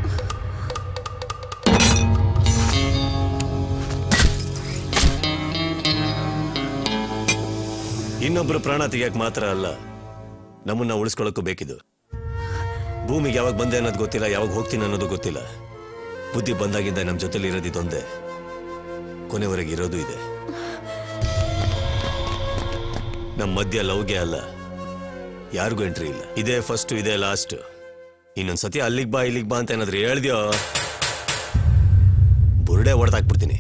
K: ಇನ್ನೊಬ್ರು ಪ್ರಾಣ ತೆಗಿಯಕ್ ಮಾತ್ರ ಅಲ್ಲ ನಮ್ಮನ್ನ ಉಳಿಸ್ಕೊಳ್ಳೋಕ್ಕೂ ಬೇಕಿದು ಭೂಮಿಗೆ ಯಾವಾಗ ಬಂದೆ ಅನ್ನೋದು ಗೊತ್ತಿಲ್ಲ ಯಾವಾಗ ಹೋಗ್ತೀನಿ ಅನ್ನೋದು ಗೊತ್ತಿಲ್ಲ ಬುದ್ಧಿ ಬಂದಾಗಿಂದ ನಮ್ಮ ಜೊತೆಲಿ ಇರೋದಿದೊಂದೇ ಕೊನೆವರೆಗೆ ಇರೋದು ಇದೆ ನಮ್ಮ ಮಧ್ಯ ಲವ್ಗೆ ಅಲ್ಲ ಯಾರಿಗೂ ಎಂಟ್ರಿ ಇಲ್ಲ ಇದೇ ಫಸ್ಟ್ ಇದೇ ಲಾಸ್ಟ್ ಇನ್ನೊಂದ್ಸತಿ ಅಲ್ಲಿಗ್ ಬಾ ಇಲ್ಲಿಗ್ ಬಾ ಅಂತ ಏನಾದ್ರು ಹೇಳ್ದ್ಯೋ ಬುರುಡೆ ಹೊಡೆದಾಕ್ಬಿಡ್ತೀನಿ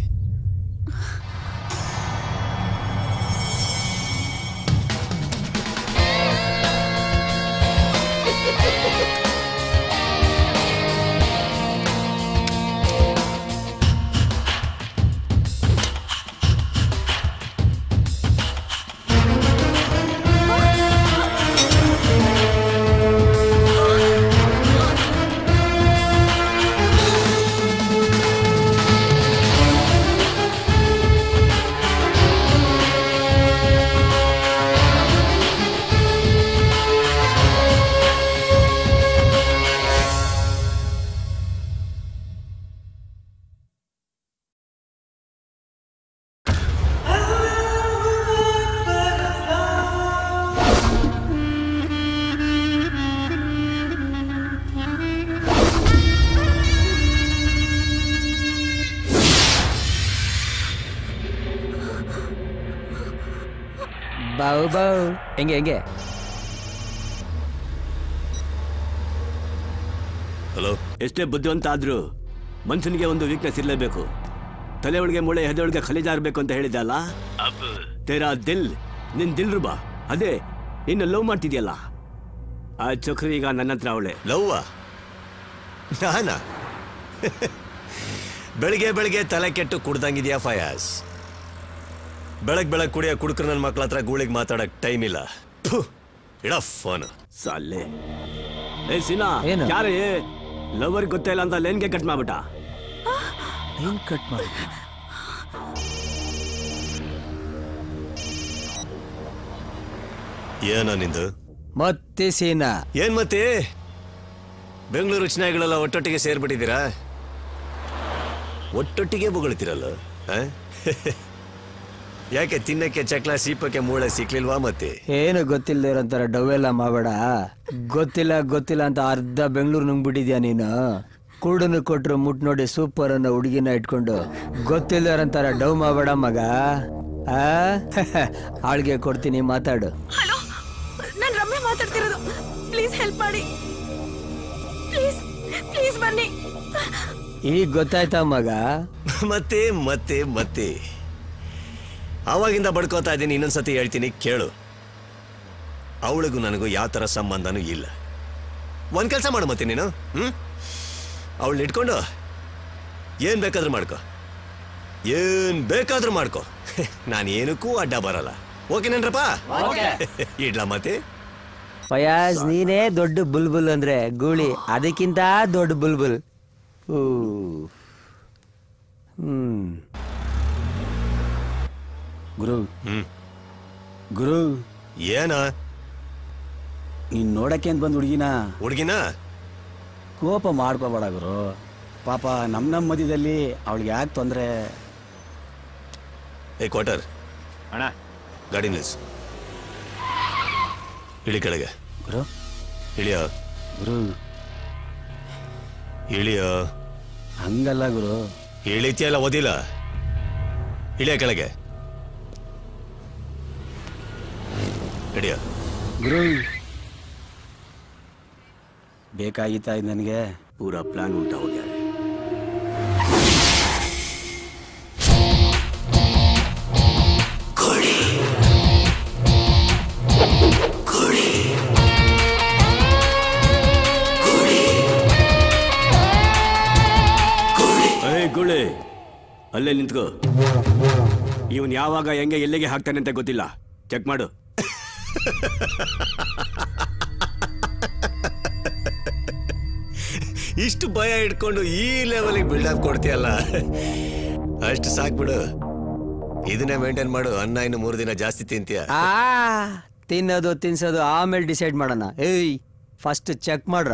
T: ಬಾವು ಬಾವು ಹೆಂಗೆ ಹೆಂಗೆ
K: ಹಲೋ
I: ಎಷ್ಟೇ ಬುದ್ಧಿವಂತ ಆದ್ರೂ ಮನುಷ್ಯನಿಗೆ ಒಂದು ವೀಕ್ನೆಸ್ ಇರಲೇಬೇಕು ತಲೆ ಒಳಗೆ ಮೂಳೆ ಹೆದೆ ಒಳಗೆ ಖಲಿಜ ಇರಬೇಕು ಅಂತ ಹೇಳಿದೆ ಅಲ್ಲ ಅಬ್ ತೇರಾ ದಿಲ್ ನಿನ್ ದಿಲ್ ರುಬಾ ಅದೇ ಇನ್ನು ಲವ್ ಮಾಡ್ತಿದ್ಯಲ್ಲ ಆ ಚಕ್ರಿ ಈಗ ನನ್ನ ಹತ್ರ ಅವಳೆ
K: ಲವ್ವ ನಾನಾ ಬೆಳಿಗ್ಗೆ ಬೆಳಿಗ್ಗೆ ತಲೆ ಕೆಟ್ಟು ಕುಡ್ದಂಗಿದ್ಯಾ ಫಯಾಸ್ ಬೆಳಗ್ ಬೆಳಗ್ ಕುಡಿಯ ಕುಡ್ಕ್ರ ನನ್ನ ಮಕ್ಳ ಹತ್ರ ಗೂಳಿಗೆ ಮಾತಾಡಕ್ ಟೈಮ್ ಇಲ್ಲ ಫು, ಇಡ ಫೋನ್
I: ಸಾಲೆ ಏ ಸಿನಾ
T: ಏನು?
I: ಯಾರೇ ಲವರ್ ಗೊತ್ತೇ ಇಲ್ಲ ಅಂತ ಲೇನ್ಗೆ ಕಟ್ ಮಾಡ್ಬಿಟ್ಟ
T: ಏನ್ ಕಟ್ ಮಾಡಿ
K: ಏನ ನಿಂದು
T: ಮತ್ತೆ ಸೀನಾ
K: ಏನ್ ಮತ್ತೆ ಬೆಂಗಳೂರು ಚಿನಾಯಿಗಳೆಲ್ಲ ಒಟ್ಟೊಟ್ಟಿಗೆ ಸೇರ್ಬಿಟ್ಟಿದ್ದೀರಾ ಒಟ್ಟೊಟ್ಟಿಗೆ ಬೊಗಳ್ತೀರಲ್ಲ ಆ? ಯಾಕೆ ತಿನ್ನಕ್ಕೆ ಚಕ್ಲ ಸೀಪಕ್ಕೆ ಮೂಳೆ ಸಿಕ್ಲಿಲ್ವಾ ಮತ್ತೆ
T: ಏನು ಗೊತ್ತಿಲ್ಲದೆ ಇರೋಂಥರ ಡವೆಲ್ಲ ಮಾಡಬೇಡ ಗೊತ್ತಿಲ್ಲ ಗೊತ್ತಿಲ್ಲ ಅಂತ ಅರ್ಧ ಬೆಂಗಳೂರು ನುಂಗ್ಬಿಟ್ಟಿದ್ಯಾ ನೀನು ಕೂಡನ್ನು ಕೊಟ್ರು ಮುಟ್ ನೋಡಿ ಸೂಪರ್ ಅನ್ನೋ ಹುಡುಗಿನ ಇಟ್ಕೊಂಡು ಗೊತ್ತಿಲ್ಲದೆ ಇರೋಂಥರ ಡವ್ ಮಾಡಬೇಡ ಮಗ ಆ ಆಳ್ಗೆ ಕೊಡ್ತೀನಿ ಮಾತಾಡು
R: ಹಲೋ ನಾನು ರಮ್ಯ ಮಾತಾಡ್ತಿರೋದು ಪ್ಲೀಸ್ ಹೆಲ್ಪ್ ಮಾಡಿ ಪ್ಲೀಸ್ ಪ್ಲೀಸ್ ಬನ್ನಿ
T: ಈಗ ಗೊತ್ತಾಯ್ತಾ ಮಗ
K: ಮತ್ತೆ ಮತ್ತೆ ಮತ್ತೆ ಅವಾಗಿಂದ ಬಡ್ಕೋತಾ ಇದ್ದೀನಿ ಇನ್ನೊಂದ್ಸತಿ ಹೇಳ್ತೀನಿ ಕೇಳು ಅವಳಿಗೂ ನನಗೂ ಯಾವ ಥರ ಸಂಬಂಧನೂ ಇಲ್ಲ ಒಂದ್ ಕೆಲಸ ಮಾಡು ಮತ್ತೆ ನೀನು ಹ್ಮ್ ಅವಳನ್ನ ಇಟ್ಕೊಂಡು ಏನ್ ಬೇಕಾದ್ರೂ ಮಾಡ್ಕೋ ಏನ್ ಬೇಕಾದ್ರೂ ಮಾಡ್ಕೋ ನಾನು ಏನಕ್ಕೂ ಅಡ್ಡ ಬರಲ್ಲ ಓಕೆನೇನ್ರಪ್ಪ ಇಡ್ಲಾ ಮತ್ತೆ
T: ಫಯಾಜ್ ನೀನೇ ದೊಡ್ಡ ಬುಲ್ಬುಲ್ ಅಂದ್ರೆ ಗೂಳಿ ಅದಕ್ಕಿಂತ ದೊಡ್ಡ ಬುಲ್ಬುಲ್ ಊ. ಹ್ಮ್
V: ಗುರು
K: ಹ್ಮ್
V: ಗುರು
K: ಏನ
V: ನೀನ್ ನೋಡಕ್ಕೆ ಅಂತ ಬಂದ್ ಹುಡುಗಿನ
K: ಹುಡುಗಿನ
V: ಕೋಪ ಮಾಡ್ಕೋಬೇಡ ಗುರು ಪಾಪ ನಮ್ ನಮ್ ಮಧ್ಯದಲ್ಲಿ ಅವಳಿಗೆ ಯಾಕೆ ತೊಂದ್ರೆ
K: ಏ ಕ್ವಾರ್ಟರ್
V: ಅಣ್ಣ
K: ಗಾಡಿ ನಿಲ್ಸು ಇಳಿ ಕೆಳಗೆ
V: ಗುರು
K: ಇಳಿಯೋ
V: ಗುರು
K: ಇಳಿಯೋ
V: ಹಂಗಲ್ಲ ಗುರು
K: ಇಳಿತಿಯಲ್ಲ ಓದಿಲ್ಲ ಇಳಿಯ ಕೆಳಗೆ ಹಿಡಿಯೋ
V: ಗುರು ಬೇಕಾಗಿತ್ತಾ ಇದು ನನಗೆ
I: पूरा प्लान उल्टा हो गया है ಏಯ್ ಗುಳೆ ಅಲ್ಲೇ ನಿಂತ್ಕೋ ಇವನ್ ಯಾವಾಗ ಹೆಂಗೆ ಎಲ್ಲಿಗೆ ಹಾಕ್ತಾನೆ ಅಂತ ಗೊತ್ತಿಲ್ಲ ಚೆಕ್ ಮಾಡು
K: ಇಷ್ಟು ಭಯ ಇಟ್ಕೊಂಡು ಈ ಲೆವೆಲಿಗೆ ಬಿಲ್ಡಪ್ ಕೊಡ್ತೀಯಲ್ಲ ಅಷ್ಟು ಸಾಕ್ಬಿಡು ಇದನ್ನೇ ಮೇಂಟೈನ್ ಮಾಡು ಅನ್ನ ಇನ್ನು ಮೂರು ದಿನ ಜಾಸ್ತಿ ತಿಂತೀಯ
T: ಆ ತಿನ್ನೋದು ತಿನ್ಸೋದು ಆಮೇಲೆ ಡಿಸೈಡ್ ಮಾಡೋಣ ಏಯ್ ಫಸ್ಟ್ ಚೆಕ್ ಮಾಡ್ರ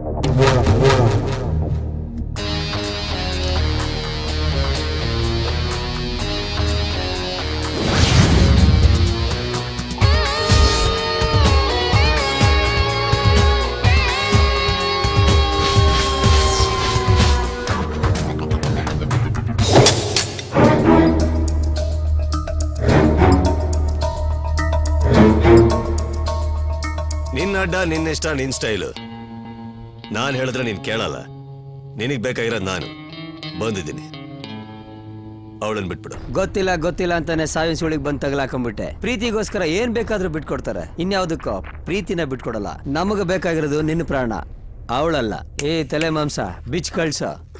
K: ನಿನ್ನ ಅಡ್ಡ ನಿನ್ನ ಇಷ್ಟ ನಿನ್ ಸ್ಟೈಲು ನಾನು ಹೇಳಿದ್ರೆ ನೀನ್ ಕೇಳಲ್ಲ ನಿನಗ್ ಬೇಕಾಗಿರೋದು ನಾನು ಬಂದಿದ್ದೀನಿ ಅವಳನ್ನ ಬಿಟ್ಬಿಡು
T: ಗೊತ್ತಿಲ್ಲ ಗೊತ್ತಿಲ್ಲ ಅಂತಾನೆ ಸಾವಿನ ಸುಳಿಗೆ ಬಂದ್ ತಗಲಾಕೊಂಡ್ಬಿಟ್ಟೆ ಪ್ರೀತಿಗೋಸ್ಕರ ಏನ್ ಬೇಕಾದ್ರೂ ಬಿಟ್ಕೊಡ್ತಾರೆ ಇನ್ಯಾವುದಕ್ಕೋ ಪ್ರೀತಿನ ಬಿಟ್ಕೊಡಲ್ಲ ನಮಗ ಬೇಕಾಗಿರೋದು ನಿನ್ನ ಪ್ರಾಣ ಅವಳಲ್ಲ ಏ ತಲೆ ಮಾಂಸ ಬಿಚ್ ಕಳ್ಸ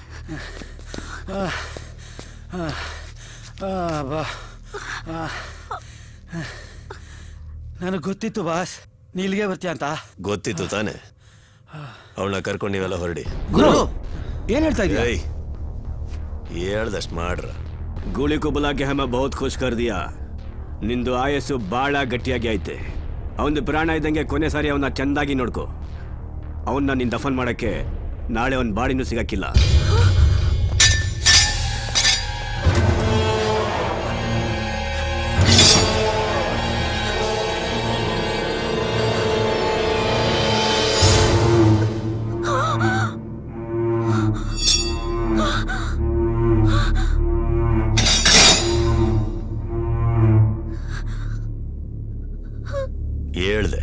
V: ನನಗೆ ಗೊತ್ತಿತ್ತು ಬಾಸ್ ನೀ ಇಲ್ಲಿಗೆ ಬರ್ತೀಯ ಅಂತ
K: ಗೊತ್ತಿತ್ತು ತಾನೆ ಅವಳನ್ನ ಕರ್ಕೊಂಡು ನೀವೆಲ್ಲ ಹೊರಡಿ
V: ಗುರು ಏನ್ ಹೇಳ್ತಾ ಇದೀಯ
K: ಏಯ್ ಹೇಳ್ದಷ್ಟು ಮಾಡ್ರ
I: गोली को बुला के हमें बहुत खुश कर दिया ನಿಂದು ಆಯಸ್ಸು ಭಾಳ ಗಟ್ಟಿಯಾಗಿ ಐತೆ ಅವನದು ಪ್ರಾಣ ಇದ್ದಂಗೆ ಕೊನೆ ಸಾರಿ ಅವನ್ನ ಚೆಂದಾಗಿ ನೋಡ್ಕೋ ಅವನ್ನ ನೀನ್ ದಫನ್ ಮಾಡಕ್ಕೆ ನಾಳೆ ಅವನ ಬಾಡಿನೂ ಸಿಗಕ್ಕಿಲ್ಲ
K: ಹೇಳ್ದೆ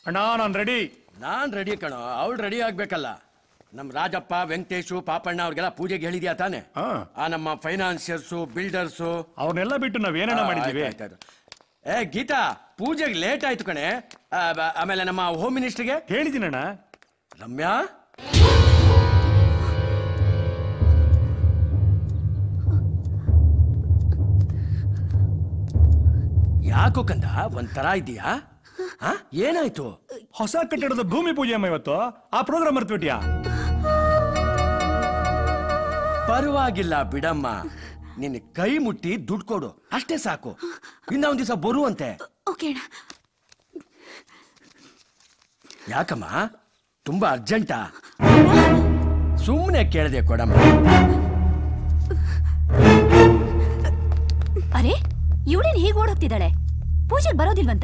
P: ಅಣ್ಣ ನಾನು ರೆಡಿ
O: ನಾನ್ ರೆಡಿ ಕಣೋ ಅವಳು ರೆಡಿ ಆಗ್ಬೇಕಲ್ಲ ನಮ್ ರಾಜಪ್ಪ ವೆಂಕಟೇಶು ಪಾಪಣ್ಣ ಅವ್ರಿಗೆಲ್ಲ ಪೂಜೆಗೆ ಹೇಳಿದ್ಯಾ ತಾನೆ ಆ ನಮ್ಮ ಫೈನಾನ್ಸಿಯರ್ಸು ಬಿಲ್ಡರ್ಸು
P: ಅವ್ರನ್ನೆಲ್ಲ ಬಿಟ್ಟು ನಾವ್ ಏನಣ್ಣ ಮಾಡಿದೀವಿ
O: ಏ ಗೀತಾ ಪೂಜೆಗೆ ಲೇಟ್ ಆಯ್ತು ಕಣೆ ಆ, ಬ- ಆಮೇಲೆ ನಮ್ಮ ಹೋಮ್ ಮಿನಿಸ್ಟರ್ಗೆ
P: ಹೇಳಿದ್ದೀನಣ್ಣ
O: ರಮ್ಯಾ ಯಾಕೋ ಕಂದ ಒಂಥರ ಇದೆಯಾ ಏನಾಯ್ತು
P: ಹೊಸ ಕಟ್ಟಡದ ಭೂಮಿ ಪೂಜೆ ಅಮ್ಮ ಇವತ್ತು ಆ ಪ್ರೋಗ್ರಾಮ್ ಮರ್ತ್ಬಿಟ್ಯಾ
O: ಪರವಾಗಿಲ್ಲ ಬಿಡಮ್ಮ ನಿನ್ನ ಕೈ ಮುಟ್ಟಿ ದುಡ್ಡು ಕೊಡು ಅಷ್ಟೇ ಸಾಕು ಇನ್ನ ಒಂದ್ ದಿವಸ ಬರುವಂತೆ
Q: ಓಕೆ
O: ಯಾಕಮ್ಮ ತುಂಬಾ ಅರ್ಜೆಂಟಾ ಸುಮ್ಮನೆ ಕೇಳದೆ ಕೊಡಮ್ಮ
Q: ಅರೆ ಇವಳೇನ್ ಹೀಗ್ ಓಡೋಗ್ತಿದ್ದಾಳೆ ಪೂಜೆಗೆ ಬರೋದಿಲ್ವಂತ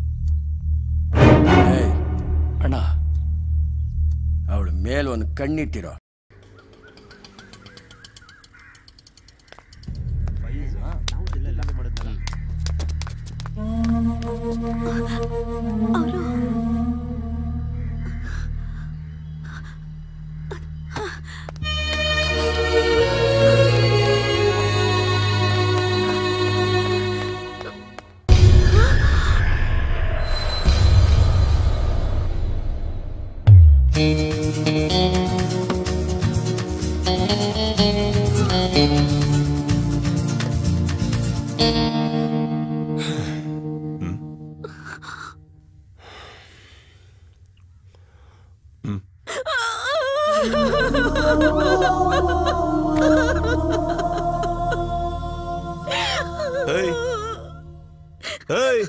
O: ಅಣ್ಣ ಅವಳ ಮೇಲೆ ಒಂದು ಕಣ್ಣಿಟ್ಟಿರೋ
K: ಏಯ್ ಏಯ್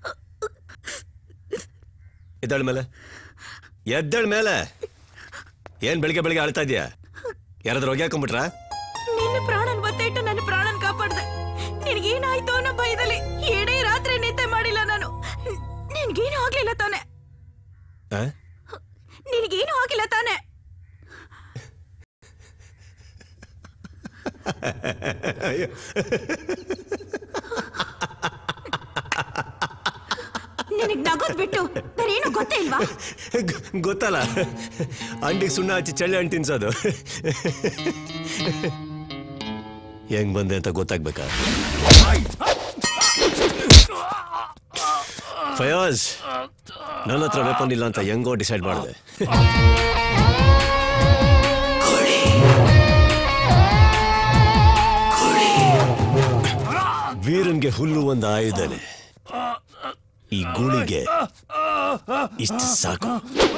K: ಎದ್ದಾಳ ಮೇಲೆ ಎದ್ದಾಳ ಮೇಲೆ ಏನ್ ಬೆಳಿಗ್ಗೆ ಬೆಳಿಗ್ಗೆ ಆಳ್ತಾ ಇದೀಯಾ ಯಾರಾದ್ರೂ ಹೊಗೆ ಹಾಕೊಂಡ್ಬಿಟ್ರಾ
A: ನಿನ್ನ ಪ್ರಾಣನ್ ಒತ್ತಿಟ್ಟು ನನ್ನ ಪ್ರಾಣನ್ ಕಾಪಾಡ್ದೆ ನಿನಗೇನಾಯ್ತು ಅನ್ನೋ ಭಯದಲ್ಲಿ ಏಡೇ ರಾತ್ರಿ ನಿದ್ದೆ ಮಾಡಿಲ್ಲ ನಾನು ನಿನ್ಗೇನು ಆಗ್ಲಿಲ್ಲ ತಾನೆ
K: ಆ?
A: ನಿನಗೇನು ಆಗಿಲ್ಲ ತಾನೆ
K: ಅಯ್ಯೋ.
A: ನಿನಗ್ ನಗೋದ್ ಬಿಟ್ಟು ಬೇರೆ ಏನು ಗೊತ್ತೇ ಇಲ್ವಾ
K: ಗೊ- ಗೊತ್ತಲ್ಲ ಅಂಡಿಗೆ ಸುಣ್ಣ ಹಚ್ಚಿ ಚಳ್ಳೆ ಹಣ್ಣು ತಿನ್ಸೋದು ಹೆಂಗ್ ಬಂದೆ ಅಂತ ಗೊತ್ತಾಗ್ಬೇಕಾ ಫಯಾಜ್ ನನ್ನ ಹತ್ರ ವೆಪನ್ ಇಲ್ಲ ಅಂತ ಹೆಂಗೋ ಡಿಸೈಡ್ ಮಾಡಿದೆ ವೀರನ್ಗೆ ಹುಲ್ಲು ಒಂದು ಆಯುಧನೆ ಈ ಗೂಳಿಗೆ ಇಷ್ಟು ಸಾಕು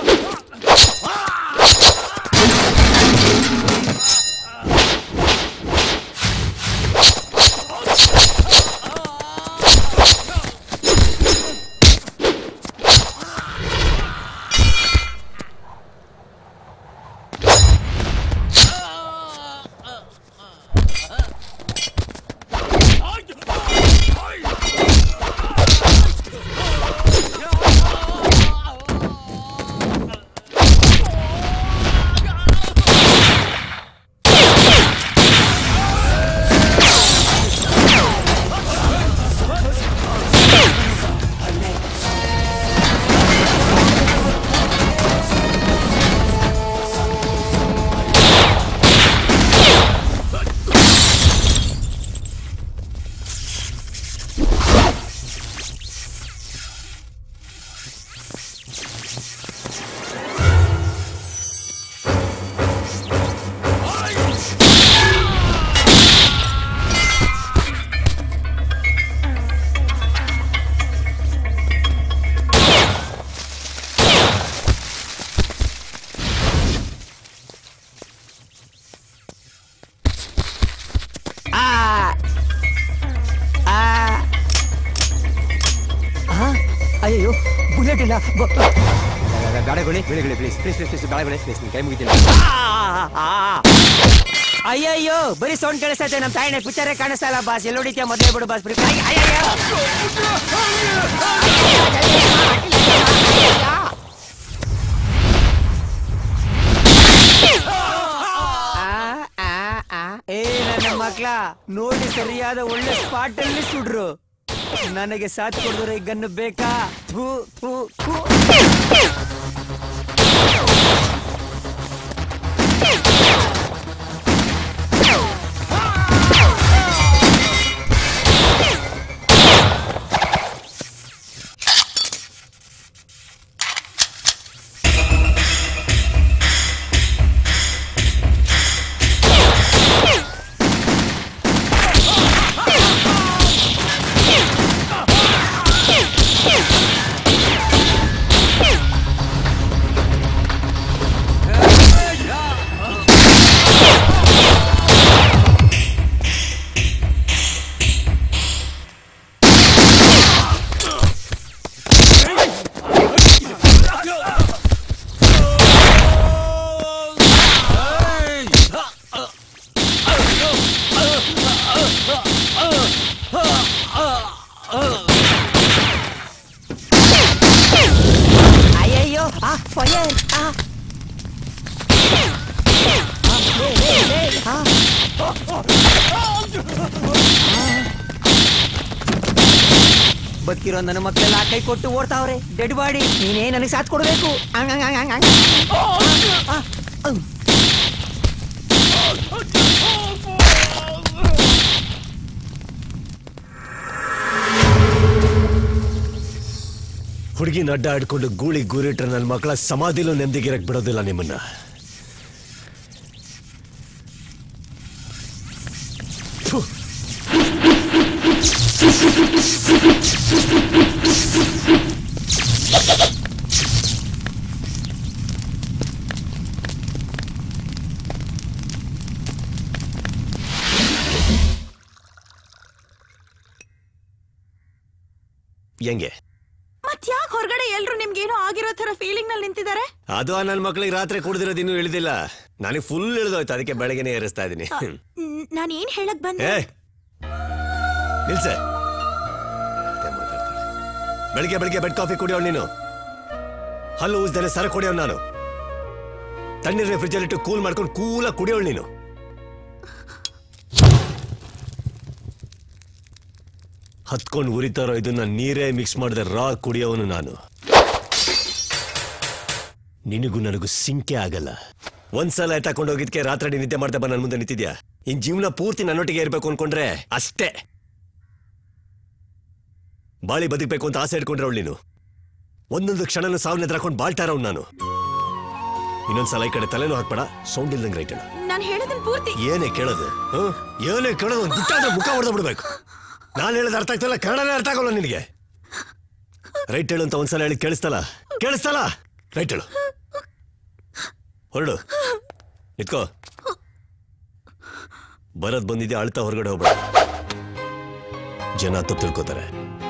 T: ಆ ಆ ಆ, ಅಯ್ಯಯ್ಯೋ ಬುಲೆಟ್ ಇಲ್ಲ ಬ- ಬೇಡ ಗುಳಿ ಬಿಳಿ ಬಿಳಿ ಪ್ಲೀಸ್ ಪ್ಲೀಸ್ ಪ್ಲೀಸ್ ಪ್ಲೀಸ್ ಬೇಡ ಬಿಳಿ ಪ್ಲೀಸ್ ಕೈ ಮುಗಿತೀನಿ ಅಯ್ಯಯ್ಯೋ ಬರೀ ಸೌಂಡ್ ಕೇಳಿಸ್ತೈತೆ ನಮ್ಮ ತಾಯಿನ ಪಿಕ್ಚರೇ ಕಾಣಿಸ್ತಾ ಇಲ್ಲ ಬಾಸ್ ಎಲ್ಲ ಹೊಡಿತೀಯ ಮೊದಲೇ ಬಿಡು ಬಾಸ್ ಬಿಡಿ ಅಯ್ಯಯ್ಯೋ ಏ ನನ್ನ ಮಕ್ಳ ನೋಡಿ ಸರಿಯಾದ ಒಳ್ಳೆ ಸ್ಪಾಟ್ ಅಲ್ಲಿ ಸುಡ್ರು ನನಗೆ ಸಾಥ್ ಕೊಡಿದ್ರೆ ಈ ಗನ್ನು ಬೇಕಾ ಥೂ ಥೂ ಥೂ
E: ಅಯ್ಯಯ್ಯೋ ಆ ಫಯರ್ ಆ
T: ಬದುಕಿರೋ ನನ್ನ ಮಕ್ಕಳೆಲ್ಲ ಕೈ ಕೊಟ್ಟು ಓಡ್ತಾವ್ರೆ ಡೆಡ್ ಬಾಡಿ ನೀನೇ ನನಗೆ ಸಾಥ್ ಕೊಡ್ಬೇಕು ಹಂಗ್ ಹಂಗ್ ಹಂಗ್ ಹಂಗ್ ಹಂಗ್. ಆ, ಆ, ಔ.
K: ಹುಡುಗಿನ ಅಡ್ಡ ಆಡ್ಕೊಂಡು ಗೂಳಿ ಗೂರಿಟ್ರೆ ನನ್ನ ಮಕ್ಕಳ ಸಮಾಧಿಲೂ ನೆಮ್ಮದಿಗಿರಕ್ ಬಿಡೋದಿಲ್ಲ ನಿಮ್ಮನ್ನ ಫು. ಹೆಂಗೆ
A: ಮತ್ ಯಾಕೆ ಹೊರಗಡೆ ಎಲ್ರು ನಿಮ್ಗೇನೋ ಆಗಿರೋ ತರ ಫೀಲಿಂಗ್ ನಲ್ಲಿ ನಿಂತಿದ್ದಾರೆ
K: ಅದು ನನ್ನ ಮಕ್ಕಳಿಗೆ ರಾತ್ರಿ ಕುಡ್ದಿರೋದು ಇನ್ನೂ ಇಳಿದಿಲ್ಲ ನನಗೆ ಫುಲ್ ಇಳಿದೋಯ್ತು ಅದಕ್ಕೆ ಬೆಳಗ್ಗೆನೆ ಏರಿಸ್ತಾ ಇದ್ದೀನಿ
A: ನಾನು ಏನ್ ಹೇಳಕ್ ಬಂದೆ
K: ಏ ನಿಲ್ಸೆ ಕತೆ ಮಾತಾಡ್ತಾಳೆ. ಬೆಳಿಗ್ಗೆ ಬೆಳಿಗ್ಗೆ ಬೆಡ್ ಕಾಫಿ ಕುಡಿಯೋಳು ನೀನು ಹಲ್ಲು ಊಸ್ದಲೆ ಸರ ಕುಡಿಯೋಳು ನಾನು ತಣ್ಣೀರ ಫ್ರಿಜ್ಜಲ್ಲಿಟ್ಟು ಕೂಲ್ ಮಾಡ್ಕೊಂಡು ಕೂಲಾಗಿ ಕುಡಿಯೋಳು ನೀನು ಹತ್ಕೊಂಡು ಉರಿತಾರೋ ಇದನ್ನ ನೀರೇ ಮಿಕ್ಸ್ ಮಾಡಿದೆ ರಾ ಕುಡಿಯೋವನು ನಾನು ನಿನಗೂ ನನಗೂ ಸಿಂಕೆ ಆಗಲ್ಲ ಒಂದ್ಸಲ ತಕೊಂಡು ಹೋಗಿದ್ಕೆ ರಾತ್ರಿ ನಿದ್ದೆ ಮಾಡ್ತಾ ಬಂದು ನನ್ನ ಮುಂದೆ ನಿಂತಿದ್ಯಾ ಇನ್ ಜೀವನ ಪೂರ್ತಿ ನನ್ನೊಟ್ಟಿಗೆ ಇರ್ಬೇಕು ಅನ್ಕೊಂಡ್ರೆ ಅಷ್ಟೇ ಬಾಳಿ ಬದುಕಬೇಕು ಅಂತ ಆಸೆ ಇಟ್ಕೊಂಡ್ರವಳು ನೀನು ಒಂದೊಂದು ಕ್ಷಣನೂ ಸಾವಿನ ಎದುರಾಕೊಂಡು ಬಾಳ್ತಾ ಇರೋಳು ನಾನು ಇನ್ನೊಂದ್ಸಲ ಈ ಕಡೆ ತಲೆನೂ ಹಾಕ್ಬೇಡ ಸೌಂಡ್ ಇಲ್ದಂಗೆ ರೈಟ್ ಹೇಳು
A: ನಾನು ಹೇಳೋದನ್ ಪೂರ್ತಿ
K: ಏನೇ ಕೇಳೋದು ಹ? ಏನೇ ಕೇಳೋದು ಒಂದು ಗುಟ್ಟಾದ್ರೆ ಮುಖ ಹೊಡೆದ ಬಿಡ್ಬೇಕು ನಾನು ಹೇಳೋದು ಅರ್ಥ ಆಗ್ತಿಲ್ಲ ಕನ್ನಡನೇ ಅರ್ಥ ಆಗೋಲ್ಲ ನಿನಗೆ ರೈಟ್ ಹೇಳು ಅಂತ ಒಂದ್ಸಲ ಹೇಳಿ ಕೇಳಿಸ್ತಲ್ಲ ಕೇಳಿಸ್ತಲ್ಲ ರೈಟ್ ಹೇಳು ಹೊರಡು ನಿತ್ಕೋ ಬರೋದ್ ಬಂದಿದ್ದೆ ಅಳ್ತಾ ಹೊರಗಡೆ ಹೋಗ್ಬೇಡ ಜನ ತಪ್ಪು ತಿಳ್ಕೊತಾರೆ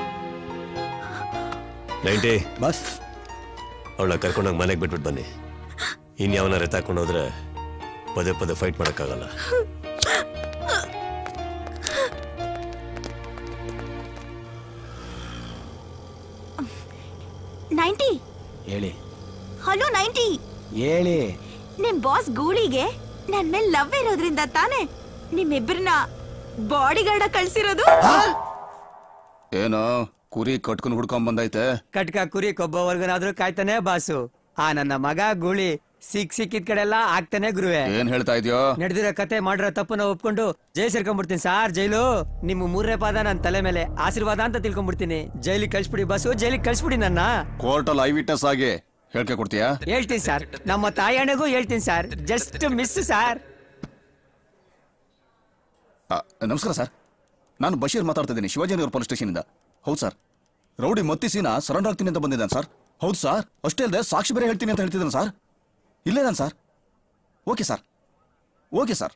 K: ನೈಂಟಿ
V: ಬಸ್
K: ಅವಳ ಕರ್ಕೊಂಡೋಗಿ ಮನೆಗೆ ಬಿಟ್ಬಿಟ್ಟು ಬನ್ನಿ ಇನ್ಯಾವನಾರ ಎತ್ತಾಕೊಂಡು ಹೋದ್ರೆ ಪದೇ ಪದೇ ಫೈಟ್ ಮಾಡೋಕ್ಕಾಗಲ್ಲ
R: ನೈಂಟಿ
V: ಹೇಳಿ
R: ಹಲೋ ನೈಂಟಿ
V: ಹೇಳಿ
R: ನಿಮ್ ಬಾಸ್ ಗೂಳಿಗೆ ನನ್ ಮೇಲೆ ಲವ್ ಇರೋದ್ರಿಂದ ತಾನೇ ನಿಮ್ಮಿಬ್ಬರನ್ನ ಬಾಡಿ ಗಾರ್ಡ ಕಳ್ಸಿರೋದು
B: ಏನೋ ಕುರಿ ಕಟ್ಕೊಂಡು ಹುಡ್ಕೊಂಡ್ ಬಂದೈತೆ
T: ಕಟ್ಕ ಕುರಿ ಕೊಬ್ಬವರ್ಗನಾದ್ರೂ ಕಾಯ್ತಾನೆ ಬಾಸು ಆ ನನ್ನ ಮಗ ಗುಳಿ ಸಿಕ್ ಸಿಕ್ಕಿದ ಕಡೆ ಎಲ್ಲ ಆಗ್ತಾನೆ ಗುರುವೆ
B: ಏನ್ ಹೇಳ್ತಾ ಇದೆಯೋ
T: ನಡೆದಿರೋ ಕತೆ ಮಾಡಿರೋ ತಪ್ಪನ್ನ ಒಪ್ಕೊಂಡು ಜೈಲ್ ಸೇರ್ಕೊಂಡ್ಬಿಡ್ತೀನಿ ಸಾರ್ ಜೈಲು ನಿಮ್ಮ ಮೂರನೇ ಪಾದ ನನ್ನ ತಲೆ ಮೇಲೆ ಆಶೀರ್ವಾದ ಅಂತ ತಿಳ್ಕೊಂಡ್ಬಿಡ್ತೀನಿ ಜೈಲಿಗೆ ಕಳ್ಸ್ಬಿಡಿ ಬಾಸು ಜೈಲಿಗೆ ಕಳ್ಸ್ಬಿಡಿ ನನ್ನ
B: ಕೋರ್ಟಲ್ಲಿ ಐ ವಿಟ್ನೆಸ್ ಆಗಿ ಹೇಳ್ಕೆ ಕೊಡ್ತೀಯಾ
T: ಹೇಳ್ತೀನಿ ಸರ್ ನಮ್ಮ ತಾಯಣ್ಣಗೂ ಹೇಳ್ತೀನಿ ಸರ್ ಜಸ್ಟ್ ಮಿಸ್ ಸರ್
B: ಆ, ನಮಸ್ಕಾರ ಸರ್ ನಾನು ಬಶೀರ್ ಮಾತಾಡ್ತಾ ಇದ್ದೀನಿ ಶಿವಾಜಿನಗರ ಪೊಲೀಸ್ ಸ್ಟೇಷನಿಂದ ಹೌದು ಸರ್ ರೌಡಿ ಮತ್ತಿಸಿನ ಸರೆಂಡರ್ ಆಗ್ತೀನಿ ಅಂತ ಬಂದಿದ್ದಾನೆ ಸರ್ ಹೌದು ಸರ್ ಅಷ್ಟೇ ಅಲ್ಲದೆ ಸಾಕ್ಷಿ ಬೇರೆ ಹೇಳ್ತೀನಿ ಅಂತ ಹೇಳ್ತಿದ್ದಾನೆ ಸರ್ ಇಲ್ಲೇದಾನೆ sir okay sir okay sir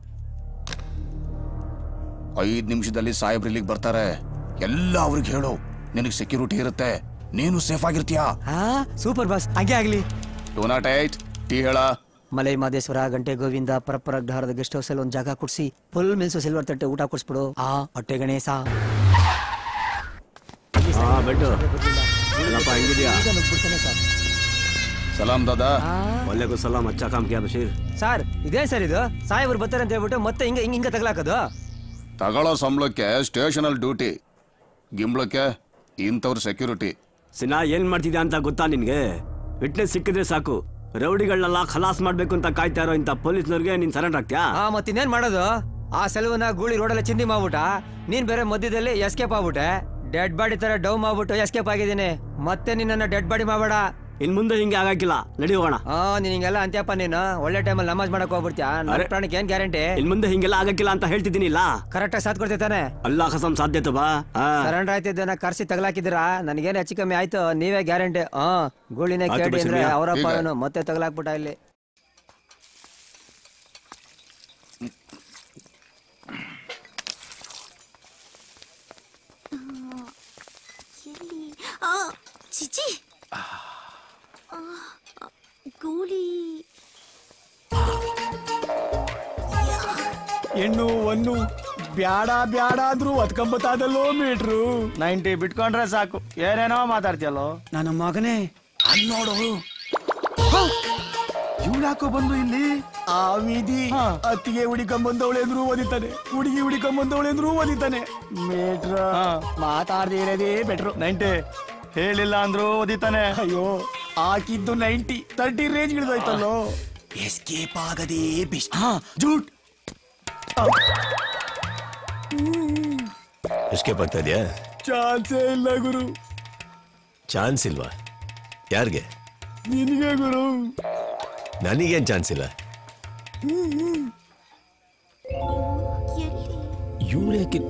B: ಐದು ನಿಮಿಷದಲ್ಲಿ ಸಾಹೇಬ್ರು ಇಲ್ಲಿಗೆ ಬರ್ತಾರೆ ಎಲ್ಲ ಅವ್ರಿಗೆ ಹೇಳು ನಿನಗೆ ಸೆಕ್ಯೂರಿಟಿ ಇರುತ್ತೆ ನೀನು ಸೇಫ್ ಆಗಿರ್ತೀಯಾ
T: ಹಾ ಸೂಪರ್ ಬಾಸ್ ಹಂಗೆ ಆಗ್ಲಿ
B: ಟೂ ನಾಟ್ ಏಟ್ ಟೀ ಹೇಳ
T: ಮಲೈ ಮಾದೇಶ್ವರ ಗಂಟೆ ಗೋವಿಂದ ಪರಪ್ಪರ ಧಾರದ ಗೆಸ್ಟ್ ಹೌಸ್ ಅಲ್ಲಿ ಒಂದ್ ಜಾಗ ಕೊಡ್ಸಿ ಫುಲ್ ಮಿಲ್ಸು ಸಿಲ್ವರ್ ತಟ್ಟೆ ಊಟ ಕೊಡ್ಸ್ಬಿಡು ಆ ಹೊಟ್ಟೆ ಗಣೇಶ
I: ಬೆಟ್ಟು ಏನಪ್ಪ ಹೆಂಗಿದ್ಯಾ
B: ಸಲಾಂ ದಾದಾ
I: ಒಳ್ಳೆಗೂ ಸಲಾಂ ಅಚ್ಚಾ ಕಾಮ್ ಕ್ಯಾ ಬಶೀರ್
T: ಸರ್ ಇದೇ ಸರ್ ಇದು ಸಾಹೇಬ್ರು ಬರ್ತಾರೆ ಅಂತ ಹೇಳ್ಬಿಟ್ಟು ಮತ್ತೆ ಹಿಂಗ ಹಿಂಗ ಹಿಂಗ ತಗಲಾಕೋದು
B: ತಗೊಳ್ಳೋ ಸಂಬಳಕ್ಕೆ ಸ್ಟೇಷನಲ್ಲಿ ಡ್ಯೂಟಿ ಗಿಂಬ್ಳಕ್ಕೆ ಇಂಥವ್ರ ಸೆಕ್ಯೂರಿಟಿ
I: ಸಿನಾ ಏನ್ ಮಾಡ್ತಿದ್ಯಾ ಅಂತ ಗೊತ್ತಾ ನಿನ್ಗೆ ವಿಟ್ನೆಸ್ ಸಿಕ್ಕಿದ್ರೆ ಸಾಕು ರೌಡಿಗಳನ್ನೆಲ್ಲ ಖಲಾಸ್ ಮಾಡ್ಬೇಕು ಅಂತ ಕಾಯ್ತಾ ಇರೋ ಇಂಥ ಪೊಲೀಸ್ನವ್ರಿಗೆ ನೀನ್ ಸರೆಂಡರ್ ಆಗ್ತ್ಯಾ
T: ಆ ಮತ್ತಿನ್ನೇನ್ ಮಾಡೋದು ಆ ಸೆಲುವನ್ನ ಗೂಳಿ ರೋಡಲ್ಲಿ ಚಿಂದಿ ಮಾಡ್ಬಿಟ್ಟ ನೀನ್ ಬೇರೆ ಮಧ್ಯದಲ್ಲಿ ಎಸ್ಕೇಪ್ ಆಗ್ಬಿಟ್ಟೆ ಡೆಡ್ ಬಾಡಿ ತರ ಡೌ ಮಾಡ್ಬಿಟ್ಟು ಎಸ್ಕೇಪ್ ಆಗಿದ್ದೀನಿ ಮತ್ತೆ ನಿನ್ನ ಡೆಡ್ ಬಾಡಿ ಮಾಡಬೇಡ
I: ಇನ್ ಮುಂದೆ ಹಿಂಗೆ ಆಗಾಕಿಲ್ಲ ನಡಿ ಹೋಗೋಣ
T: ಆ ನೀನ್ ಹಿಂಗೆಲ್ಲ ಅಂತ್ಯಪ್ಪ ನೀನು ಒಳ್ಳೆ ಟೈಮಲ್ಲಿ ನಮಾಜ್ ಮಾಡಕ್ ಹೋಗ್ಬಿಡ್ತೀಯ ನನ್ನ
I: ಅರೆ.
T: ಪ್ರಾಣಕ್ಕೆ ಏನ್ ಗ್ಯಾರಂಟಿ
I: ಇನ್ ಮುಂದೆ ಹಿಂಗೆಲ್ಲ ಆಗಕ್ಕಿಲ್ಲ ಅಂತ ಹೇಳ್ತಿದ್ದೀನಿ ಇಲ್ಲ
T: ಕರೆಕ್ಟಾಗಿ ಸಾಥ್ ಕೊಡ್ತೈತಾನೆ
I: ಅಲ್ಲಾ ಕಸಂ ಸಾಧ್ಯತೆ ಬಾ ಆ.
T: ಸರೆಂಡರ್ ಆಯ್ತಿದ್ದೇನ ಕರ್ಸಿ ತಗಲಾಕಿದಿರಾ ನನಗೇನು ಹೆಚ್ಚು ಕಮ್ಮಿ ಆಯ್ತು ನೀವೇ ಗ್ಯಾರಂಟಿ ಹಾ ಗೂಳಿನೇ
I: ಆಯ್ತು
T: ಕೇಳಿ ಅಂದ್ರೆ
I: ಬಸವಯ್ಯ.
T: ಅವರಪ್ಪ
I: ಈಗ-
T: ಅವನು ಮತ್ತೆ ತಗಲಾಕ್ಬಿಟ್ಟ ಇಲ್ಲಿ
R: ಎಲ್ಲಿ ಆ, ಚಿಚಿ ಆ, ಗೂಳಿ
V: ಹೆಣ್ಣು ಒಂದು ಬ್ಯಾಡ ಬ್ಯಾಡ ಅಂದ್ರು ಒತ್ಕೊಂಬತ್ತಾದಲ್ಲೋ ಮೀಟ್ರು ನೈಂಟಿ ಬಿಟ್ಕೊಂಡ್ರೆ ಸಾಕು ಏನೇನೋ ಮಾತಾಡ್ತೀಯಲ್ಲೋ ನನ್ನ ಮಗನೇ ಅಲ್ಲಿ ನೋಡು ಇವಳು ಯಾಕೋ ಬಂದು ಇಲ್ಲಿ ಆ ವಿಧಿ ಅತ್ತಿಗೆ ಹುಡಿಕೊಂಬಂದವಳೆ ಅಂದ್ರು ಓದಿತಾನೆ ಹುಡುಗಿ ಹುಡಿಕೊಂಬಂದವಳೆ ಅಂದ್ರು ಓದಿತಾನೆ ಮೇಟ್ರ ಮಾತಾಡ್ದೇ ಇರೋದೇ ಬೆಟ್ರು ನೈಂಟಿ ಹೇಳಿಲ್ಲ ಅಂದ್ರು ಓದಿತಾನೆ ಅಯ್ಯೋ ಹಾಕಿದ್ದು ನೈಂಟಿ ತರ್ಟಿ ರೇಂಜ್ ಹಿಡಿದೋಯ್ತಲ್ಲೋ ಎಸ್ಕೇಪ್ ಆಗದೇ ಬೆಸ್ಟ್ ಜೂಟ್
K: ಎಸ್ಕೇಪ್ ಆಗ್ತಾ ಇದೆಯಾ
V: ಚಾನ್ಸೇ ಇಲ್ಲ ಗುರು
K: ಚಾನ್ಸ್ ಇಲ್ವಾ ಯಾರಿಗೆ
V: ನಿನಗೆ ಗುರು
K: ನನಗೇನ್ ಚಾನ್ಸ್ ಇಲ್ಲ ಇವ್ರು ಯಾಕೆ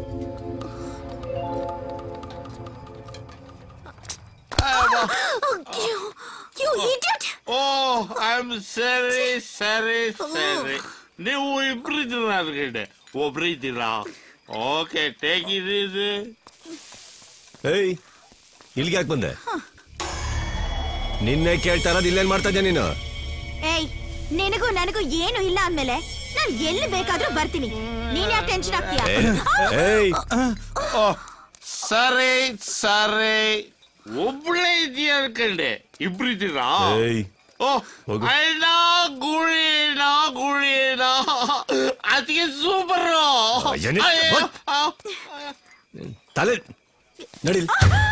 R: You idiot!
F: Oh I am ಸರಿ ಸರಿ ಸರಿ ನೀವು ಇಬ್ರಿದ್ದೀರ ನನಗಡೆ ಒಬ್ರಿದ್ದೀರಾ ಓಕೆ ಟೇಕ್ ಇಟ್ ಈಸಿ
K: ಏಯ್ ಇಲ್ಲಿಗೆ ಯಾಕೆ ಬಂದೆ ನಿನ್ನೆ ಕೇಳ್ತಾ ಇರೋದು ಇಲ್ಲೇನ್ ಮಾಡ್ತಾ ಇದ್ಯಾ ನೀನು
R: ಏಯ್ ನಿನಗೂ ನನಗೂ ಏನು ಇಲ್ಲ ಅಂದ್ಮೇಲೆ ನಾನ್ ಎಲ್ಲಿ ಬೇಕಾದ್ರೂ ಬರ್ತೀನಿ ನೀನ್ ಯಾಕೆ ಟೆನ್ಷನ್ ಆಗ್ತೀಯಾ
K: ಏಯ್
F: ಓ ಸರಿ ಸರಿ ಒಬ್ಳೇ ಇದೆಯಾ ಅನ್ಕಂಡೆ ಇಬ್ರಿದ್ದೀರಾ
K: ಏಯ್
F: ಓ
K: ಹೋಗು.
F: ಅಣ್ಣ ಗುಳಿನ ಗುಳಿನ ಅದಕ್ಕೆ ಸೂಪರ್
K: ಏನೇ? ಹೋಗ್. ತಲೆ ನಡಿಲ್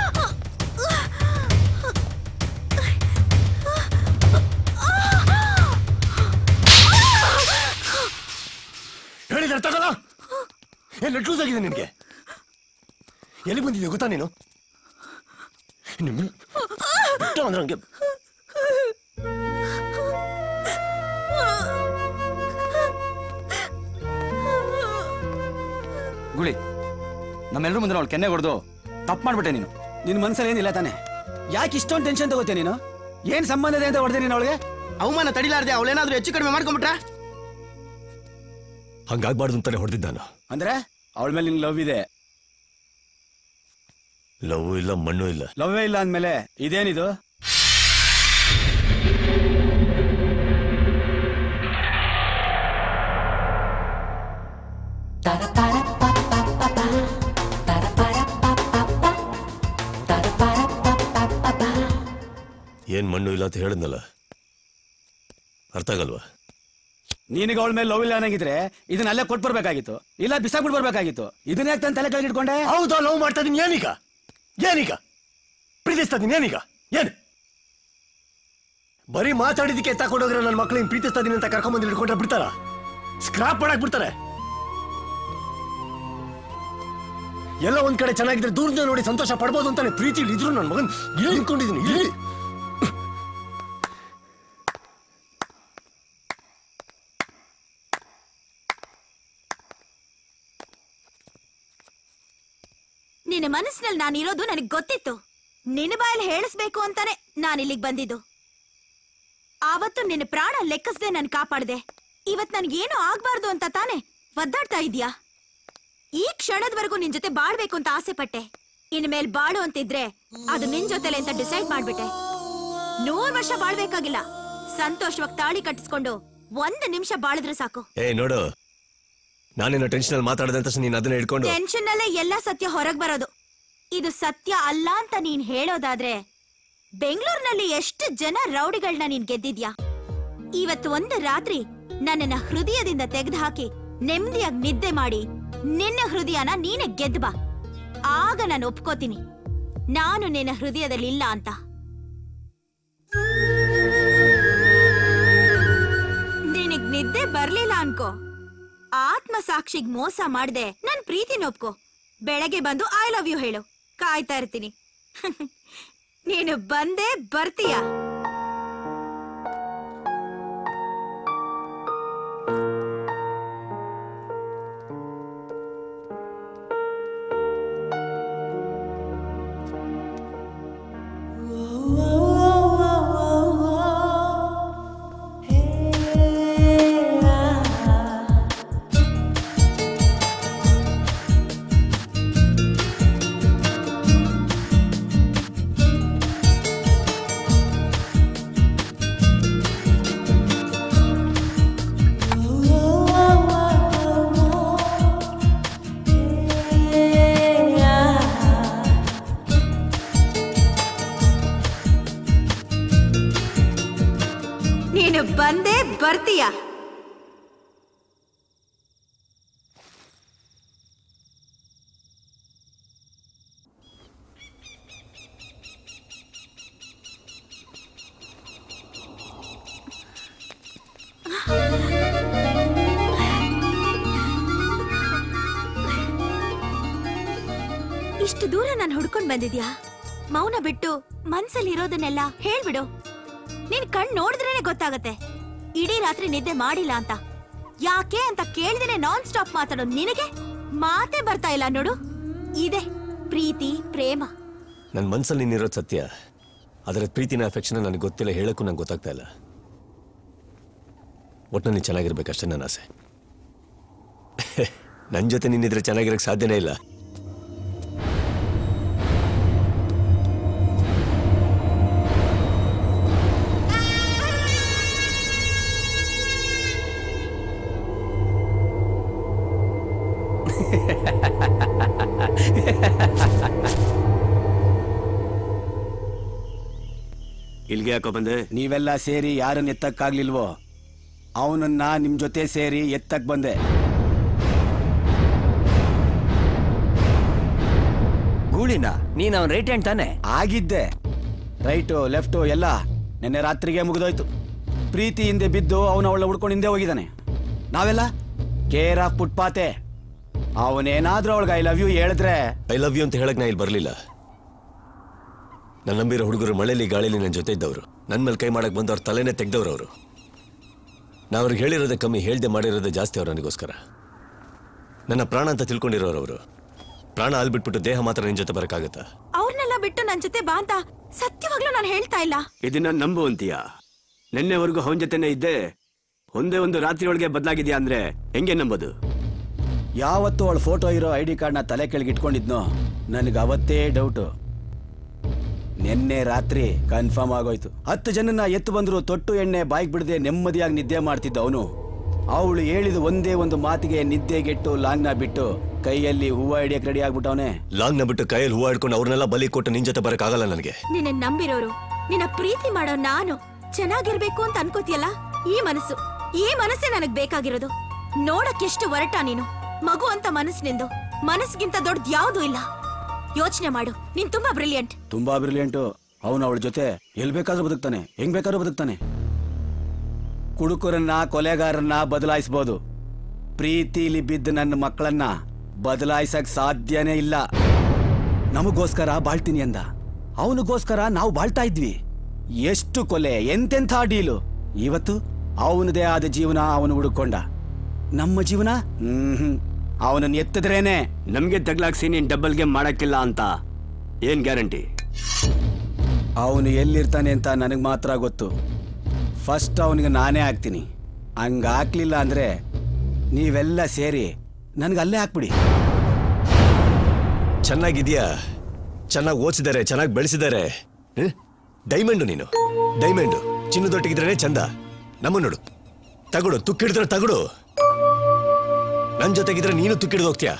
K: ಹೇಳಿದ್ರೆ ತಗೋಲ್ಲ ಏನ್ ಲೂಸ್ ಆಗಿದೆ ನಿನ್ಗೆ ಎಲ್ಲಿ ಬಂದಿದ್ಯಾ ಗೊತ್ತಾ ನೀನು ನಿಮ್ಮ ಬಿಟ್ಟು ಅಂದ್ರೆ ಹಂಗೆ
V: ಗುಳಿ ನಮ್ಮೆಲ್ಲರೂ ಮುಂದೆ ಅವಳು ಕೆನ್ನೆ ಹೊಡೆದು ತಪ್ಪು ಮಾಡ್ಬಿಟ್ಟೆ ನೀನು ನಿನ್ನ ಮನ್ಸಲ್ಲಿ ಏನಿಲ್ಲ ತಾನೆ ಯಾಕೆ ಇಷ್ಟೊಂದು ಟೆನ್ಷನ್ ತಗೋತೀಯ ನೀನು ಏನ್ ಸಂಬಂಧ ಇದೆ ಅಂತ ಹೊಡೆದೆ ನೀನು ಅವಳಿಗೆ
U: ಅವಮಾನ ತಡಿಲಾರ್ದೆ ಅವಳೇನಾದ್ರೂ ಹೆಚ್ಚು ಕಡಿಮೆ ಮಾಡ್ಕೊಂಬಿಟ್ರ
K: ಹಂಗಾಗ್ಬಾರ್ದು ಅಂತಾನೆ ಹೊಡೆದಿದ್ದ ನಾನು
V: ಅಂದ್ರೆ ಅವಳ ಮೇಲೆ ನಿನ್ ಲವ್ ಇದೆ
K: ಲವ್ ಇಲ್ಲ ಮಣ್ಣು ಇಲ್ಲ
V: ಲವ್ವೇ ಇಲ್ಲ ಅಂದ್ಮೇಲೆ ಇದೇನಿದು
K: ಏನ್ ಮಣ್ಣು ಇಲ್ಲ ಅಂತ ಹೇಳಿದ್ನಲ್ಲ ಅರ್ಥ ಆಗಲ್ವಾ
V: ನಿನಗೆ ಅವಳ ಮೇಲೆ ಲವ್ ಇಲ್ಲ ಅನ್ನಂಗಿದ್ರೆ ಇದನ್ನ ಅಲ್ಲೇ ಕೊಟ್ಟು ಬರ್ಬೇಕಾಗಿತ್ತು ಇಲ್ಲ ಬಿಸಾಕ್ಬಿಟ್ಟು ಬರ್ಬೇಕಾಗಿತ್ತು ಇದನ್ನ ಯಾಕೆ ತನ್ನ ತಲೆ ಕೆಳಗೆ ಇಟ್ಕೊಂಡೆ
K: ಹೌದಾ ಲವ್ ಮಾಡ್ತಾ ಇದೀನಿ ಏನೀಗ ಏನೀಗ ಪ್ರೀತಿಸ್ತಾ ಇದೀನಿ ಏನೀಗ ಏನ್ ಬರೀ ಮಾತಾಡಿದಕ್ಕೆ ತಗೊಂಡೋಗ್ರೆ ನನ್ನ ಮಕ್ಳಿಗೆ ಪ್ರೀತಿಸ್ತಾ ಇದೀನಿ ಅಂತ ಕರ್ಕೊಂಬಂದು ಹಿಡ್ಕೊಂಡ್ರೆ ಬಿಡ್ತಾರ ಸ್ಕ್ರಾಪ್ ಮಾಡಕ್ ಬಿಡ್ತಾರೆ ಎಲ್ಲ ಒಂದ್ ಕಡೆ ಚೆನ್ನಾಗಿದ್ರೆ ದೂರದಿಂದ ನೋಡಿ ಸಂತೋಷ ಪಡ್ಬೋದು ಅಂತಾನೆ ಪ್ರೀತಿ ಇದ್ರು ನನ್ನ ಮಗನ್ ಇಲ್ಲಿ ನಿಂತ್ಕೊಂಡಿದ್ದೀನಿ ಇಲ್ಲಿ
R: ನಿನ್ನ ಮನಸ್ಸಿನಲ್ಲಿ ನಾನಿರೋದು ನನಗೆ ಗೊತ್ತಿತ್ತು ನಿನ್ನ ಬಾಯಲ್ಲಿ ಹೇಳಿಸ್ಬೇಕು ಅಂತಾನೆ ನಾನು ಇಲ್ಲಿಗೆ ಬಂದಿದ್ದು ಆವತ್ತು ನಿನ್ನ ಪ್ರಾಣ ಲೆಕ್ಕಿಸದೆ ನನ್ ಕಾಪಾಡ್ದೆ ಇವತ್ ನನ್ಗೇನು ಆಗ್ಬಾರ್ದು ಅಂತ ತಾನೆ ಒದ್ದಾಡ್ತಾ ಇದೀಯಾ ಈ ಕ್ಷಣದವರೆಗೂ ನಿನ್ ಜೊತೆ ಬಾಳ್ಬೇಕು ಅಂತ ಆಸೆ ಪಟ್ಟೆ ಇನ್ಮೇಲ್ ಬಾಳು ಅಂತಿದ್ರೆ ಅದು ನಿನ್ ಜೊತೆಲೆ ಅಂತ ಡಿಸೈಡ್ ಮಾಡ್ಬಿಟ್ಟೆ ನೂರ್ ವರ್ಷ ಬಾಳ್ಬೇಕಾಗಿಲ್ಲ ಸಂತೋಷವಾಗಿ ತಾಳಿ ಕಟ್ಟಿಸ್ಕೊಂಡು ಒಂದ್ ನಿಮಿಷ ಬಾಳಿದ್ರೆ ಸಾಕು
K: ಏ ನೋಡು ನಾನೇನೋ ಟೆನ್ಷನ್ ಅಲ್ಲಿ ಮಾತಾಡದೆ ಅಂತ ನೀನ್ ಅದನ್ನ ಹಿಡ್ಕೊಂಡು
R: ಟೆನ್ಷನ್ ಅಲ್ಲೇ ಎಲ್ಲ ಸತ್ಯ ಹೊರಗ್ ಬರೋದು ಇದು ಸತ್ಯ ಅಲ್ಲ ಅಂತ ನೀನ್ ಹೇಳೋದಾದ್ರೆ ಬೆಂಗಳೂರಿನಲ್ಲಿ ಎಷ್ಟು ಜನ ರೌಡಿಗಳನ್ನ ನೀನ್ ಗೆದ್ದಿದ್ಯಾ ಇವತ್ತು ಒಂದು ರಾತ್ರಿ ನನ್ನನ್ನ ಹೃದಯದಿಂದ ತೆಗೆದು ಹಾಕಿ ನೆಮ್ಮದಿಯಾಗಿ ನಿದ್ದೆ ಮಾಡಿ ನಿನ್ನ ಹೃದಯನ ನೀನೆ ಗೆದ್ದು ಬಾ ಆಗ ನಾನು ಒಪ್ಕೋತೀನಿ ನಾನು ನಿನ್ನ ಹೃದಯದಲ್ಲಿ ಇಲ್ಲ ಅಂತ ನಿನಗ್ ನಿದ್ದೆ ಬರ್ಲಿಲ್ಲ ಅನ್ಕೋ ಆತ್ಮ ಸಾಕ್ಷಿಗ್ ಮೋಸ ಮಾಡ್ದೆ ನನ್ ಪ್ರೀತಿನ ಒಪ್ಕೋ ಬೆಳಗ್ಗೆ ಬಂದು ಐ ಲವ್ ಯು ಹೇಳು ಕಾಯ್ತಾ ಇರ್ತೀನಿ ನೀನು ಬಂದೇ ಬರ್ತೀಯ ನೀನು ಬಂದೇ ಬರ್ತೀಯ ಇಷ್ಟು ದೂರ ನಾನು ಹುಡ್ಕೊಂಡ್ ಬಂದಿದ್ಯಾ ಮೌನ ಬಿಟ್ಟು ಮನ್ಸಲ್ಲಿ ಇರೋದನ್ನೆಲ್ಲ ಹೇಳ್ಬಿಡು ನಿನ್ ಕಣ್ ನೋಡಿದ್ರೇನೆ ಗೊತ್ತಾಗತ್ತೆ ಇಡೀ ರಾತ್ರಿ ನಿದ್ದೆ ಮಾಡಿಲ್ಲ ಅಂತ ಯಾಕೆ ಅಂತ ಕೇಳ್ದೇನೆ ನಾನ್ ಸ್ಟಾಪ್ ಮಾತಾಡೋ ನಿನಗೆ ಮಾತೇ ಬರ್ತಾ ಇಲ್ಲ ನೋಡು ಇದೆ ಪ್ರೀತಿ ಪ್ರೇಮ
K: ನನ್ನ ಮನ್ಸಲ್ಲಿ ನೀನಿರೋದು ಸತ್ಯ ಅದರ ಪ್ರೀತಿನ ಅಫೆಕ್ಷನ್ ನನಗೆ ಗೊತ್ತಿಲ್ಲ ಹೇಳಕ್ಕೂ ನಂಗೆ ಗೊತ್ತಾಗ್ತಾ ಇಲ್ಲ ಒಟ್ಟು ನೀನು ಚೆನ್ನಾಗಿರ್ಬೇಕಷ್ಟೇ ನನ್ನ ಆಸೆ ನನ್ನ ಜೊತೆ ನೀನಿದ್ರೆ ಚೆನ್ನಾಗಿರಕ್ಕೆ ಸಾಧ್ಯನೇ ಇಲ್ಲ
I: ಇಲ್ಲಿಗೆ ಯಾಕೋ ಬಂದೆ
V: ನೀವೆಲ್ಲ ಸೇರಿ ಯಾರನ್ನ ಎತ್ತಕ್ಕಾಗ್ಲಿಲ್ವೋ ಅವನನ್ನ ನಿಮ್ ಜೊತೆ ಸೇರಿ ಎತ್ತಕ್ ಬಂದೆ
T: ಗೂಳಿನ ನೀನ್ ಅವನ್ ರೈಟ್ ಹ್ಯಾಂಡ್ ತಾನೆ
V: ಆಗಿದ್ದೆ ರೈಟು ಲೆಫ್ಟು ಎಲ್ಲ ನಿನ್ನೆ ರಾತ್ರಿಗೆ ಮುಗಿದೋಯ್ತು ಪ್ರೀತಿ ಹಿಂದೆ ಬಿದ್ದು ಅವನ ಅವಳ ಹುಡ್ಕೊಂಡು ಹಿಂದೆ ಹೋಗಿದ್ದಾನೆ ನಾವೆಲ್ಲ ಕೇರ್ ಆಫ್ ಫುಟ್ಪಾತೆ ಅವನೇನಾದ್ರೂ ಅವಳಿಗೆ ಐ ಲವ್ ಯು ಹೇಳಿದ್ರೆ
K: ಐ ಲವ್ ಯು ಅಂತ ಹೇಳಕ್ ನಾ ಇಲ್ಲಿ ಬರಲಿಲ್ಲ ನನ್ನ ನಂಬಿರೋ ಹುಡುಗರು ಮಳೆಯಲ್ಲಿ ಗಾಳಿಲಿ ನನ್ನ ಜೊತೆ ಇದ್ದವರು ನನ್ನ ಮೇಲೆ ಕೈ ಮಾಡಕ್ ಬಂದವ್ರ ತಲೆನೇ ತೆಗ್ದವ್ರು ಅವರು ನಾ ಅವ್ರಿಗೆ ಹೇಳಿರೋದೇ ಕಮ್ಮಿ ಹೇಳ್ದೆ ಮಾಡಿರೋದೇ ಜಾಸ್ತಿ ಅವ್ರು ನನಗೋಸ್ಕರ ನನ್ನ ಪ್ರಾಣ ಅಂತ ತಿಳ್ಕೊಂಡಿರೋರು ಅವರು ಪ್ರಾಣ ಅಲ್ಲಿ ಬಿಟ್ಬಿಟ್ಟು ದೇಹ ಮಾತ್ರ ನಿನ್ ಜೊತೆ ಬರಕ್ಕಾಗತ್ತಾ
R: ಅವ್ರನ್ನೆಲ್ಲ ಬಿಟ್ಟು ನನ್ ಜೊತೆ ಬಾ ಅಂತ ಸತ್ಯವಾಗ್ಲೂ ನಾನು ಹೇಳ್ತಾ ಇಲ್ಲ
I: ಇದನ್ನ ನಂಬುವಂತೀಯ ನಿನ್ನೆವರೆಗೂ ಅವನ ಜೊತೆನೇ ಇದ್ದೆ ಒಂದೇ ಒಂದು ರಾತ್ರಿ ಒಳಗೆ ಬದಲಾಗಿದ್ಯಾ ಅಂದ್ರೆ ಹೆಂಗೆ ನಂಬೋದು
V: ಯಾವತ್ತು ಅವಳ ಫೋಟೋ ಇರೋ ಐ ಡಿ ಕಾರ್ಡ್ನ ತಲೆ ಕೆಳಗೆ ಇಟ್ಕೊಂಡಿದ್ನೋ ನನಗೆ ಅವತ್ತೇ ಡೌಟು ನಿನ್ನೆ ರಾತ್ರಿ ಕನ್ಫರ್ಮ್ ಆಗೋಯ್ತು ಹತ್ತು ಜನನ ಎತ್ತು ಬಂದ್ರು ತೊಟ್ಟು ಎಣ್ಣೆ ಬಾಯ್ಗೆ ಬಿಡದೆ ನೆಮ್ಮದಿಯಾಗಿ ನಿದ್ದೆ ಮಾಡ್ತಿದ್ದ ಅವನು ಅವಳು ಹೇಳಿದ ಒಂದೇ ಒಂದು ಮಾತಿಗೆ ನಿದ್ದೆಗೆಟ್ಟು ಲಾಂಗ್ನ ಬಿಟ್ಟು ಕೈಯಲ್ಲಿ ಹೂವ ಹಿಡಿಯಕ್ ರೆಡಿ ಆಗ್ಬಿಟ್ಟವನೆ
K: ಲಾಂಗ್ನ ಬಿಟ್ಟು ಕೈಯಲ್ಲಿ ಹೂವು ಹಿಡ್ಕೊಂಡು ಅವ್ರನ್ನೆಲ್ಲ ಬಲಿ ಕೊಟ್ಟು ನಿನ್ ಜೊತೆ ಬರಕ್ಕಾಗಲ್ಲ ನನಗೆ
R: ನಿನ್ನ ನಂಬಿರೋರು ನಿನ್ನ ಪ್ರೀತಿ ಮಾಡೋ ನಾನು ಚೆನ್ನಾಗಿರ್ಬೇಕು ಅಂತ ಅನ್ಕೋತಿಯಲ್ಲ ಈ ಮನಸ್ಸು ಈ ಮನಸ್ಸೇ ನನಗ್ ಬೇಕಾಗಿರೋದು ನೋಡಕ್ ಎಷ್ಟು ಒರಟ ನೀನು ಮಗು ಅಂತ ಮನಸ್ಸು ನಿಂದು ಮನಸ್ಸಿಗಿಂತ ದೊಡ್ಡದ್ ಯಾವ್ದೂ ಇಲ್ಲ ಯೋಚನೆ ಮಾಡು ನೀನ್ ತುಂಬಾ ಬ್ರಿಲಿಯಂಟ್
V: ತುಂಬಾ ಬ್ರಿಲಿಯಂಟು ಅವನು ಅವಳ ಜೊತೆ ಎಲ್ ಬೇಕಾದ್ರೂ ಬದುಕ್ತಾನೆ ಹೆಂಗ್ ಬೇಕಾದ್ರೂ ಬದುಕ್ತಾನೆ ಕುಡುಕರನ್ನ ಕೊಲೆಗಾರನ್ನ ಬದಲಾಯಿಸ್ಬೋದು ಪ್ರೀತಿಲಿ ಬಿದ್ದ ನನ್ನ ಮಕ್ಕಳನ್ನ ಬದಲಾಯಿಸಕ್ ಸಾಧ್ಯನೇ ಇಲ್ಲ ನಮಗೋಸ್ಕರ ಬಾಳ್ತೀನಿ ಅಂದ ಅವನಿಗೋಸ್ಕರ ನಾವು ಬಾಳ್ತಾ ಇದ್ವಿ ಎಷ್ಟು ಕೊಲೆ ಎಂತೆಂಥ ಡೀಲು ಇವತ್ತು ಅವನದೇ ಆದ ಜೀವನ ಅವನು ಹುಡುಕೊಂಡ ನಮ್ಮ ಜೀವನ ಹ್ಮ್ ಅವನನ್ನ ಎತ್ತಿದ್ರೇನೆ
I: ನಮ್ಗೆ ತಗ್ಲಾಕ್ಸಿ ನೀನ್ ಡಬ್ಬಲ್ಗೆ ಮಾಡಕ್ಕಿಲ್ಲ ಅಂತ ಏನ್ ಗ್ಯಾರಂಟಿ
V: ಅವನು ಎಲ್ಲಿರ್ತಾನೆ ಅಂತ ನನಗೆ ಮಾತ್ರ ಗೊತ್ತು ಫಸ್ಟ್ ಅವನಿಗೆ ನಾನೇ ಹಾಕ್ತೀನಿ ಹಂಗ ಹಾಕ್ಲಿಲ್ಲ ಅಂದ್ರೆ ನೀವೆಲ್ಲ ಸೇರಿ ನನಗೆ ಅಲ್ಲೇ ಹಾಕ್ಬಿಡಿ
K: ಚೆನ್ನಾಗಿದ್ಯಾ ಚೆನ್ನಾಗಿ ಓದಿಸಿದ್ದಾರೆ ಚೆನ್ನಾಗಿ ಬೆಳೆಸಿದ್ದಾರೆ ಡೈಮಂಡು ನೀನು ಡೈಮಂಡು ಚಿನ್ನದೊಟ್ಟಿಗಿದ್ರೆ ಚಂದ ನಮ್ಮ ನೋಡು ತಗೊಡು ತುಕ್ಕಿಡಿದ್ರೆ ತಗೊಡು ನನ್ನ ಜೊತೆಗಿದ್ರೆ ನೀನು ತುಕ್ಕಿಡ್ದು ಹೋಗ್ತೀಯಾ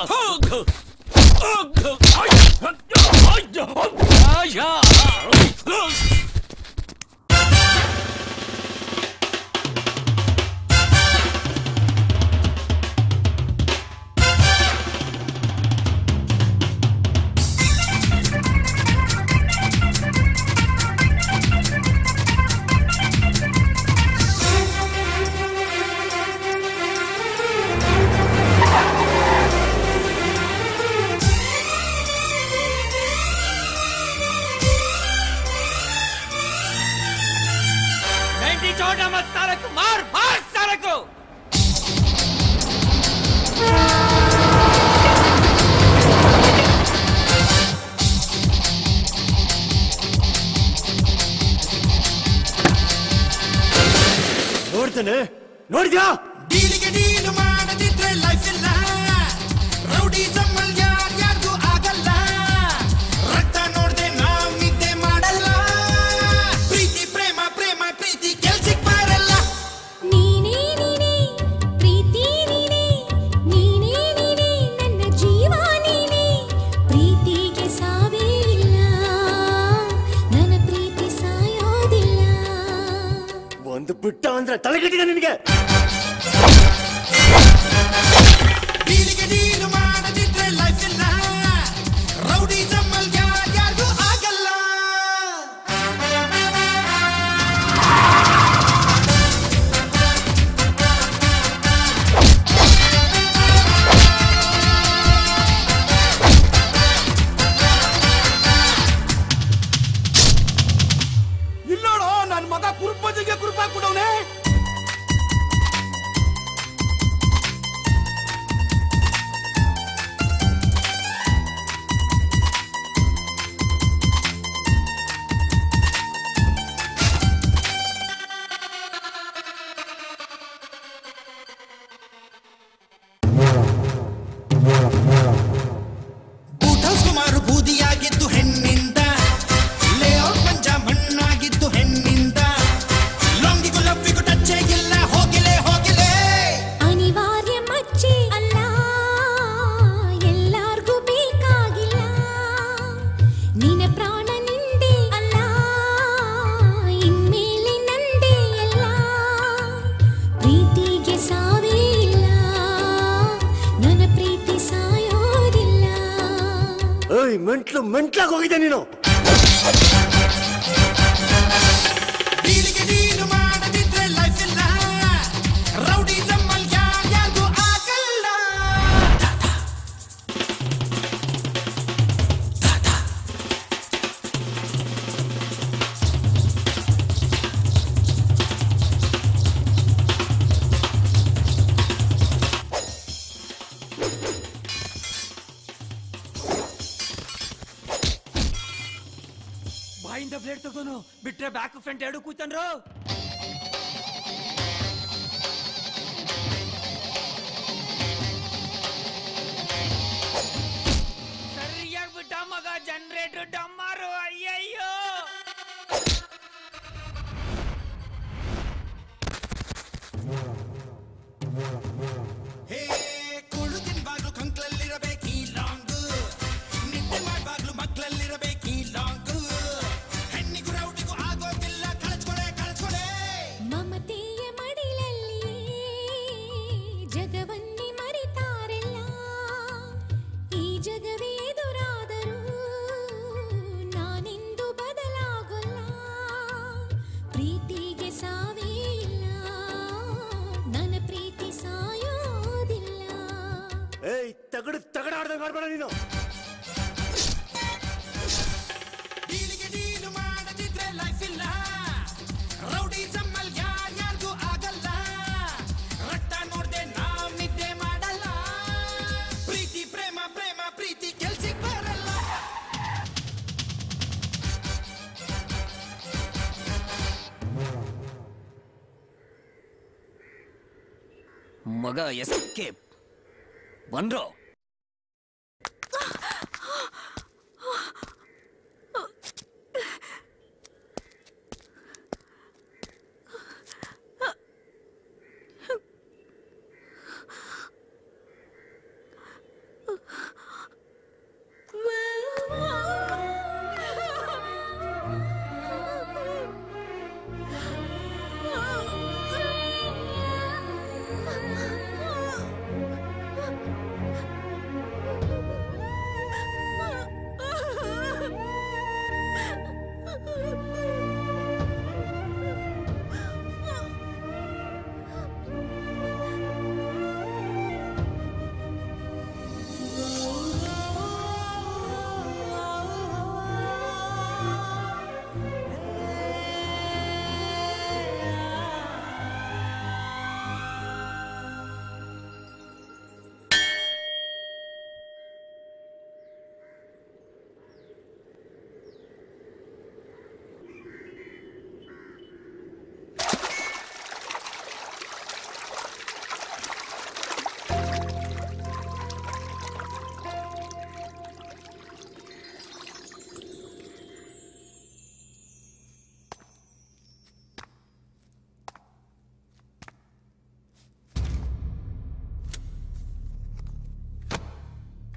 L: नैन्टी छोटा मत सारे को मार मार सारे को
K: ನೋಡ್ತಾನೆ ನೋಡಿದ್ಯಾ
G: ಡೀಲಿಗೆ ಡೀಲು ಮಾಡದಿದ್ರೆ ಲೈಫ್ ಇಲ್ಲ ರೌಡಿಸಮ್ ಅಲ್ಲಿ ಯಾರ್ಯಾರ್ಗೂ ಆಗಲ್ಲ ರಕ್ತ ನೋಡ್ದೆ ನಾವ್ ನಿದ್ದೆ ಮಾಡಲ್ಲ ಪ್ರೀತಿ ಪ್ರೇಮ ಪ್ರೇಮ ಪ್ರೀತಿ ಕೆಲ್ಸಕ್ ಬರಲ್ಲ
J: ನೀನೇ ನೀನೇ ಪ್ರೀತಿ ನೀನೇ ನೀನೇ ನೀನೇ ನನ್ನ ಜೀವ ನೀನೇ ಪ್ರೀತಿಗೆ ಸಾವೇ ಇಲ್ಲ ನನ್ನ ಪ್ರೀತಿ ಸಾಯೋದಿಲ್ಲ
K: ಒಂದು ಬಿಟ್ಟ ಅಂದ್ರೆ ತಲೆಗಟ್ಟಿದೆ ನಿನಗೆ
G: ಡೀಲಿಗೆ ಡೀಲು ಮಾಡದಿದ್ರೆ ಲೈಫ್ ಇಲ್ಲ ರೌಡಿಸಮ್ ಅಲ್ಲಿ ಯಾರ್ಯಾರ್ಗೂ ಆಗಲ್ಲ
L: ಇಲ್ಲೋಡು ನನ್ ಮಗ ಕುರುಪಜಿಗೆ ಕುರುಪಾಕ್ಬಿಡವ್ನೆ
G: ಊಟಸ್ ಕುಮಾರು ಬೂದಿಯಾಗಿದ್ದು ಹೆಣ್ಣಿಂದ ಲೇಔಟ್ ಪಂಜ ಮಣ್ಣಾಗಿದ್ದು ಹೆಣ್ಣಿಂದ ಲೊಂಗಿಗೂ ಲವ್ವಿಗೂ ಟಚ್ಚೇ ಇಲ್ಲ ಹೋಗಿಲೆ ಹೋಗಿಲೆ
J: ಅನಿವಾರ್ಯ ಮಚ್ಚೆ ಅಲ್ಲ ಎಲ್ಲಾರ್ಗೂ ಬೇಕಾಗಿಲ್ಲ ನಿನ್ನ ಪ್ರಾಣ ನಿಂದೆ ಅಲ್ಲ ಇನ್ಮೇಲೆ ನಂದೇ ಎಲ್ಲ ಪ್ರೀತಿಗೆ ಸಾವೇ ಇಲ್ಲ ನನ್ನ ಪ್ರೀತಿ ಸಾಯೋದಿಲ್ಲ
K: ಏಯ್ ಮೆಂಟ್ಲು ಮೆಂಟ್ಲಾಗ್ ಹೋಗಿದೆ ನೀನು
G: ಡೀಲಿಗೆ ಡೀಲು ಮಾಡದಿದ್ರೆ ಲೈಫ್ ಇಲ್ಲ ರೌಡಿಸಮ್ ಅಲ್ಲಿ ಯಾರ್ಯಾರ್ಗೂ ಆಗಲ್ಲ
L: ಬಾಯಿಂದ ಬ್ಲೇಡ್ ತಗೋನು ಬಿಟ್ರೆ ಬ್ಯಾಕ್ ಫ್ರಂಟ್ ಎರಡು ಕೂತನ್ರು ಸರಿಯಾಗಿ ಬಿಟ್ಟ ಮಗ ಜನರೇಟರ್ ಡಮ್ಮಾರು ಅಯ್ಯಯ್ಯೋ
G: ಹೇ ಕುಳು ತಿನ್ವಾಗ್ಲು ಕಂಕ್ಲಲ್ಲಿರಬೇಕು ಈ ಲಾಂಗ್ ನಿದ್ದೆ ಮಾಡ್ವಾಗ್ಲು ಮಕ್ಳಲ್ಲಿರಬೇಕು ಈ ಲಾಂಗ್ ಹೆಣ್ಣಿಗೂ ರೌಡಿಗೂ ಆಗೋದಿಲ್ಲ ಕಳ್ಸ್ಕೊಳೆ ಕಳ್ಸ್ಕೊಳೆ
J: ಮಮತೆಯ ಮಡಿಲಲ್ಲಿ ಜಗವನ್ನೇ ಮರಿತಾರೆಲ್ಲ ಈ ಜಗವೇ ಎದುರಾದರೂ ನಾನೆಂದು ಬದಲಾಗೊಲ್ಲ ಪ್ರೀತಿಗೆ ಸಾವೇ ಇಲ್ಲ ನನ್ನ ಪ್ರೀತಿ ಸಾಯೋದಿಲ್ಲ
K: ಏಯ್ ತಗಡು ತಗಡಾಡ್ದಂಗ್ ಆಡ್ಬೇಡ ನೀನು
G: ಡೀಲಿಗೆ ಡೀಲು ಮಾಡದಿದ್ರೆ ಲೈಫ್ ಇಲ್ಲ ರೌಡಿಸಮ್ ಅಲ್ಲಿ ಯಾರ್ಯಾರ್ಗೂ ಆಗಲ್ಲ ರಕ್ತ ನೋಡ್ದೆ ನಾವ್ ನಿದ್ದೆ ಮಾಡಲ್ಲ ಪ್ರೀತಿ ಪ್ರೇಮ ಪ್ರೇಮ ಪ್ರೀತಿ ಕೆಲ್ಸಕ್ ಬರಲ್ಲ
T: ಮಗ ಎಸ್ಕೇಪ್ ಬಂದ್ರು
A: Oh.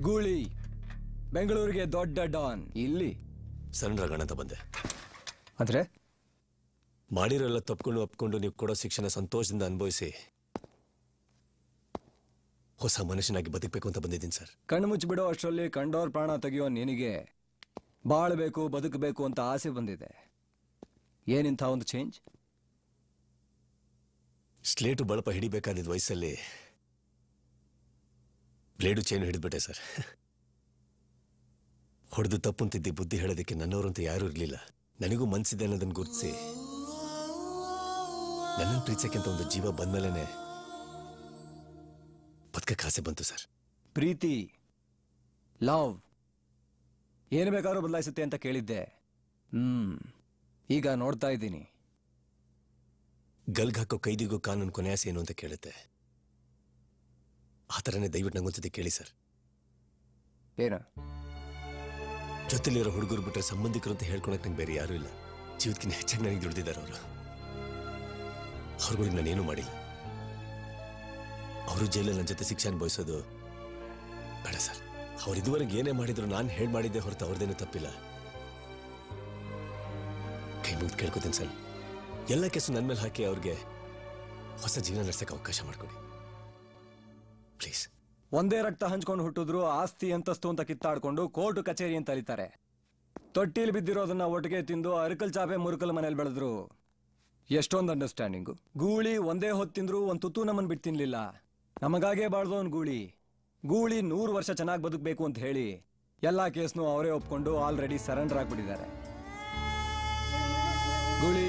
H: ಗೂಳಿ ಬೆಂಗಳೂರಿಗೆ ದೊಡ್ಡ ಡಾನ್ ಇಲ್ಲಿ
K: ಸರೆಂಡರ್ ಆಗೋಣ ಅಂತ ಬಂದೆ
H: ಅಂದ್ರೆ
K: ಮಾಡಿರೋಲ್ಲ ತಪ್ಕೊಂಡು ಒಪ್ಕೊಂಡು ನೀವು ಕೊಡೋ ಶಿಕ್ಷಣ ಸಂತೋಷದಿಂದ ಅನುಭವಿಸಿ ಹೊಸ ಮನುಷ್ಯನಾಗಿ ಬದುಕಬೇಕು ಅಂತ ಬಂದಿದ್ದೀನಿ ಸರ್
H: ಕಣ್ಣು ಮುಚ್ಚಿಬಿಡೋ ಅಷ್ಟರಲ್ಲಿ ಕಂಡೋರ್ ಪ್ರಾಣ ತೆಗೆಯೋ ನಿನಗೆ ಬಾಳ್ಬೇಕು ಬದುಕಬೇಕು ಅಂತ ಆಸೆ ಬಂದಿದೆ ಏನಿಂಥ ಒಂದು ಚೇಂಜ್
K: ಸ್ಲೇಟು ಬಳಪ ಹಿಡಿಬೇಕಾದಿದ್ದ ವಯಸ್ಸಲ್ಲಿ ಬ್ಲೇಡು ಚೈನು ಹಿಡಿದ್ಬಿಟ್ಟೆ ಸರ್ ಹೊಡೆದು ತಪ್ಪು ಅಂತಿದ್ದೆ ಬುದ್ಧಿ ಹೇಳೋದಕ್ಕೆ ನನ್ನವರು ಅಂತ ಯಾರೂ ಇರಲಿಲ್ಲ ನನಗೂ ಮನ್ಸಿದೆ ಅನ್ನೋದನ್ನು ಗುರುತಿಸಿ ನನ್ನನ್ನು ಪ್ರೀತಿಸಕ್ಕೆ ಅಂತ ಒಂದು ಜೀವ ಬಂದ್ಮೇಲೆ ಬದುಕಕ್ಕೆ ಆಸೆ ಬಂತು ಸರ್
H: ಪ್ರೀತಿ ಲವ್ ಏನು ಬೇಕಾದ್ರೂ ಬದಲಾಯಿಸುತ್ತೆ ಅಂತ ಕೇಳಿದ್ದೆ ಹ್ಮ್ ಈಗ ನೋಡ್ತಾ ಇದ್ದೀನಿ
K: ಗಲ್ಗ್ ಹಾಕೋ ಕೈದಿಗೂ ಕಾನೂನು ಕೊನೆ ಆಸೆ ಏನು ಅಂತ ಕೇಳುತ್ತೆ ಆ ಥರನೇ ದಯವಿಟ್ಟು ನಂಗೊಂದ್ಸತಿ ಕೇಳಿ ಸರ್
H: ಏನು
K: ಜೊತೆಲಿರೋ ಹುಡುಗರು ಬಿಟ್ರೆ ಸಂಬಂಧಿಕರು ಅಂತ ಹೇಳ್ಕೊಳಕ್ ನಂಗೆ ಬೇರೆ ಯಾರೂ ಇಲ್ಲ ಜೀವಕ್ಕಿಂತ ಹೆಚ್ಚಾಗಿ ನನಗೆ ದುಡ್ದಿದ್ದಾರೆ ಅವರು ಅವ್ರುಗಳಿಗೆ ನಾನೇನು ಮಾಡಿಲ್ಲ ಅವರು ಜೈಲಲ್ಲಿ ನನ್ನ ಜೊತೆ ಶಿಕ್ಷೆ ಅನುಭವಿಸೋದು ಬೇಡ ಸರ್ ಅವ್ರು ಇದುವರೆಗೆ ಏನೇ ಮಾಡಿದ್ರು ನಾನು ಹೇಳಿ ಮಾಡಿದ್ದೆ ಹೊರತು ಅವ್ರದ್ದೇನು ತಪ್ಪಿಲ್ಲ ಕೈ ಮುಗಿದು ಕೇಳ್ಕೊತೀನಿ ಸರ್ ಎಲ್ಲ ಕೆಸು ನನ್ನ ಮೇಲೆ ಹಾಕಿ ಅವ್ರಿಗೆ ಹೊಸ ಜೀವನ ನಡೆಸಕ್ಕೆ ಅವಕಾಶ ಮಾಡಿಕೊಡಿ ಪ್ಲೀಸ್
H: ಒಂದೇ ರಕ್ತ ಹಂಚ್ಕೊಂಡು ಹುಟ್ಟಿದ್ರು ಆಸ್ತಿ ಅಂತಸ್ತು ಅಂತ ಕಿತ್ತಾಡ್ಕೊಂಡು ಕೋರ್ಟ್ ಕಚೇರಿ ಅಂತ ಅಲಿತಾರೆ ತೊಟ್ಟಿಲಿ ಬಿದ್ದಿರೋದನ್ನ ಒಟ್ಟಿಗೆ ತಿಂದು ಅರಕಲ್ ಚಾಪೆ ಮುರುಕಲ್ ಮನೇಲಿ ಬೆಳೆದ್ರು ಎಷ್ಟೊಂದು ಅಂಡರ್ಸ್ಟ್ಯಾಂಡಿಂಗು ಗೂಳಿ ಒಂದೇ ಹೊತ್ತು ತಿಂದ್ರು ಒಂದು ತುತ್ತು ನಮ್ಮನ್ ಬಿಟ್ಟು ತಿನ್ಲಿಲ್ಲ ನಮಗಾಗೇ ಬಾಳ್ದವನ್ ಗೂಳಿ ಗೂಳಿ ನೂರು ವರ್ಷ ಚೆನ್ನಾಗಿ ಬದುಕಬೇಕು ಅಂತ ಹೇಳಿ ಎಲ್ಲಾ ಕೇಸ್ನು ಅವರೇ ಒಪ್ಕೊಂಡು ಆಲ್ರೆಡಿ ಸರೆಂಡರ್ ಆಗ್ಬಿಟ್ಟಿದ್ದಾರೆ ಗೂಳಿ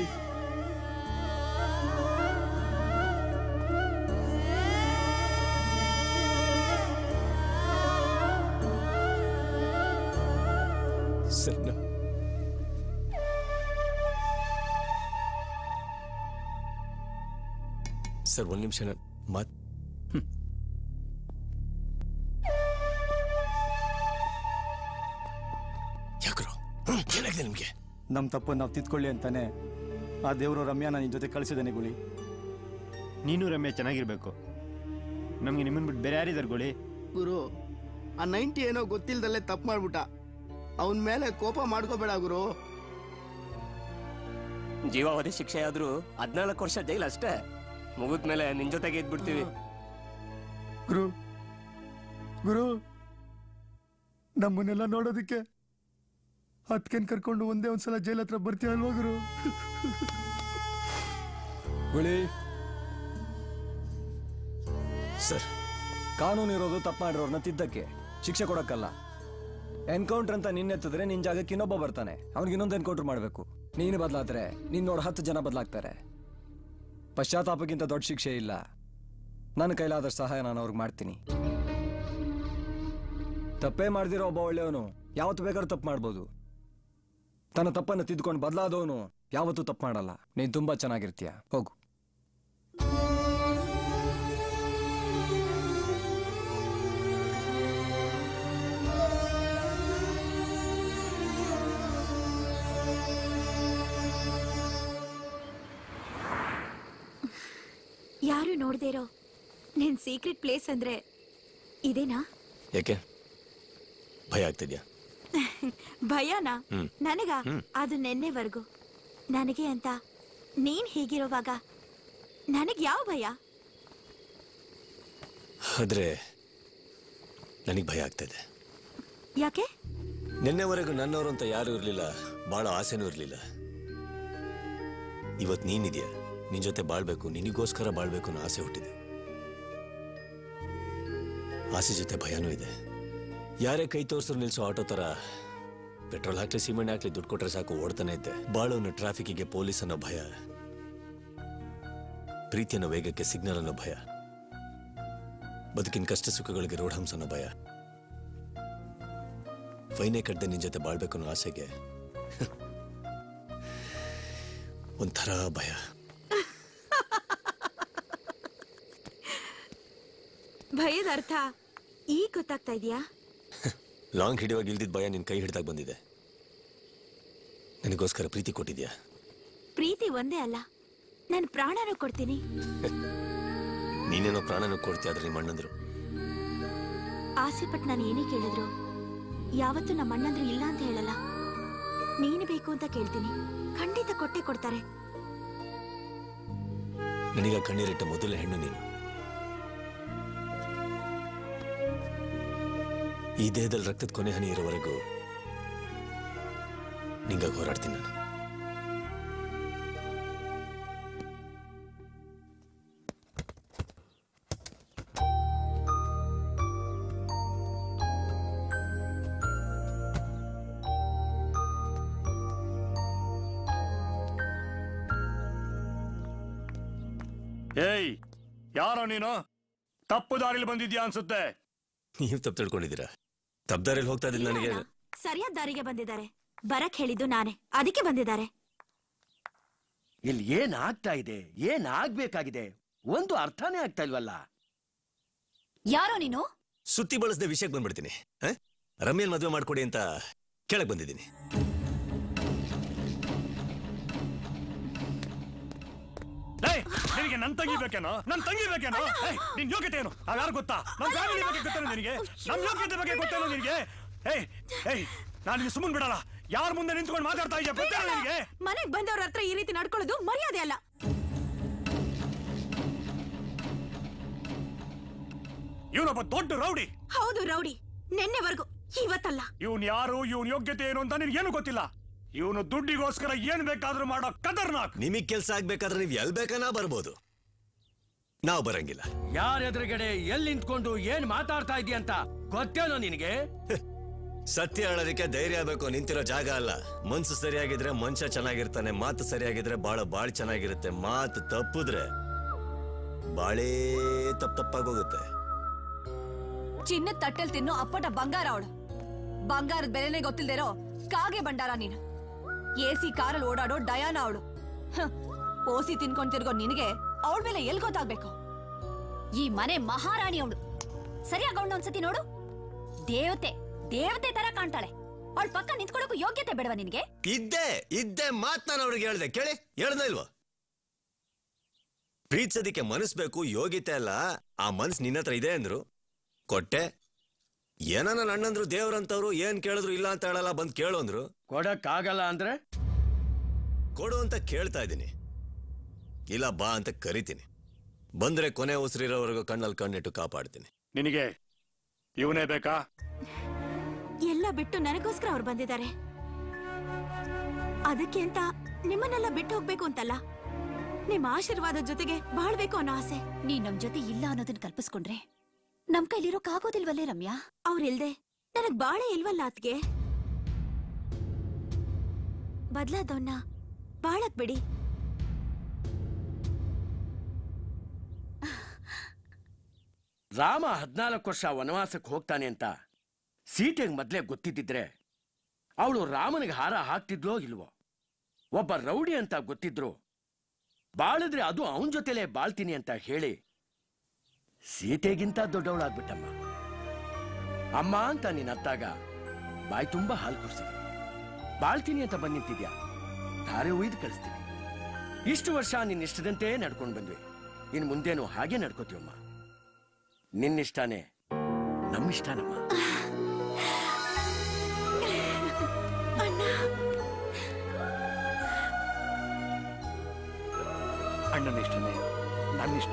K: ಸರ್ ನಾ- ಸರ್ ಒಂದು ನಿಮಿಷ ನಾನು ಮಾತ್ ಯಾಕ್ರೋ ಏನಾಗಿದೆ ನಿಮಗೆ
V: ನಮ್ಮ ತಪ್ಪು ನಾವು ತಿದ್ಕೊಳ್ಳಿ ಅಂತಾನೆ ಆ ದೇವರು ರಮ್ಯಾನ ನಿನ್ನ ಜೊತೆ ಕಳಿಸಿದ್ದಾನೆ ಗುಳಿ
D: ನೀನು ರಮ್ಯ ಚೆನ್ನಾಗಿರ್ಬೇಕು ನಮಗೆ ನಿಮ್ಮನ್ನ ಬಿಟ್ಟು ಬೇರೆ ಯಾರಿದ್ದಾರೆ ಗೋಳಿ
V: ಗುರು ಆ ನೈಂಟಿ ಏನೋ ಗೊತ್ತಿಲ್ದಲ್ಲೇ ತಪ್ಪು ಮಾಡ್ಬಿಟ್ಟ ಅವನ ಮೇಲೆ ಕೋಪ ಮಾಡ್ಕೋಬೇಡ ಗುರು
U: ಜೀವಾವಧಿ ಶಿಕ್ಷೆ ಆದ್ರೂ ಹದ್ನಾಲ್ಕು ವರ್ಷ ಜೈಲ್ ಅಷ್ಟೇ ಮುಗಿದ್ಮೇಲೆ ನಿನ್ ಜೊತೆಗೆ ಇದ್ಬಿಡ್ತೀವಿ
V: ಗುರು ಗುರು ನಮ್ಮನ್ನೆಲ್ಲ ನೋಡೋದಕ್ಕೆ ಹತ್ಕೆನ್ ಕರ್ಕೊಂಡು ಒಂದೇ ಒಂದ್ಸಲ ಜೈಲ್ ಹತ್ರ ಬರ್ತೀಯ ಅಲ್ವಾ ಗುರು
H: ಗುಳಿ
K: ಸರ್
H: ಕಾನೂನು ಇರೋದು ತಪ್ಪು ಮಾಡಿರೋರ್ನ ತಿದ್ದಕ್ಕೆ ಶಿಕ್ಷೆ ಕೊಡಕ್ಕಲ್ಲ ಎನ್ಕೌಂಟರ್ ಅಂತ ನಿನ್ನೆತ್ತಿದ್ರೆ ನಿನ್ ಜಾಗಕ್ಕೆ ಇನ್ನೊಬ್ಬ ಬರ್ತಾನೆ ಅವ್ನಿಗೆ ಇನ್ನೊಂದು ಎನ್ಕೌಂಟರ್ ಮಾಡಬೇಕು ನೀನು ಬದಲಾದ್ರೆ ನೀನ್ ನೋಡ್ ಹತ್ತು ಜನ ಬದಲಾಗ್ತಾರೆ ಪಶ್ಚಾತ್ತಾಪಕ್ಕಿಂತ ದೊಡ್ಡ ಶಿಕ್ಷೆ ಇಲ್ಲ ನನ್ನ ಕೈಲಾದಷ್ಟು ಸಹಾಯ ನಾನು ಅವ್ರಿಗೆ ಮಾಡ್ತೀನಿ ತಪ್ಪೇ ಮಾಡ್ದಿರೋ ಒಬ್ಬ ಒಳ್ಳೆಯವನು ಯಾವತ್ತು ಬೇಕಾದ್ರೂ ತಪ್ಪು ಮಾಡ್ಬೋದು ತನ್ನ ತಪ್ಪನ್ನು ತಿದ್ಕೊಂಡು ಬದಲಾದವನು ಯಾವತ್ತೂ ತಪ್ಪು ಮಾಡಲ್ಲ ನೀನ್ ತುಂಬಾ ಚೆನ್ನಾಗಿರ್ತೀಯ ಹೋಗು
R: ಯಾರು ನೋಡ್ದೇ ಇರೋ ನಿನ್ ಸೀಕ್ರೆಟ್ ಪ್ಲೇಸ್ ಅಂದ್ರೆ ಇದೇನಾ
K: ಯಾಕೆ ಭಯ ಆಗ್ತಿದ್ಯಾ
R: ಭಯನಾ
K: ಹ್ಮ್.
R: ನನಗ
K: ಹ್ಮ್.
R: ಅದು ನೆನ್ನೆವರೆಗೂ ನನಗೆ ಅಂತ ನೀನ್ ಹೀಗಿರೋವಾಗ ನನಗ್ ಯಾವ ಭಯ
K: ಆದ್ರೆ ನನಗೆ ಭಯ ಆಗ್ತಾ ಇದೆ
R: ಯಾಕೆ
K: ನಿನ್ನೆವರೆಗೂ ನನ್ನವರು ಅಂತ ಯಾರೂ ಇರಲಿಲ್ಲ ಬಹಳ ಆಸೆನೂ ಇರಲಿಲ್ಲ ಇವತ್ತು ನೀನಿದ್ಯಾ ನಿನ್ ಜೊತೆ ಬಾಳ್ಬೇಕು ನಿನಗೋಸ್ಕರ ಬಾಳ್ಬೇಕು ಅನ್ನೋ ಆಸೆ ಹುಟ್ಟಿದೆ ಆಸೆ ಜೊತೆ ಭಯನೂ ಇದೆ ಯಾರೇ ಕೈ ತೋರ್ಸರು ನಿಲ್ಸೋ ಆಟೋ ತರ ಪೆಟ್ರೋಲ್ ಹಾಕ್ಲಿ ಸಿಮೆಂಟ್ ಹಾಕ್ಲಿ ದುಡ್ಡು ಕೊಟ್ರೆ ಸಾಕು ಓಡ್ತಾನೆ ಇದ್ದೆ ಬಾಳೋನು ಟ್ರಾಫಿಕ್ಗೆ ಪೊಲೀಸ್ ಅನ್ನೋ ಭಯ ಪ್ರೀತಿ ಅನ್ನೋ ವೇಗಕ್ಕೆ ಸಿಗ್ನಲ್ ಅನ್ನೋ ಭಯ ಬದುಕಿನ ಕಷ್ಟ ಸುಖಗಳಿಗೆ ರೋಡ್ ಹಂಸ ಅನ್ನೋ ಭಯ ಫೈನೇ ಕಟ್ಟದೆ ನಿನ್ ಜೊತೆ ಬಾಳ್ಬೇಕು ಅನ್ನೋ ಆಸೆಗೆ ಒಂಥರ ಭಯ
R: ಭಯದ ಅರ್ಥ ಈಗ ಗೊತ್ತಾಗ್ತಾ ಇದೆಯಾ
K: ಲಾಂಗ್ ಹಿಡಿಯುವಾಗ ಇಲ್ದಿದ್ದ ಭಯ ನಿನ್ ಕೈ ಹಿಡ್ದಾಗ ಬಂದಿದೆ ನನಗೋಸ್ಕರ ಪ್ರೀತಿ ಕೊಟ್ಟಿದ್ಯಾ
R: ಪ್ರೀತಿ ಒಂದೇ ಅಲ್ಲ ನಾನು ಪ್ರಾಣನೂ ಕೊಡ್ತೀನಿ
K: ನೀನೇನೋ ಪ್ರಾಣನ ಕೊಡ್ತೀಯ ಆದ್ರೆ ನಿಮ್ಮ ಅಣ್ಣಂದ್ರು
R: ಆಸೆ ಪಟ್ಟು ನಾನು ಏನೇ ಕೇಳಿದ್ರು ಯಾವತ್ತೂ ನಮ್ಮ ಅಣ್ಣಂದ್ರು ಇಲ್ಲ ಅಂತ ಹೇಳಲ್ಲ ನೀನು ಬೇಕು ಅಂತ ಕೇಳ್ತೀನಿ ಖಂಡಿತ ಕೊಟ್ಟೆ ಕೊಡ್ತಾರೆ
K: ನನಗ ಕಣ್ಣೀರಿಟ್ಟ ಮೊದಲ ಹೆಣ್ಣು ನೀನು ಈ ದೇಹದಲ್ಲಿ ರಕ್ತದ ಕೊನೆ ಹನಿ ಇರೋವರೆಗೂ ನಿಂಗಾಗಿ ಹೋರಾಡ್ತೀನಿ ನಾನು
P: ಏಯ್ ಯಾರೋ ನೀನು ತಪ್ಪು ದಾರಿಲಿ ಬಂದಿದ್ಯಾ ಅನ್ಸುತ್ತೆ
K: ನೀವು ತಪ್ಪು ತಿಳ್ಕೊಂಡಿದ್ದೀರಾ ತಪ್ಪದಾರಿಯಲ್ಲಿ ಹೋಗ್ತಾ ಇದ್ದೀನಿ ನನಗೆ
R: ಸರಿಯಾದ ದಾರಿಗೆ ಬಂದಿದ್ದಾರೆ ಬರಕ್ ಹೇಳಿದ್ದು ನಾನೇ ಅದಕ್ಕೆ ಬಂದಿದ್ದಾರೆ
O: ಇಲ್ಲಿ ಏನ್ ಆಗ್ತಾ ಇದೆ ಏನ್ ಆಗ್ಬೇಕಾಗಿದೆ ಒಂದು ಅರ್ಥನೇ ಆಗ್ತಾ ಇಲ್ವಲ್ಲ
Q: ಯಾರೋ ನೀನು
K: ಸುತ್ತಿ ಬಳಸದೆ ವಿಷಯಕ್ಕೆ ಬಂದ್ಬಿಡ್ತೀನಿ ಹ? ರಮ್ಯನ್ ಮದುವೆ ಮಾಡ್ಕೊಡಿ ಅಂತ ಕೇಳಕ್ ಬಂದಿದ್ದೀನಿ
P: ಏಯ್ ನಿನಗೆ ನನ್ ತಂಗಿ ಬೇಕೇನೋ ನನ್ ತಂಗಿ ಬೇಕೇನೋ ಏಯ್ ನಿನ್ ಯೋಗ್ಯತೆ ಏನು ಯಾರು ಗೊತ್ತಾ ನಮ್ ಫ್ಯಾಮಿಲಿ ಬಗ್ಗೆ ಗೊತ್ತೇನೋ ನಿನಗೆ ನಮ್ ಯೋಗ್ಯತೆ ಬಗ್ಗೆ ಗೊತ್ತೇನೋ ನಿನಗೆ ಏಯ್ ಏಯ್ ನಾನು ನಿನ್ನ ಸುಮ್ಮನೆ ಬಿಡಲ್ಲ ಯಾರ ಮುಂದೆ ನಿಂತ್ಕೊಂಡು ಮಾತಾಡ್ತಾ ಇದೆಯಾ ಗೊತ್ತೇನೋ ನಿನಗೆ
A: ಮನೆಗ್ ಬಂದವ್ರ ಹತ್ರ ಈ ರೀತಿ ನಡ್ಕೊಳ್ಳೋದು ಮರ್ಯಾದೆ ಅಲ್ಲ
P: ಇವನೊಬ್ಬ ದೊಡ್ಡ ರೌಡಿ
A: ಹೌದು ರೌಡಿ ನಿನ್ನೆವರೆಗೂ ಇವತ್ತಲ್ಲ
P: ಇವನ್ ಯಾರು ಇವನ್ ಯೋಗ್ಯತೆ ಏನು ಅಂತ ನಿನ್ಗೇನು ಗೊತ್ತಿಲ್ಲ ಇವನು ದುಡ್ಡಿಗೋಸ್ಕರ ಏನ್ ಬೇಕಾದ್ರೂ ಮಾಡೋ ಕದರ್ನಾಕ್
K: ನಿಮಗ್ ಕೆಲ್ಸ ಆಗ್ಬೇಕಾದ್ರೆ ನೀವ್ ಎಲ್ ಬೇಕನ ಬರ್ಬೋದು ನಾವು ಬರಂಗಿಲ್ಲ
O: ಯಾರ ಎದುರುಗಡೆ ಎಲ್ಲಿ ನಿಂತ್ಕೊಂಡು ಏನ್ ಮಾತಾಡ್ತಾ ಇದೀಯ ಅಂತ ಗೊತ್ತೇನೋ ನಿನಗೆ
K: ಸತ್ಯ ಹೇಳೋದಕ್ಕೆ ಧೈರ್ಯ ಬೇಕು ನಿಂತಿರೋ ಜಾಗ ಅಲ್ಲ ಮನ್ಸು ಸರಿಯಾಗಿದ್ರೆ ಮನುಷ್ಯ ಚೆನ್ನಾಗಿರ್ತಾನೆ ಮಾತು ಸರಿಯಾಗಿದ್ರೆ ಬಾಳ ಬಾಳ್ ಚೆನ್ನಾಗಿರುತ್ತೆ ಮಾತು ತಪ್ಪಿದ್ರೆ ಬಾಳೇ ತಪ್ಪ ತಪ್ಪಾಗೋಗುತ್ತೆ
Q: ಚಿನ್ನದ ತಟ್ಟೆಲ್ ತಿನ್ನು ಅಪ್ಪಟ ಬಂಗಾರ ಅವಳು ಬಂಗಾರದ ಬೆಲೆನೇ ಗೊತ್ತಿಲ್ದಿರೋ ಕಾಗೆ ಬಂಡಾರ ನೀನು ಎಸಿ ಕಾರಲ್ಲಿ ಓಡಾಡೋ ಡಯಾನ ಅವಳು ಓಸಿ ತಿನ್ಕೊಂಡ್ ತಿರ್ಗೋ ನಿನಗೆ ಅವಳ ಮೇಲೆ ಎಲ್ ಗೊತ್ತಾಗ್ಬೇಕು ಈ ಮನೆ ಮಹಾರಾಣಿ ಅವಳು ಸರಿಯಾಗಿ ಅವಳು ಒಂದ್ಸತಿ ನೋಡು ದೇವತೆ ದೇವತೆ ತರ ಕಾಣ್ತಾಳೆ ಅವಳ ಪಕ್ಕ ನಿಂತ್ಕೊಳಕ್ಕೂ ಯೋಗ್ಯತೆ ಬೇಡವಾ ನಿನಗೆ
K: ಇದ್ದೆ ಇದ್ದೆ ಮಾತ್ ನಾನು ಅವ್ರಿಗೆ ಹೇಳ್ದೆ ಕೇಳಿ ಹೇಳ್ದ ಇಲ್ವಾ ಪ್ರೀತಿಸೋದಿಕ್ಕೆ ಮನಸ್ ಬೇಕು ಯೋಗ್ಯತೆ ಅಲ್ಲ ಆ ಮನ್ಸ್ ನಿನ್ನ ಹತ್ರ ಇದೆ ಅಂದ್ರು ಕೊಟ್ಟೆ ಏನೋ ನನ್ನ ಅಣ್ಣಂದ್ರು ದೇವ್ರಂತವ್ರು ಏನ್ ಕೇಳಿದ್ರು ಇಲ್ಲ ಅಂತ ಹೇಳಲ್ಲ ಬಂದ್ ಕೇಳು ಅಂದ್ರು
O: ಕೊಡಕ್ ಆಗಲ್ಲ ಅಂದ್ರೆ
K: ಕೊಡು ಅಂತ ಕೇಳ್ತಾ ಇದ್ದೀನಿ ಇಲ್ಲ ಬಾ ಅಂತ ಕರಿತೀನಿ ಬಂದ್ರೆ ಕೊನೆ ಉಸಿರಿರೋವರೆಗೂ ಕಣ್ಣಲ್ಲಿ ಕಣ್ಣಿಟ್ಟು ಕಾಪಾಡ್ತೀನಿ
P: ನಿನಗೆ ಇವನೇ ಬೇಕಾ
R: ಎಲ್ಲ ಬಿಟ್ಟು ನನಗೋಸ್ಕರ ಅವ್ರು ಬಂದಿದ್ದಾರೆ ಅದಕ್ಕೆ ಅಂತ ನಿಮ್ಮನ್ನೆಲ್ಲ ಬಿಟ್ಟು ಹೋಗ್ಬೇಕು ಅಂತಲ್ಲ ನಿಮ್ಮ ಆಶೀರ್ವಾದ ಜೊತೆಗೆ ಬಾಳ್ಬೇಕು ಅನ್ನೋ ಆಸೆ
Q: ನೀ ನಮ್ ಜೊತೆ ಇಲ್ಲ ಅನ್ನೋದನ್ನ ಕಲ್ಪಿಸ್ಕೊಂಡ್ರೆ ನಮ್ ಕೈಲಿರೋಕ್ಕಾಗೋದಿಲ್ವಲ್ಲೇ ರಮ್ಯಾ
R: ಅವ್ರಿಲ್ದೆ ನನಗ್ ಬಾಳೆ ಇಲ್ವಲ್ಲ ಅತ್ಗೆ ಬದ್ಲಾದವನ್ನ ಬಾಳಕ್ ಬಿಡಿ
O: ರಾಮ ಹದ್ನಾಲ್ಕು ವರ್ಷ ವನವಾಸಕ್ಕೆ ಹೋಗ್ತಾನೆ ಅಂತ ಸೀತೆಗೆ ಮೊದ್ಲೇ ಗೊತ್ತಿದ್ದಿದ್ರೆ ಅವಳು ರಾಮನಿಗೆ ಹಾರ ಹಾಕ್ತಿದ್ಲೋ ಇಲ್ವೋ ಒಬ್ಬ ರೌಡಿ ಅಂತ ಗೊತ್ತಿದ್ರು ಬಾಳಿದ್ರೆ ಅದು ಅವನ ಜೊತೆಲೇ ಬಾಳ್ತೀನಿ ಅಂತ ಹೇಳಿ ಸೀತೆಗಿಂತ ದೊಡ್ಡವಳಾಗ್ಬಿಟ್ಟಮ್ಮ ಅಮ್ಮ ಅಂತ ನೀನ್ ಅತ್ತಾಗ ಬಾಯಿ ತುಂಬಾ ಹಾಲು ಕುಡಿಸಿದ್ವಿ ಬಾಳ್ತೀನಿ ಅಂತ ಬಂದ್ ನಿಂತಿದ್ಯಾ ಧಾರೆ ಒಯ್ದು ಕಳಿಸ್ತೀನಿ ಇಷ್ಟು ವರ್ಷ ನಿನ್ನ ಇಷ್ಟದಂತೆ ನಡ್ಕೊಂಡು ಬಂದ್ವಿ ಇನ್ ಮುಂದೇನು ಹಾಗೆ ನಡ್ಕೋತೀವಮ್ಮ ನಿನ್ನಿಷ್ಟಾನೇ ನಮ್ಮಿಷ್ಟಾನಮ್ಮ
P: ಅಣ್ಣನ ಇಷ್ಟನೇ ನನ್ನ ಇಷ್ಟ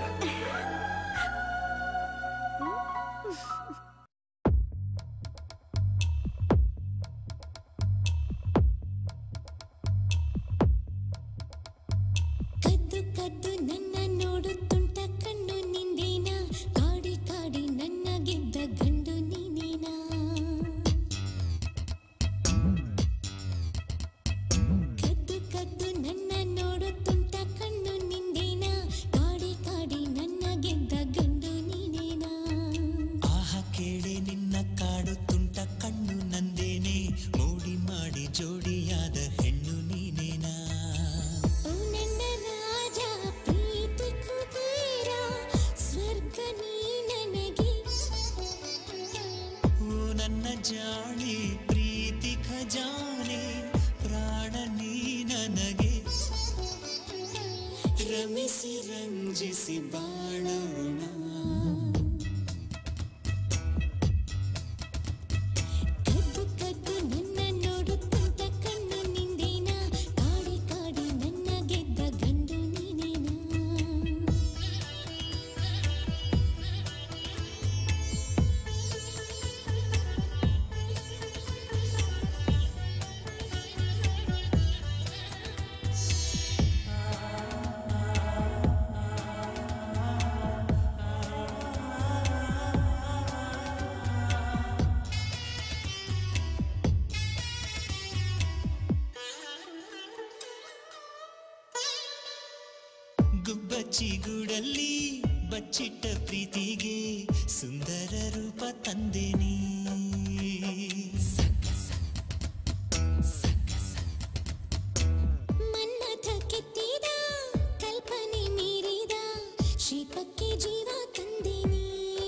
J: ಕದ್ದು ಕದ್ದು ನನ್ನ ನೋಡುತ್ತುಂಟ ಕಣ್ಣು ನಿಂದೇನ ಕಾಡಿ ಕಾಡಿ ನನ್ನ ಗೆದ್ದ ಗಂಡು ನೀನೇನ ಕದ್ದು ಕದ್ದು ನನ್ನ ನೋಡುತ್ತುಂಟ ಕಣ್ಣು ನಿಂದೇನ ಕಾಡಿ ಕಾಡಿ ನನ್ನ ಗೆದ್ದ ಗಂಡು ನೀನೇನ
L: ಆಹ ಕೇಳಿ ನಿನ್ನ ಕಾಡು ತುಂಟ ಕಣ್ಣು ನಂದೇನೆ ಮೂಡಿ ಮಾಡಿ ಜೋಡಿಯಾದ ಹೆಣ್ಣು ನೀನೇನಾ
J: ಓ ನನ್ನ ರಾಜ ಪ್ರೀತಿ ಕುಬೇರ ಸ್ವರ್ಗ ನೀ ನನಗೆ
L: ಓ ನನ್ನ ಜಾಣಿ ಪ್ರೀತಿ ಖಜಾನೆ ಪ್ರಾಣ ನೀ ನನಗೆ ರಮಿಸಿ ರಂಜಿಸಿ ಬಾಳೋಣ ಬಚ್ಚಿಗೂಡಲ್ಲಿ ಬಚ್ಚಿಟ್ಟ ಪ್ರೀತಿಗೆ ಸುಂದರ ರೂಪ ತಂದೆನಿ
J: ಮನ್ಮಥ ಕೆತ್ತಿದ ಕಲ್ಪನೆ ಮೀರಿದ ಶಿಲ್ಪಕ್ಕೆ ಜೀವ ತಂದಿನಿ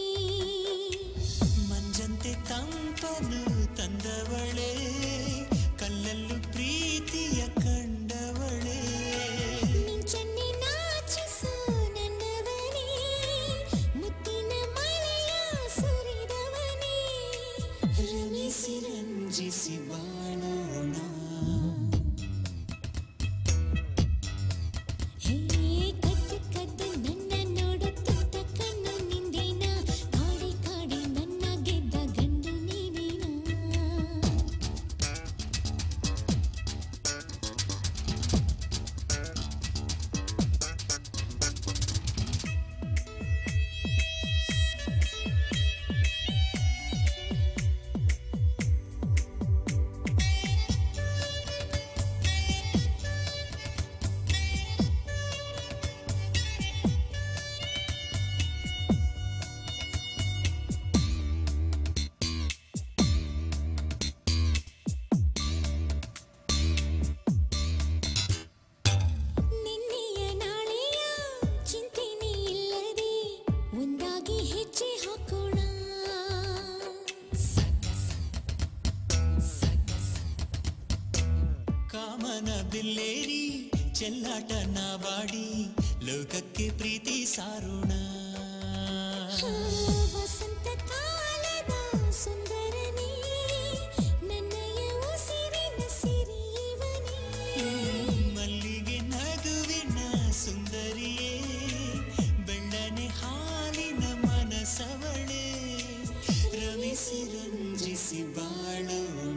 L: ಮಂಜಂತೆ ತಂಪನು ತಂದವಳೆ ಕಲ್ಲಲ್ಲೂ ಪ್ರೀತಿಯ ಕಂಡವಳೆ
J: ಮಿಂಚನ್ನೆ ನಾಚಿಸು ನನ್ನವನೇ ಮುತ್ತಿನ ಮಳೆಯ ಸುರಿದವನೇ
L: ರಮಿಸಿ ರಂಜಿಸಿ ಬಾಳೋಣ
J: ಹೇ ಕದ್ದು ಕದ್ದು ನನ್ನ ನೋಡುತ್ತಿದ್ದ ಕಣ್ಣು ನಿಂದೇನ ಕಾಡಿ ಕಾಡಿ ನನ್ನ ಗೆದ್ದ ಗಂಡು ನೀನೇನಾ ನಿನ್ನೆಯ ನಾಳೆಯ ಚಿಂತೆನೆ ಇಲ್ಲದೆ ಒಂದಾಗಿ ಹೆಜ್ಜೆ ಹಾಕೋಣ
L: ಕಾಮನ ಬಿಲ್ಲೇರಿ ಚೆಲ್ಲಾಟ ನಾವಾಡಿ ಲೋಕಕ್ಕೆ ಪ್ರೀತಿ ಸಾರೋಣ
J: ವಸಂತ ಕಾಲದ ಸುಂದರನೇ ನನ್ನಯ ಉಸಿರಿನ ಸಿರಿಯವನೇ
L: ಮಲ್ಲಿಗೆ ನಗುವಿನ ಸುಂದರಿಯೇ ಬೆಳ್ಳನೆ ಹಾಲಿನ ಮನಸವಳೆ ರಮಿಸಿ ರಂಜಿಸಿ ಬಾಳೋಣ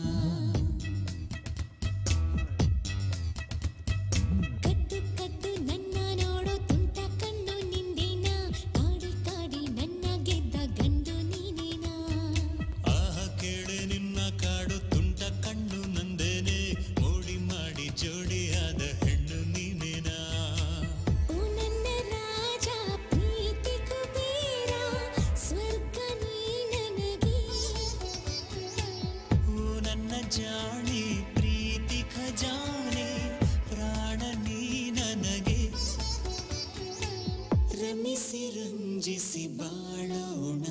J: ಕದ್ದು ಕದ್ದು ನನ್ನ ನೋಡೋ ತುಂಟ ಕಣ್ಣು ನಿಂದೇನ ಕಾಡಿ ಕಾಡಿ ನನ್ನ ಗೆದ್ದ ಗಂಡು ನೀನೇನಾ
L: ಆಹ ಕೇಳೆ ನಿನ್ನ ಕಾಡು ತುಂಟ ಕಣ್ಣು ನಂದೇನೆ ಮೋಡಿ ಮಾಡಿ ಜೋಡಿಯಾದ ಹೆಣ್ಣು ನೀನೇನಾ
J: ಓ ನನ್ನ ರಾಜ ಪ್ರೀತಿ ಕುಬೇರ ಸ್ವರ್ಗ ನೀ ನನಗೆ
L: ಓ ನನ್ನ ಜಾಣಿ ಪ್ರೀತಿ ಖಜಾನೆ ಪ್ರಾಣ ನೀ ನನಗೆ ರಮಿಸಿ ರಂಜಿಸಿ ಬಾಳೋಣ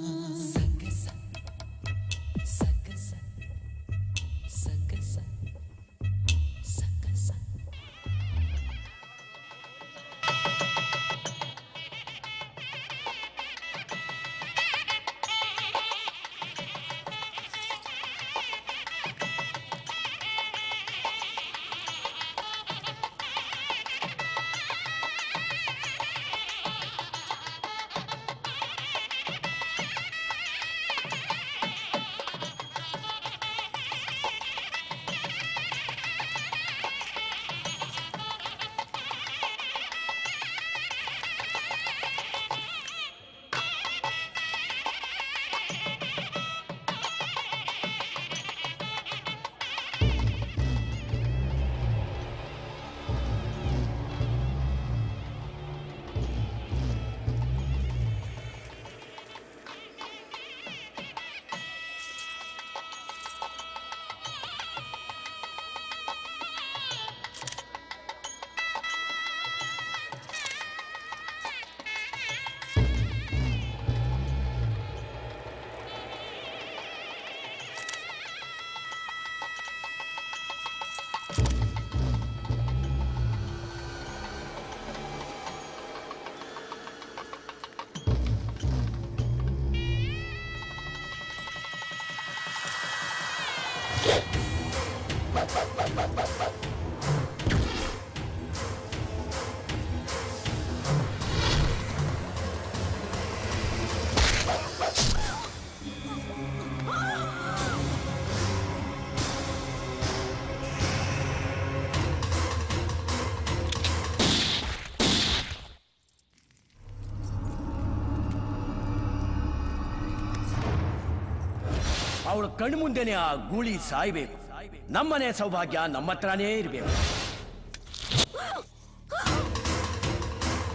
O: ಅವಳ ಕಣ್ಮುಂದೆನೆ ಆ ಗೂಳಿ ಸಾಯ್ಬೇಕು ನಮ್ಮನೆ ಸೌಭಾಗ್ಯ ನಮ್ಮ ಹತ್ರನೇ ಇರಬೇಕು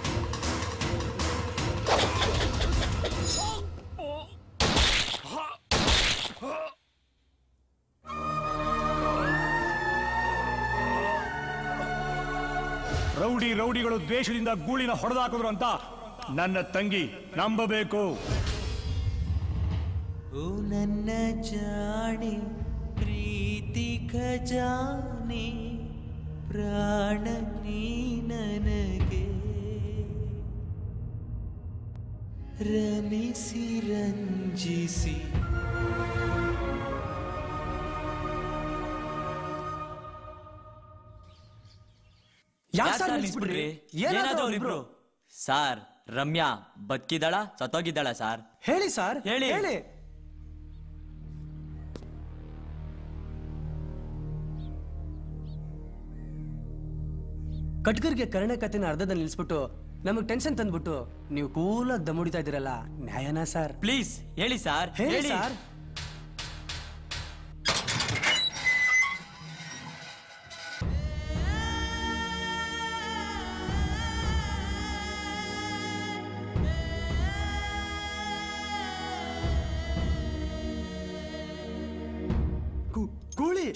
P: ರೌಡಿ ರೌಡಿಗಳು ದ್ವೇಷದಿಂದ ಗೂಳಿನ ಹೊಡೆದಾಕಿದ್ರು ಅಂತ ನನ್ನ ತಂಗಿ ನಂಬಬೇಕು
L: ಓ ನನ್ನ ಜಾಣೆ ಪ್ರೀತಿ ಖಜಾನೆ ಪ್ರಾಣ ನೀ ನನಗೆ ರಮಿಸಿ ರಂಜಿಸಿ
U: ಯಾಕ್ ಸರ್ ನಿಲ್ಸ್ಬಿಟ್ರಿ? ಏನಾದ್ರು ಅವ್ರಿಬ್ರು?
M: ಸಾರ್ ರಮ್ಯಾ ಬದುಕಿದಾಳ ಸತ್ತೋಗಿದ್ದಾಳ ಸಾರ್
U: ಹೇಳಿ ಸರ್
M: ಹೇಳಿ.
U: ಹೇಳಿ ಕಟ್ಕರ್ಗೆ ಕರ್ಣ ಕಥೆನ ಅರ್ಧದಲ್ಲಿ ನಿಲ್ಸ್ಬಿಟ್ಟು ನಮಗೆ ಟೆನ್ಷನ್ ತಂದ್ಬಿಟ್ಟು ನೀವು ಕೂಲಾಗಿ ದಮ್ ಹೊಡಿತಾ ಇದ್ದೀರಲ್ಲ ನ್ಯಾಯನಾ ಸರ್
M: ಪ್ಲೀಸ್ ಹೇಳಿ ಸಾರ್
U: ಹೇಳಿ ಸರ್ ಗೂಳಿ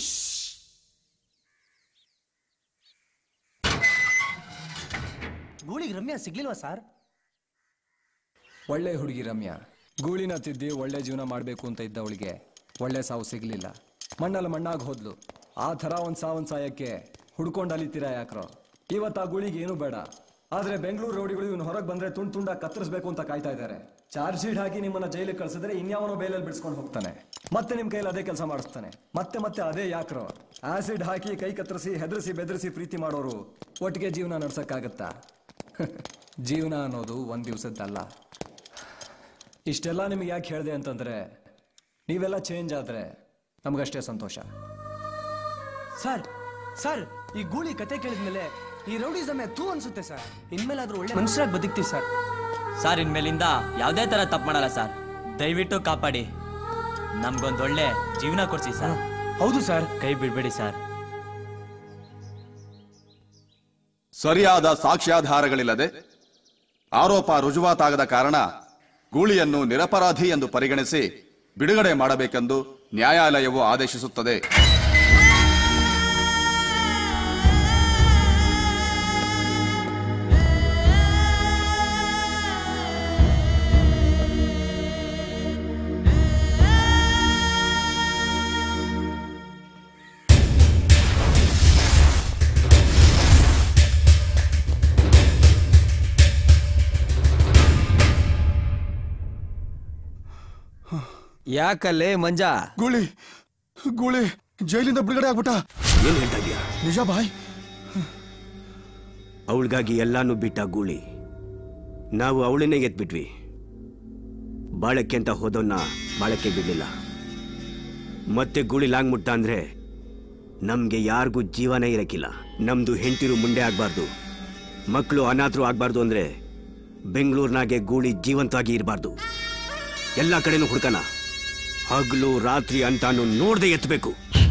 U: ಗೂಳಿಗೆ ರಮ್ಯಾ ಸಿಗ್ಲಿಲ್ವಾ ಸರ್
H: ಒಳ್ಳೆ ಹುಡುಗಿ ರಮ್ಯಾ ಗೂಳಿನ ತಿದ್ದಿ ಒಳ್ಳೆ ಜೀವನ ಮಾಡಬೇಕು ಅಂತ ಇದ್ದವಳಿಗೆ ಒಳ್ಳೆ ಸಾವು ಸಿಗ್ಲಿಲ್ಲ ಮಣ್ಣಲ್ಲಿ ಮಣ್ಣಾಗಿ ಹೋದ್ಲು ಆ ಥರ ಒಂದು ಸಾವನ್ ಸಾಯಕ್ಕೆ ಹುಡ್ಕೊಂಡು ಅಲಿತೀರಾ ಯಾಕ್ರೋ ಇವತ್ತು ಆ ಗೂಳಿಗೆ ಏನು ಬೇಡ ಆದ್ರೆ ಬೆಂಗಳೂರು ರೌಡಿಗಳು ಇವನು ಹೊರಗೆ ಬಂದ್ರೆ ತುಂಡ್ ತುಂಡ ಕತ್ತರಿಸ್ಬೇಕು ಅಂತ ಕಾಯ್ತಾ ಇದ್ದಾರೆ ಚಾರ್ಜ್ ಶೀಟ್ ಹಾಕಿ ನಿಮ್ಮನ್ನ ಜೈಲಿಗೆ ಕಳ್ಸಿದ್ರೆ ಇನ್ಯಾವನೋ ಬೇಲಲ್ಲಿ ಬಿಡಿಸ್ಕೊಂಡು ಹೋಗ್ತಾನೆ ಮತ್ತೆ ನಿಮ್ ಕೈಲಿ ಅದೇ ಕೆಲಸ ಮಾಡಿಸ್ತಾನೆ ಮತ್ತೆ ಮತ್ತೆ ಅದೇ ಯಾಕ್ರೋ ಆಸಿಡ್ ಹಾಕಿ ಕೈ ಕತ್ತರಿಸಿ ಹೆದರಿಸಿ ಬೆದರಿಸಿ ಪ್ರೀತಿ ಮಾಡೋರು ಒಟ್ಟಿಗೆ ಜೀವನ ನಡ್ಸಕ್ಕಾಗತ್ತಾ ಜೀವನ ಅನ್ನೋದು ಒಂದ್ ದಿವಸದ್ದಲ್ಲ ಇಷ್ಟೆಲ್ಲ ನಿಮಗೆ ಯಾಕೆ ಹೇಳಿದೆ ಅಂತಂದ್ರೆ ನೀವೆಲ್ಲ ಚೇಂಜ್ ಆದ್ರೆ ನಮಗಷ್ಟೇ ಸಂತೋಷ
U: ಸರ್ ಸರ್ ಈ ಗೂಳಿ ಕತೆ ಕೇಳಿದ್ಮೇಲೆ ಈ ರೌಡಿಸಮೆ ತೂ ಅನ್ಸುತ್ತೆ ಸರ್ ಇನ್ಮೇಲಾದ್ರೂ ಒಳ್ಳೆ ಮನುಷ್ಯರಾಗಿ ಬದುಕ್ತೀವಿ ಸರ್
M: ಸಾರ್ ಇನ್ಮೇಲಿಂದ ಯಾವುದೇ ತರ ತಪ್ಪು ಮಾಡಲ್ಲ ಸರ್ ದಯವಿಟ್ಟು ಕಾಪಾಡಿ ನಮ್ಗೊಂದ್ ಒಳ್ಳೆ ಜೀವನ ಕೊಡ್ಸಿ ಸರ್
U: ಹೌದು ಸರ್
M: ಕೈ ಬಿಡ್ಬೇಡಿ ಸರ್
B: ಸರಿಯಾದ ಸಾಕ್ಷ್ಯಾಧಾರಗಳಿಲ್ಲದೆ ಆರೋಪ ರುಜುವಾತಾಗದ ಕಾರಣ ಗೂಳಿಯನ್ನು ನಿರಪರಾಧಿ ಎಂದು ಪರಿಗಣಿಸಿ ಬಿಡುಗಡೆ ಮಾಡಬೇಕೆಂದು ನ್ಯಾಯಾಲಯವು ಆದೇಶಿಸುತ್ತದೆ
T: ಯಾಕಲ್ಲೇ ಮಂಜ
B: ಗೂಳಿ ಗೂಳಿ ಜೈಲಿಂದ ಬಿಡುಗಡೆ ಆಗ್ಬಿಟ್ಟ
I: ಏನ್ ಹೇಳ್ತಾ ಇದೀಯ
B: ನಿಜ ಬಾಯ್
I: ಅವಳಿಗಾಗಿ ಎಲ್ಲಾನು ಬಿಟ್ಟ ಗೂಳಿ ನಾವು ಅವಳನ್ನೇ ಎತ್ಬಿಟ್ವಿ ಬಾಳಕ್ಕೆ ಅಂತ ಹೋದವನ್ನ ಬಾಳಕ್ಕೆ ಬಿಡ್ಲಿಲ್ಲ ಮತ್ತೆ ಗೂಳಿ ಲಾಂಗ್ ಮುಟ್ಟ ಅಂದ್ರೆ ನಮ್ಗೆ ಯಾರಿಗೂ ಜೀವನ ಇರಕ್ಕಿಲ್ಲ ನಮ್ದು ಹೆಂಡತಿರು ಮುಂದೆ ಆಗ್ಬಾರ್ದು ಮಕ್ಕಳು ಅನಾಥರು ಆಗ್ಬಾರ್ದು ಅಂದ್ರೆ ಬೆಂಗಳೂರಿನಾಗೆ ಗೂಳಿ ಜೀವಂತವಾಗಿ ಇರಬಾರ್ದು ಎಲ್ಲ ಕಡೆನೂ ಹುಡ್ಕನ ಹಗಲು ರಾತ್ರಿ ಅಂತಾನು ನೋಡ್ದೆ ಎತ್ತಬೇಕು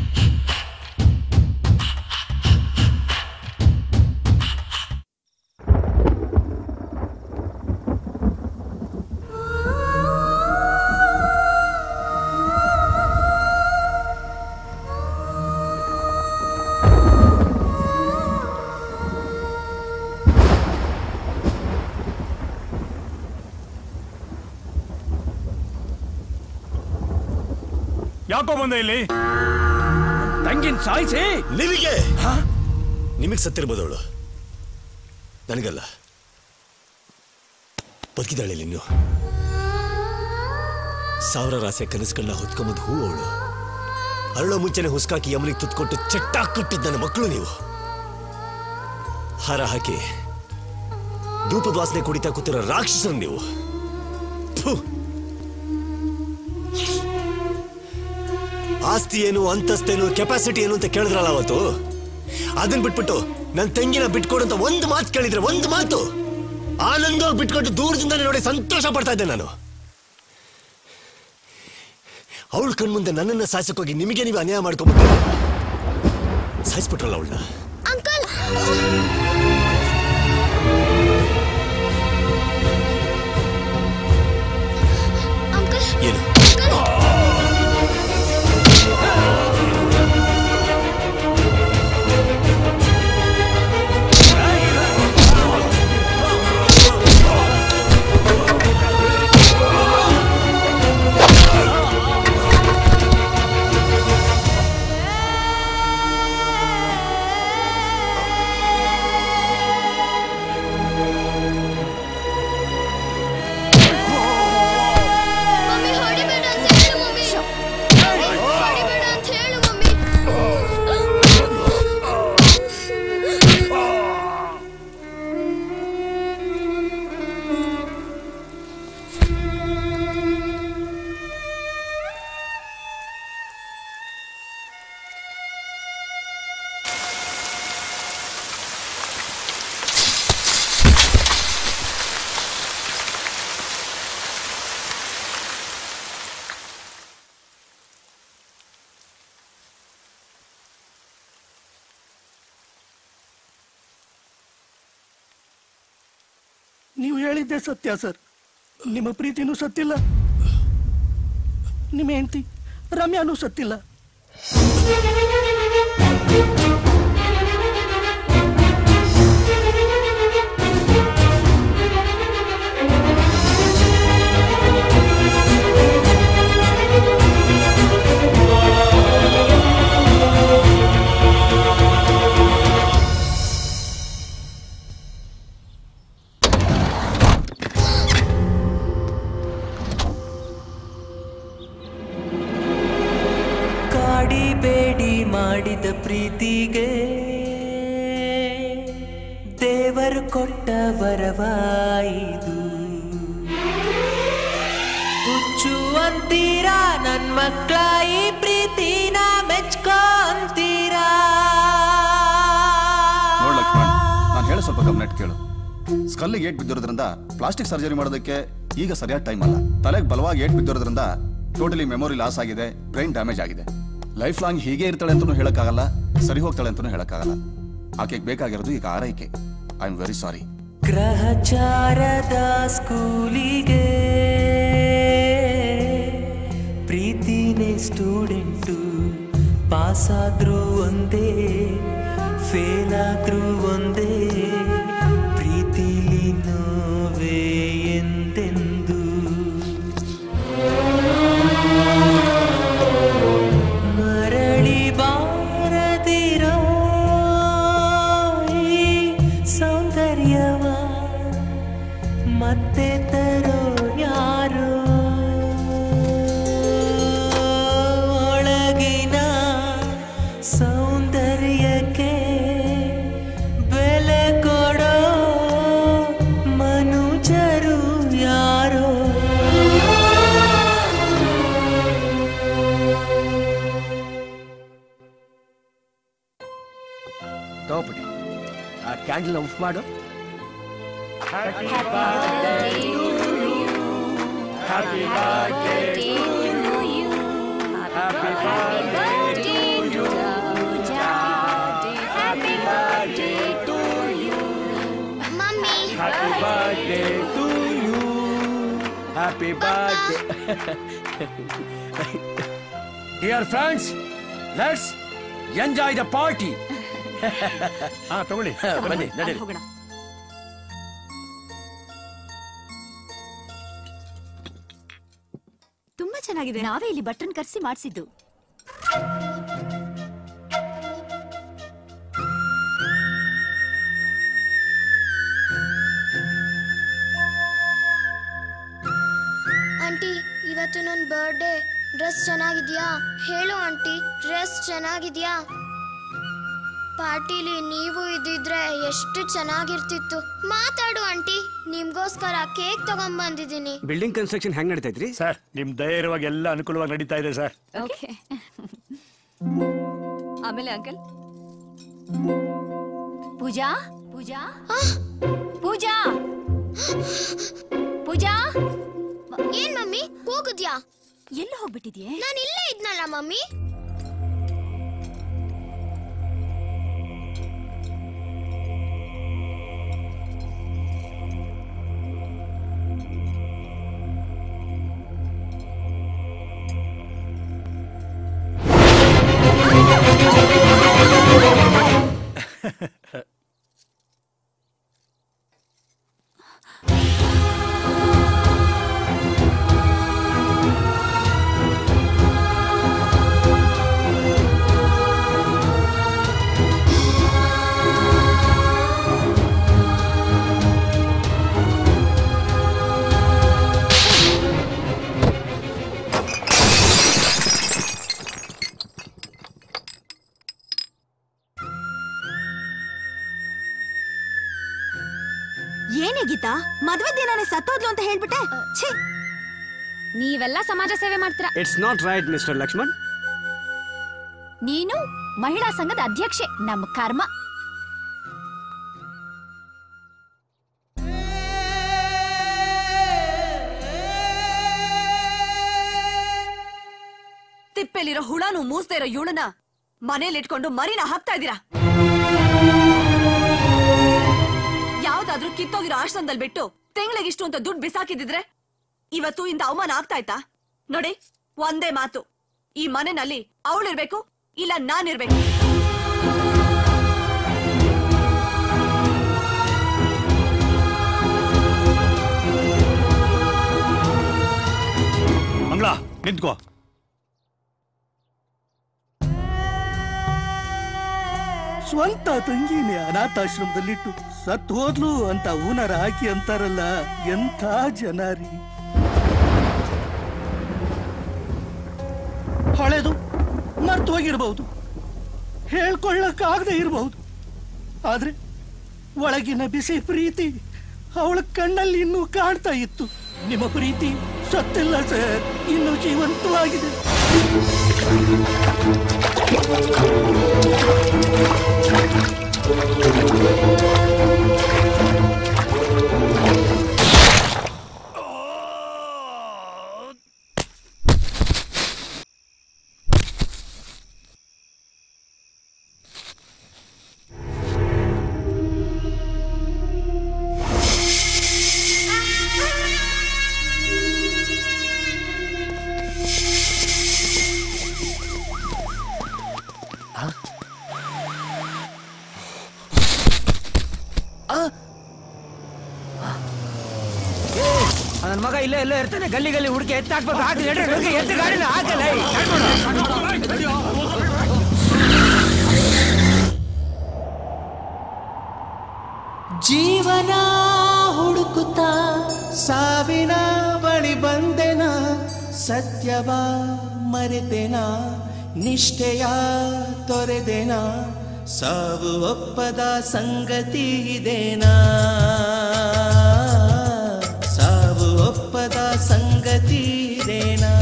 P: ಯಾಕೋ ಬಂದೆ ಇಲ್ಲಿ
K: ತಂಗಿನ ಸಾಯಿಸಿ ನಿಮಗೆ ನಿಮಗೆ ಸತ್ತಿರ್ಬೋದು ಅವಳು ನನಗಲ್ಲ ಬದುಕಿದಾಳೆ ಇನ್ನು ಸಾವಿರಾರು ಆಸೆ ಕನಸುಗಳನ್ನ ಹೊತ್ಕೊಂಬಂದು ಹೂ ಅವಳು ಅರಳೋ ಮುಂಚೆನೆ ಹುಸ್ಕಾಕಿ ಯಮನಿಗೆ ತುತ್ಕೊಟ್ಟು ಚಟ್ಟಾಕ್ ಕೊಟ್ಟಿದ್ದ ನನ್ನ ಮಕ್ಕಳು ನೀವು ಹಾರ ಹಾಕಿ ಧೂಪದ ವಾಸನೆ ಕುಡಿತಾ ಕೂತಿರೋ ರಾಕ್ಷಸರು ನೀವು ಥು. ಆಸ್ತಿ ಏನು ಅಂತಸ್ತೇನು ಕೆಪಾಸಿಟಿ ಏನು ಅಂತ ಕೇಳಿದ್ರಲ್ಲ ಅವತ್ತು ಅದನ್ನ ಬಿಟ್ಬಿಟ್ಟು ನನ್ನ ತಂಗಿನ ಬಿಟ್ಕೊಡು ಅಂತ ಒಂದು ಮಾತು ಕೇಳಿದ್ರೆ ಒಂದು ಮಾತು ಆನಂದವಾಗಿ ಬಿಟ್ಕೊಟ್ಟು ದೂರದಿಂದನೇ ನೋಡಿ ಸಂತೋಷ ಪಡ್ತಾ ಇದ್ದೆ ನಾನು ಅವಳ ಕಣ್ಮುಂದೆ ನನ್ನನ್ನ ಸಾಯಿಸಕ್ಕೋಗಿ ನಿಮಗೆ ನೀವು ಅನ್ಯಾಯ ಮಾಡ್ಕೊಂಡ್ಬಿಟ್ಟು ಸಾಯಿಸ್ಬಿಟ್ರಲ್ಲ ಅವಳನ್ನ
N: ಅಂಕಲ್
K: ಏನು
V: ನೀವು ಹೇಳಿದ್ದೆ ಸತ್ಯ ಸರ್ ನಿಮ್ಮ ಪ್ರೀತಿನೂ ಸತ್ತಿಲ್ಲ ನಿಮ್ಮ ಹೆಂಡತಿ ರಮ್ಯಾನೂ ಸತ್ತಿಲ್ಲ
L: ಕಾಡಿಬೇಡಿ ಮಾಡಿದ ಪ್ರೀತಿಗೆ ದೇವರು ಕೊಟ್ಟ ವರವಾಯಿದು ಹುಚ್ಚು ಅಂತೀರಾ ನನ್ ಮಕ್ಕಳ ಈ ಪ್ರೀತಿನ ಮೆಚ್ಕೊ ಅಂತೀರಾ
B: ನೋಡ್ ಲಕ್ಷ್ಮಣ್ ನಾನು ಹೇಳೋ ಸ್ವಲ್ಪ ಗಮನ ಇಟ್ಟು ಕೇಳು ಸ್ಕಲ್ಲಿಗೆ ಏಟ್ ಬಿದ್ದಿರೋದ್ರಿಂದ ಪ್ಲಾಸ್ಟಿಕ್ ಸರ್ಜರಿ ಮಾಡೋದಕ್ಕೆ ಈಗ ಸರಿಯಾದ ಟೈಮ್ ಅಲ್ಲ ತಲೆಗೆ ಬಲವಾಗಿ ಏಟ್ ಬಿದ್ದಿರೋದ್ರಿಂದ ಟೋಟಲಿ ಮೆಮೊರಿ ಲಾಸ್ ಆಗಿದೆ ಬ್ರೈನ್ ಡ್ಯಾಮೇಜ್ ಆಗಿದೆ ಲೈಫ್ ಲಾಂಗ್ ಹೀಗೆ ಇರ್ತಾಳೆ ಅಂತಲೂ ಹೇಳಕ್ಕಾಗಲ್ಲ ಸರಿ ಹೋಗ್ತಾಳೆ ಅಂತಲೂ ಹೇಳಕ್ಕಾಗಲ್ಲ ಆಕೆಗೆ ಬೇಕಾಗಿರೋದು ಈಗ ಆರೈಕೆ ಐ ಆಮ್ ವೆರಿ ಸಾರಿ
L: ಗ್ರಹಚಾರದ ಸ್ಕೂಲಿಗೆ ಪ್ರೀತಿನೇ ಸ್ಟೂಡೆಂಟು ಪಾಸ್ ಆದ್ರೂ ಒಂದೇ ಫೇಲ್ ಆದ್ರೂ ಒಂದೇ ಪ್ರೀತಿಲಿ ನೋವೇ ಎಂದೆಂದು ಮರಳಿ ಬಾರದಿರೋ ಈ ಸೌಂದರ್ಯವ ಮತ್ತೆ ತರೋ ಯಾರು ಒಳಗಿನ ಸೌಂದರ್ಯಕ್ಕೆ ಬೆಲೆ ಕೊಡೋ ಮನುಜರು ಯಾರೋ
O: ತಗೋಬಿಡಿ ಆ ಕ್ಯಾಂಡಲ್ ಆಫ್ ಮಾಡು
N: mummy
O: happy birthday to you happy birthday dear friends let's enjoy the party
P: ಹಾ ತಗೊಳ್ಳಿ
O: ಬನ್ನಿ ನಡೀರಿ
Q: ಹೋಗೋಣ
R: ತುಂಬಾ ಚೆನ್ನಾಗಿದೆ
Q: ನಾವೇ ಇಲ್ಲಿ ಬಟ್ರನ್ ಕರ್ಸಿ ಮಾಡಿಸಿದ್ದು
N: ಆಂಟಿ ಇವತ್ತು ನನ್ನ ಬರ್ಡೇ ಡ್ರೆಸ್ ಚೆನ್ನಾಗಿದ್ಯಾ ಹೇಳು ಆಂಟಿ ಡ್ರೆಸ್ ಚೆನ್ನಾಗಿದ್ಯಾ ಪಾರ್ಟಿಲಿ ನೀವು ಇದ್ದಿದ್ರೆ ಎಷ್ಟು ಚೆನ್ನಾಗಿರ್ತಿತ್ತು ಮಾತಾಡು ಆಂಟಿ ನಿಮ್ಗೋಸ್ಕರ ಕೇಕ್ ತಗೊಂಡ್ಬಂದಿದ್ದೀನಿ
I: ಬಿಲ್ಡಿಂಗ್ ಕನ್ಸ್ಟ್ರಕ್ಷನ್ ಹೆಂಗ್ ನಡೀತಾ ಇದ್ರಿ
P: ಸರ್ ನಿಮ್ ಧೈರ್ಯವಾಗಿ ಎಲ್ಲ ಅನುಕೂಲವಾಗಿ ನಡೀತಾ ಇದೆ ಸರ್
Q: ಓಕೆ ಆಮೇಲೆ ಅಂಕಲ್ ಪೂಜಾ ಪೂಜಾ ಪೂಜಾ ಪೂಜಾ
N: ಏನ್ ಮಮ್ಮಿ ಹೋಗುದ್ಯಾ
Q: ಎಲ್ಲಿ ಹೋಗ್ಬಿಟ್ಟಿದ್ಯೆ
N: ನಾನು ಇಲ್ಲೇ ಇದ್ನಲ್ಲ ಮಮ್ಮಿ
R: ಏನೇ ಗೀತಾ ಮದ್ವೆ ದಿನಾನೇ ಸತ್ತೋದ್ಲು ಅಂತ ಹೇಳ್ಬಿಟ್ಟೆ ಛೀ
Q: ನೀವೆಲ್ಲ ಸಮಾಜ ಸೇವೆ ಮಾಡ್ತೀರಾ
I: it's not right mister Lakshman
Q: ನೀನು ಮಹಿಳಾ ಸಂಘದ ಅಧ್ಯಕ್ಷೆ ನಮ್ಮ ಕರ್ಮ
C: ತಿಪ್ಪೆಲಿರೋ ಹುಳನು ಮೂಸ್ತಾ ಇರೋ ಇವಳನ್ನ ಮನೇಲಿ ಇಟ್ಕೊಂಡು ಮರಿನ ಹಾಕ್ತಾ ಇದ್ದೀರಾ ಯಾವ್ದಾದ್ರೂ ಕಿತ್ತೋಗಿರೋ ಆಶ್ರಮದಲ್ಲಿ ಬಿಟ್ಟು ತಿಂಗಳಿಗಿಷ್ಟು ಅಂತ ದುಡ್ಡು ಬಿಸಾಕಿದಿದ್ರೆ ಇವತ್ತು ಇಂತ ಅವಮಾನ ಆಗ್ತಾ ಇತ್ತಾ ನೋಡಿ ಒಂದೇ ಮಾತು ಈ ಮನೆನಲ್ಲಿ ಅವಳಿರ್ಬೇಕು ಇಲ್ಲ ನಾನಿರ್ಬೇಕು
P: ಮಂಗಳ ನಿಂತ್ಕೋ
E: ಸ್ವಂತ ತಂಗಿನೇ ಅನಾಥಾಶ್ರಮದಲ್ಲಿಟ್ಟು ಸತ್ ಹೋದ್ಲು ಅಂತ ಊನರ ಹಾಕಿ ಅಂತಾರಲ್ಲ ಎಂಥ ಜನ ರೀ ಹಳೆದು ಮರ್ತು ಹೋಗಿರ್ಬಹುದು ಹೇಳ್ಕೊಳ್ಳಕ್ಕಾಗದೆ ಇರಬಹುದು ಆದ್ರೆ ಒಳಗಿನ ಬಿಸಿ ಪ್ರೀತಿ ಅವಳ ಕಣ್ಣಲ್ಲಿ ಇನ್ನೂ ಕಾಣ್ತಾ ಇತ್ತು ನಿಮ್ಮ ಪ್ರೀತಿ ಸತ್ತಿಲ್ಲ ಸರ್ ಇನ್ನು ಜೀವಂತವಾಗಿದೆ
T: ನನ್ನ ಮಗ ಇಲ್ಲೇ ಎಲ್ಲೋ ಇರ್ತಾನೆ ಗಲ್ಲಿ ಗಲ್ಲಿ ಹುಡುಕಿ ಎತ್ತಿ ಹಾಕ್ಬೇಕು ಹಾಕಿ ಎಡ್ರಿ, ಹುಡುಕಿ ಎತ್ತಿ ಗಾಡಿನ ಹಾಕಲ್ಲ ಏಯ್, ಕರ್ಕೊಂಡು ಹೋಗು.
G: ಜೀವನ ಹುಡುಕುತ್ತಾ ಸಾವಿನ ಬಳಿ ಬಂದೆನ ಸತ್ಯವ ಮರೆತೆನ ನಿಷ್ಠೆಯ ತೊರೆದೆನ ಸಾವು ಒಪ್ಪದ ಸಂಗತಿ ಇದೇನಾ ಸಾವು ಒಪ್ಪದ ಸಂಗತಿ ಇದೇನಾ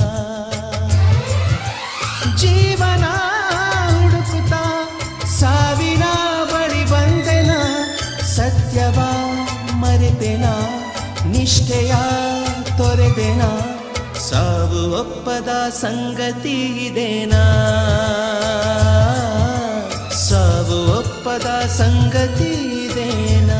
G: ಜೀವನ ಹುಡುಕುತ್ತಾ ಸಾವಿನ ಬಳಿ ಬಂದೆನ ಸತ್ಯವ ಮರೆತೆನ ನಿಷ್ಠೆಯ ತೊರೆದೆನ ಸಾವು ಒಪ್ಪದ ಸಂಗತಿ ಇದೇನಾ ಸಾವು ಒಪ್ಪದ ಸಂಗತಿ ಇದೇನಾ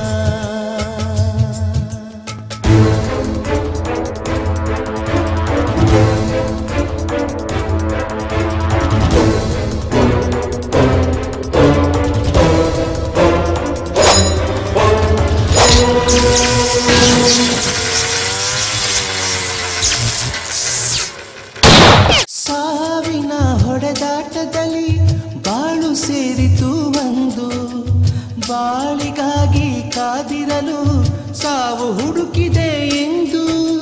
G: ಸಾವಿನ ಹೊಡೆದಾಟದಲ್ಲಿ ಬಾಳು ಸೇರಿತು ಒಂದು ಬಾಳಿಗಾಗಿ ಕಾದಿರಲು ಸಾವು ಹುಡುಕಿದೆ ಎಂದು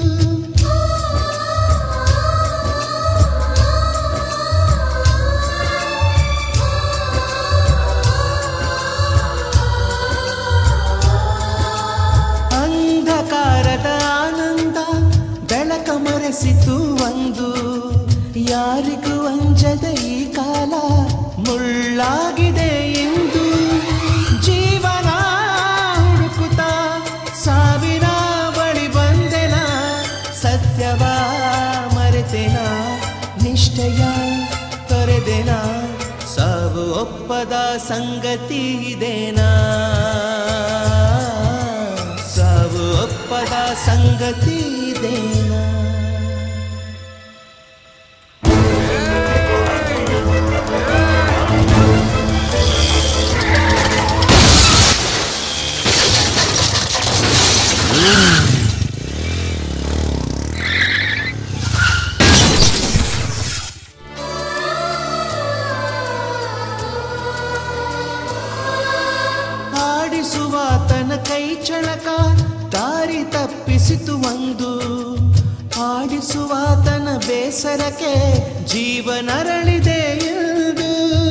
G: ಅಂಧಕಾರದ ಆನಂದ ಬೆಳಕ ಮರೆಸಿತು ಒಂದು ಯಾರಿಗೂ ಅಂಜದ ಈ ಕಾಲ ಮುಳ್ಳಾಗಿದೆ ಎಂದು ಜೀವನ ಹುಡುಕುತ್ತಾ ಸಾವಿರ ಬಳಿ ಬಂದೆನ ಸತ್ಯವ ಮರೆತೆನ ನಿಷ್ಠೆಯ ತೊರೆದೆನ ಸಾವು ಒಪ್ಪದ ಸಂಗತಿ ಇದೇನಾ ಸಾವು ಒಪ್ಪದ ಸಂಗತಿ ಇದೇನಾ ಆಡಿಸುವ ತನ ಕೈ ಚಳಕ ದಾರಿ ತಪ್ಪಿಸಿತು ಒಂದು ಆಡಿಸುವ ತನ ಬೇಸರಕ್ಕೆ ಜೀವನರಳಿದೆ ಎಂದು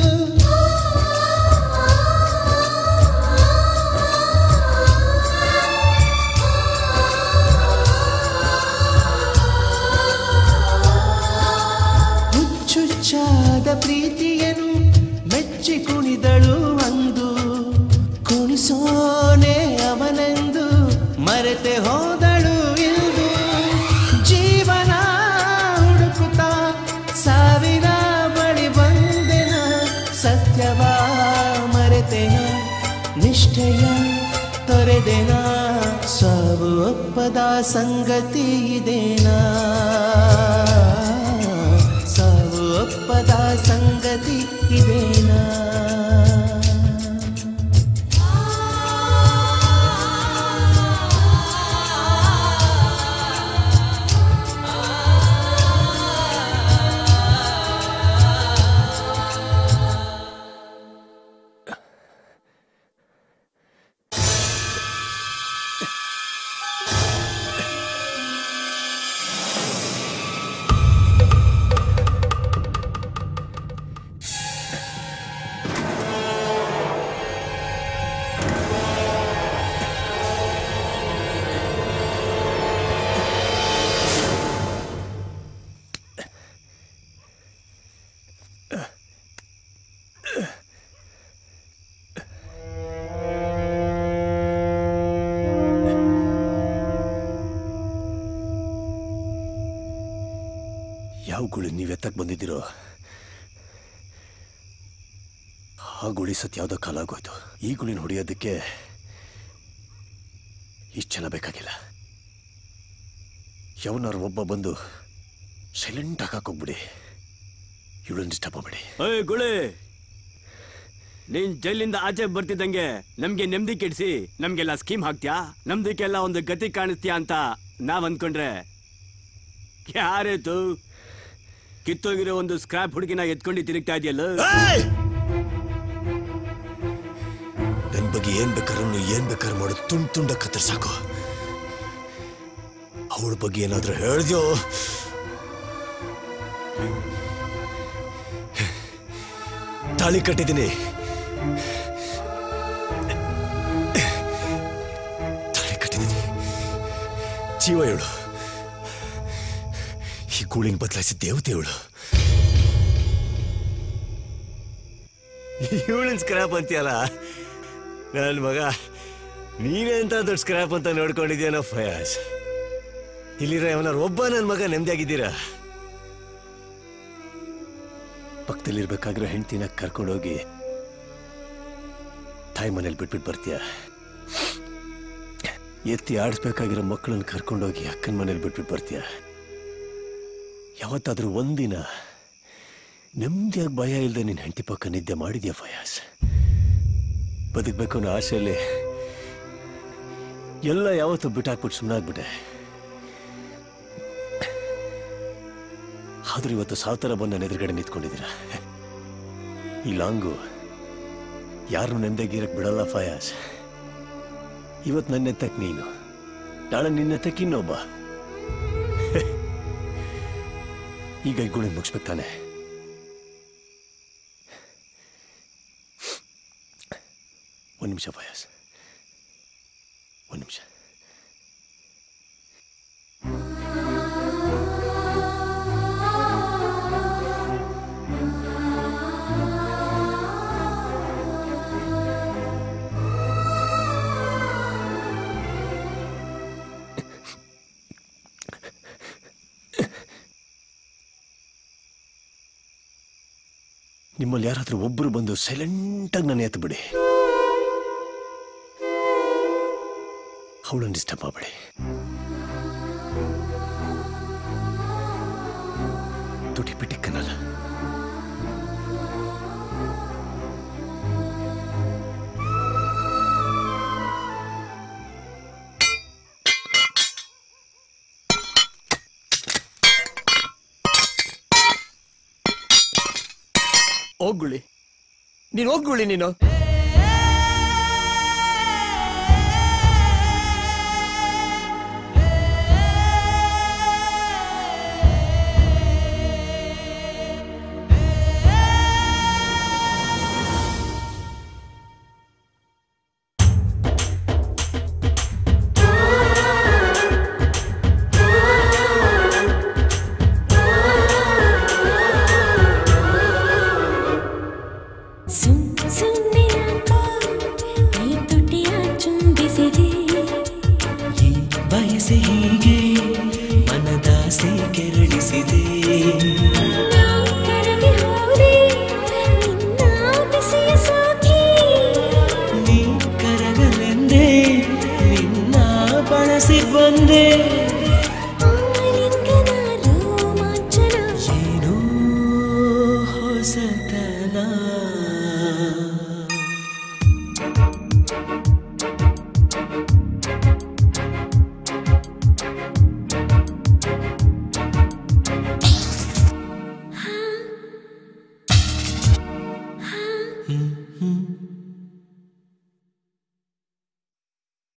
G: ಹುಚ್ಚುಚ್ಚಾದ ಪ್ರೀತಿಯನು ಮೆಚ್ಚಿ ಕುಣಿದಳು ಒಂದು ಕುಣಿಸೋನೆ ಅವನೆಂದು ಮರೆತೆ ಹೋದಳು ಎಂದು ಜೀವನ ಹುಡುಕುತ್ತಾ ಸಾವಿರ ಬಳಿ ಬಂದೆನ ಸತ್ಯವ ಮರೆತೆನ ನಿಷ್ಠೆಯ ತೊರೆದೆನ
F: ಸಾವು ಒಪ್ಪದ ಸಂಗತಿ ಇದೇನಾ ಸಾವು ಒಪ್ಪದ ಸಂಗತಿ ಇದೇನಾ
K: ಯಾವ ಗುಳಿ ನೀವು ಎತ್ತಕ್ಕೆ ಬಂದಿದ್ದೀರೋ ಆ ಗುಳಿ ಸತ್ ಯಾವುದೋ ಕಾಲ ಆಗೋಯ್ತು ಈ ಗುಳಿನ ಹೊಡೆಯೋದಕ್ಕೆ ಇಷ್ಟು ಜನ ಬೇಕಾಗಿಲ್ಲ ಯಾವನಾರು ಒಬ್ಬ ಬಂದು ಸೈಲೆಂಟ್ ಹಾಕೋಗ್ಬಿಡಿ ಇವಳನ್ನ ಡಿಸ್ಟರ್ಬ್ ಮಾಡಬೇಡಿ
I: ಏಯ್ ಗುಳಿ ನೀನ್ ಜೈಲಿಂದ ಆಚೆ ಬರ್ತಿದ್ದಂಗೆ ನಮ್ಗೆ ನೆಮ್ಮದಿ ಕೆಡಿಸಿ ನಮ್ಗೆಲ್ಲ ಸ್ಕೀಮ್ ಹಾಕ್ತ್ಯಾ ನಮ್ದಕ್ಕೆಲ್ಲ ಒಂದು ಗತಿ ಕಾಣಿಸ್ತೀಯಾ ಅಂತ ನಾವ್ ಅಂದ್ಕೊಂಡ್ರೆ ಯಾರೇತು ಕಿತ್ತೋಗಿರೋ ಒಂದು ಸ್ಕ್ರಾಪ್ ಹುಡುಗಿನ ಎತ್ಕೊಂಡು ತಿರುಗ್ತಾ ಇದೆಯಲ್ಲ
K: ನನ್ನ ಬಗ್ಗೆ ಏನ್ ಬೇಕಾದ್ರೂ ಏನ್ ಬೇಕಾದ್ರೂ ಮಾಡು ತುಂಡ್ ತುಂಡ ಕತ್ತರ್ ಸಾಕು ಅವಳ ಬಗ್ಗೆ ಏನಾದ್ರೂ ಹೇಳ್ದ್ಯೋ ತಾಳಿ ಕಟ್ಟಿದ್ದೀನಿ ತಾಳಿ ಕಟ್ಟಿದ್ದೀನಿ ಜೀವ ಇವಳು ಈ ಗೂಳಿನ ಬದಲಾಯಿಸಿ ದೇವತೆ ಇವಳು ಇವಳಿನ ಸ್ಕ್ರಾಪ್ ಅಂತೀಯಲ್ಲ ನನ್ನ ಮಗ ನೀನೇ ಅಂತ ದೊಡ್ಡ ಸ್ಕ್ರಾಪ್ ಅಂತ ನೋಡ್ಕೊಂಡಿದ್ಯಾನೋ ಫಯಾಜ್ ಇಲ್ಲಿರೋ ಅವನಾರು ಒಬ್ಬ ನನ್ನ ಮಗ ನೆಮ್ಮದಿಯಾಗಿದ್ದೀರಾ ಪಕ್ಕದಲ್ಲಿರ್ಬೇಕಾಗಿರೋ ಹೆಂಡ್ತಿನ ಕರ್ಕೊಂಡೋಗಿ ತಾಯಿ ಮನೇಲಿ ಬಿಟ್ಬಿಟ್ಟು ಬರ್ತೀಯ ಎತ್ತಿ ಆಡಿಸ್ಬೇಕಾಗಿರೋ ಮಕ್ಕಳನ್ನ ಕರ್ಕೊಂಡೋಗಿ ಅಕ್ಕನ ಮನೇಲಿ ಬಿಟ್ಬಿಟ್ಟು ಬರ್ತೀಯ ಯಾವತ್ತಾದ್ರೂ ಒಂದಿನ ನೆಮ್ಮದಿಯಾಗಿ ಭಯ ಇಲ್ಲದೆ ನಿನ್ನ ಹೆಂಡತಿ ಪಕ್ಕ ನಿದ್ದೆ ಮಾಡಿದ್ಯಾ ಫಯಾಸ್ ಬದುಕಬೇಕು ಅನ್ನೋ ಆಸೆಯಲ್ಲಿ ಎಲ್ಲ ಯಾವತ್ತೂ ಬಿಟ್ಟಾಕ್ಬಿಟ್ಟು ಸುಮ್ಮನಾಗ್ಬಿಟ್ಟೆ ಆದ್ರೂ ಇವತ್ತು ಸಾವ್ತರ ಬಂದು ನನ್ನ ಎದುರುಗಡೆ ನಿಂತ್ಕೊಂಡಿದ್ದೀರ ಈ ಲಾಂಗು ಯಾರನ್ನು ನೆಮ್ಮದಿಯಾಗಿರಕ್ಕೆ ಬಿಡಲ್ಲ ಫಯಾಸ್ ಇವತ್ತು ನನ್ನ ಎತ್ತಕ್ಕೆ ನೀನು ನಾಳೆ ನಿನ್ನ ಎತ್ತಕ್ಕೆ ಇನ್ನೊಬ್ಬ ಈಗ ಈ ಗುಳಿ ಮುಗಿಸ್ಬೇಕು ತಾನೆ ಒಂದು ನಿಮಿಷ ಫಯಾಸ್ ಒಂದು ನಿಮಿಷ ನಿಮ್ಮಲ್ಲಿ ಯಾರಾದ್ರೂ ಒಬ್ಬರು ಬಂದು ಸೈಲೆಂಟಾಗಿ ನನ್ನ ಎತ್ತು ಬಿಡಿ ಅವಳನ್ನು ಡಿಸ್ಟರ್ಬ್ ಮಾಡಬೇಡಿ ತುಟಿ ಪಿಟಿಕ್ಕನಲ್ಲ
O: ಹೋಗುಳಿ ನೀನು ಹೋಗುಳಿ ನೀನು
J: ಸುಮ್ ಸುಮ್ಮನೆ ಈ ತುಟಿಯ ಚುಂಬಿಸಿದೆ
F: ಬಯಸೆ ಹೀಗೆ ಮನದಾಸೆ ಕೆರಳಿಸಿದೆ
J: ಕರಗಿ ಹೋದೆ ನಿನ್ನ ಬಿಸಿಯ ಸೋಕಿ
F: ನೀ ಕರಗಲೆಂದೇ ನಿನ್ನ ಬಳ
L: ಬಂದೆ